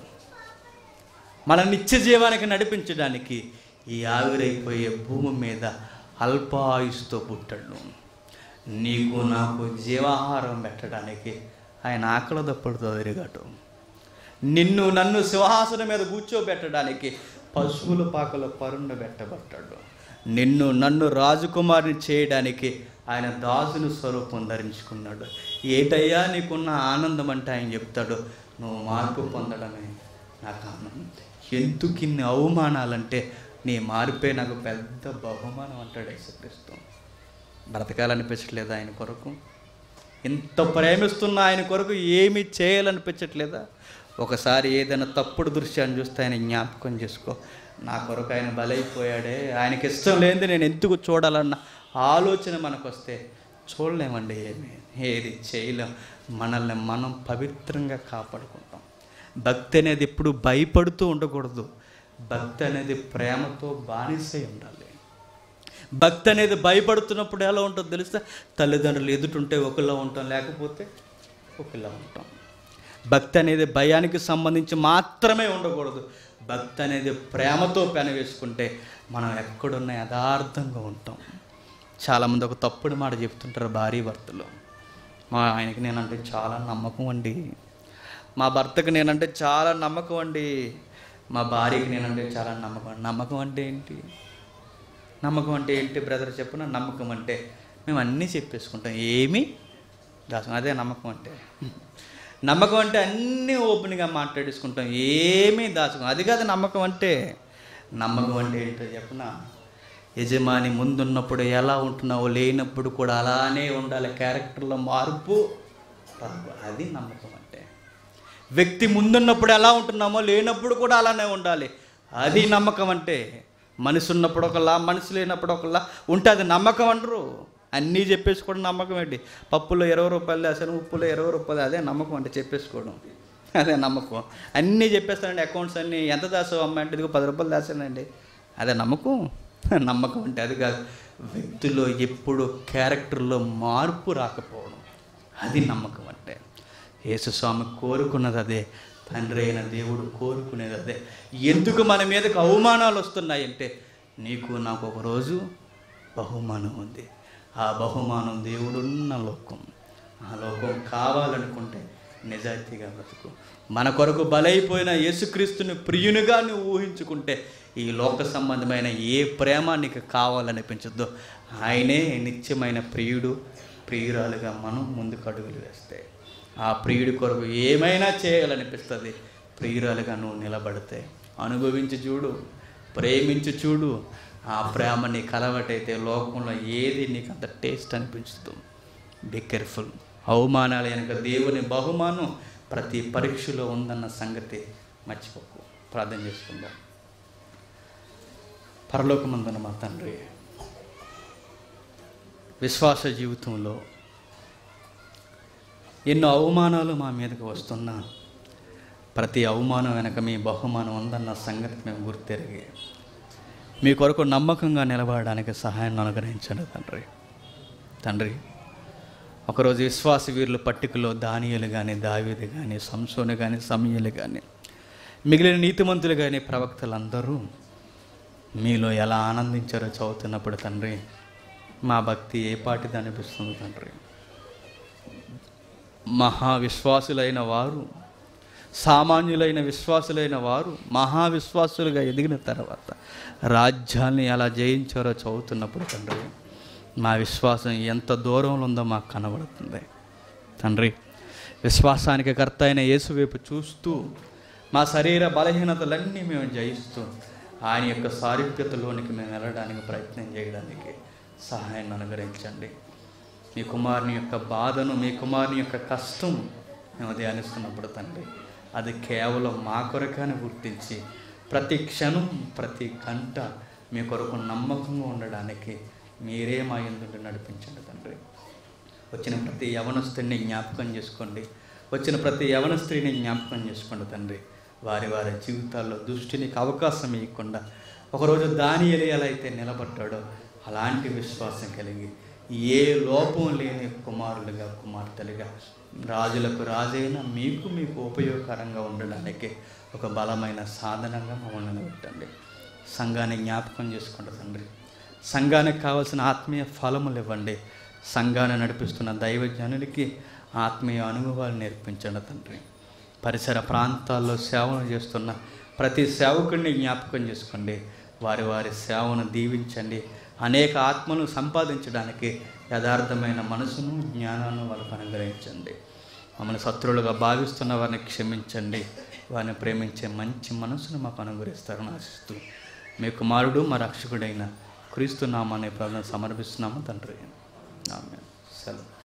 మన నిత్య జీవానికి నడిపించడానికి ఈ ఆవిరైపోయే భూమి మీద అల్పాయుస్తో పుట్టాడు నీకు నాకు జీవాహారం పెట్టడానికి ఆయన ఆకలి దప్పడుతో తిరిగాడు నిన్ను నన్ను సింహాసనం మీద కూర్చోబెట్టడానికి పశువుల పాకల పరుండ పెట్టబట్టాడు నిన్ను నన్ను రాజకుమారిని చేయడానికి ఆయన దాసుని స్వరూపం ధరించుకున్నాడు ఏటయ్యా నీకున్న ఆనందం అంటే ఆయన చెప్తాడు నువ్వు మార్పు పొందడమే నాకు ఆనందం ఎందుకు ఇన్ని అవమానాలంటే నీ మార్పే నాకు పెద్ద బహుమానం అంటాడు యేసుక్రీస్తు బ్రతకాలనిపించట్లేదా ఆయన కొరకు ఇంత ప్రేమిస్తున్న ఆయన కొరకు ఏమీ చేయాలనిపించట్లేదా ఒకసారి ఏదైనా తప్పుడు దృశ్యాన్ని చూస్తే ఆయన జ్ఞాపకం చేసుకో నా కొరకు ఆయన బలైపోయాడే ఆయనకి ఇష్టం లేనిది నేను ఎందుకు చూడాలన్న ఆలోచన మనకు వస్తే చూడలేమండి ఏమి ఏది చేయలేం మనల్ని మనం పవిత్రంగా కాపాడుకుంటాం భక్తి అనేది ఎప్పుడు భయపడుతూ ఉండకూడదు భక్తి అనేది ప్రేమతో బానిసై ఉండాలి భక్తి అనేది భయపడుతున్నప్పుడు ఎలా ఉంటుందో తెలుసా తల్లిదండ్రులు ఎదుటుంటే ఒకలా ఉంటాం లేకపోతే ఒకలా ఉంటాం భక్తి అనేది భయానికి సంబంధించి మాత్రమే ఉండకూడదు భక్తి అనేది ప్రేమతో పెనవేసుకుంటే మనం ఎక్కడున్న యథార్థంగా ఉంటాం చాలామంది ఒక తప్పుడు మాట చెప్తుంటారు భార్య భర్తలు మా ఆయనకి నేనంటే చాలా నమ్మకం అండి మా భర్తకి నేనంటే చాలా నమ్మకం అండి మా భార్యకి నేనంటే చాలా నమ్మకం నమ్మకం అంటే ఏంటి నమ్మకం అంటే ఏంటి బ్రదర్ చెప్పున నమ్మకం అంటే మేము అన్నీ చెప్పేసుకుంటాం ఏమి దాసం అదే నమ్మకం అంటే నమ్మకం అంటే అన్నీ ఓపెన్గా మాట్లాడేసుకుంటాం ఏమీ దాచుకో అది కాదు నమ్మకం అంటే నమ్మకం అంటే ఏంటో చెప్పనా యజమాని ముందున్నప్పుడు ఎలా ఉంటున్నావో లేనప్పుడు కూడా అలానే ఉండాలి క్యారెక్టర్లో మార్పు రాదు. అది నమ్మకం అంటే వ్యక్తి ముందున్నప్పుడు ఎలా ఉంటున్నామో లేనప్పుడు కూడా అలానే ఉండాలి అది నమ్మకం అంటే మనిషి ఉన్నప్పుడు ఒకలా మనిషి లేనప్పుడు ఒకలా ఉంటే అది నమ్మకం అంటారు అన్నీ చెప్పేసుకోవడం నమ్మకం ఏంటి పప్పులో ఇరవై రూపాయలు వేసాను ఉప్పులో ఇరవై రూపాయలు అదే నమ్మకం అంటే చెప్పేసుకోవడం అదే నమ్మకం అన్నీ చెప్పేస్తానండి అకౌంట్స్ అన్నీ ఎంత దాసావు అమ్మ అంటే ఇదిగో పది రూపాయలు దాసానండి అదే నమ్మకం నమ్మకం అంటే అది కాదు వ్యక్తిలో ఎప్పుడు క్యారెక్టర్లో మార్పు రాకపోవడం అది నమ్మకం అంటే యేసుస్వామి కోరుకున్నది అదే తండ్రి అయిన దేవుడు కోరుకునేది అదే ఎందుకు మన మీదకి అవమానాలు వస్తున్నాయంటే నీకు నాకు ఒక రోజు బహుమానం ఉంది ఆ బహుమానం దేవుడున్న లోకం ఆ లోకం కావాలనుకుంటే నిజాయితీగా బ్రతుకు మన కొరకు బలైపోయిన యేసుక్రీస్తుని ప్రియునిగా నువ్వు ఊహించుకుంటే ఈ లోక సంబంధమైన ఏ ప్రేమ నీకు కావాలనిపించద్దో ఆయనే నిత్యమైన ప్రియుడు ప్రియురాలుగా మనం ముందుకు అడుగులు వేస్తే ఆ ప్రియుడి కొరకు ఏమైనా చేయాలనిపిస్తుంది ప్రియురాలుగా నువ్వు నిలబడితే అనుభవించి చూడు ప్రేమించి చూడు ఆ ప్రేమ నీకు అలవాటైతే లోకంలో ఏది నీకు అంత టేస్ట్ అనిపించుతుంది బీ కేర్ఫుల్ అవమానాలు వెనక దేవుని బహుమానం ప్రతి పరీక్షలో ఉందన్న సంగతి మర్చిపోకు ప్రార్థన చేసుకుందాం పరలోకమందున మా తండ్రి విశ్వాస జీవితంలో ఎన్నో అవమానాలు మా మీదకి వస్తున్నా ప్రతి అవమానం వెనక మీ బహుమానం ఉందన్న సంగతి మేము గుర్తెరిగి మీ కొరకు నమ్మకంగా నిలబడడానికి సహాయాన్ని అనుగ్రహించండి తండ్రి తండ్రి ఒకరోజు విశ్వాస వీరుల పట్టికలో దానియలు కానీ దావీది కానీ సంసోను కానీ సమయలు కానీ మిగిలిన నీతిమంతులు కానీ ప్రవక్తలందరూ మీలో ఎలా ఆనందించారో చదువుతున్నప్పుడు తండ్రి మా భక్తి ఏ పాటిది అనిపిస్తుంది తండ్రి మహావిశ్వాసులైన వారు సామాన్యులైన విశ్వాసులైన వారు మహావిశ్వాసులుగా ఎదిగిన తర్వాత రాజ్యాన్ని ఎలా జయించారో చదువుతున్నప్పుడు తండ్రి మా విశ్వాసం ఎంత దూరంలో ఉందో మాకు కనబడుతుంది తండ్రి విశ్వాసానికి కర్త అయిన యేసు వైపు చూస్తూ మా శరీర బలహీనతలన్నీ మేము జయిస్తూ ఆయన యొక్క సారూప్యతలోనికి మేము వెళ్ళడానికి ప్రయత్నం చేయడానికి సహాయాన్ని అనుగ్రహించండి మీ కుమారుని యొక్క బాధను మీ కుమారుని యొక్క కష్టం మేము ధ్యానిస్తున్నప్పుడు తండ్రి అది కేవలం మా కొరకని గుర్తించి ప్రతి క్షణం ప్రతి గంట మీ కొరకు నమ్మకంగా ఉండడానికి మీరే మా ఎందుకు నడిపించండి తండ్రి వచ్చిన ప్రతి యవనస్తుని జ్ఞాపకం చేసుకోండి వచ్చిన ప్రతి యవన స్త్రీని జ్ఞాపకం చేసుకోండి తండ్రి వారి వారి జీవితాల్లో దృష్టినికి అవకాశం ఇవ్వకుండా ఒకరోజు దాని ఎలా అయితే నిలబడ్డాడో అలాంటి విశ్వాసం కలిగి ఏ లోపం లేని కుమారులుగా కుమార్తెలుగా రాజులకు రాజైన మీకు మీకు ఉపయోగకరంగా ఉండడానికి ఒక బలమైన సాధనంగా మమ్మల్ని నిలబెట్టండి సంఘాన్ని జ్ఞాపకం చేసుకోండి తండ్రి సంఘానికి కావాల్సిన ఆత్మీయ ఫలములు ఇవ్వండి సంఘాన్ని నడిపిస్తున్న దైవజనులకి ఆత్మీయ అనుభవాలు నేర్పించండి తండ్రి పరిసర ప్రాంతాల్లో సేవలు చేస్తున్న ప్రతి సేవకుడిని జ్ఞాపకం చేసుకోండి వారి వారి సేవను దీవించండి అనేక ఆత్మను సంపాదించడానికి యథార్థమైన మనసును జ్ఞానాన్ని వాళ్ళకు అనుగ్రహించండి మమ్మల్ని శత్రువులుగా భావిస్తున్న వారిని క్షమించండి వారిని ప్రేమించే మంచి మనసును మాకు అనుగ్రహిస్తారని ఆశిస్తూ మీ కుమారుడు మా రక్షకుడైన క్రీస్తు నామాన్ని ప్రార్థన సమర్పిస్తున్నాము తండ్రి ఆమె సెలవు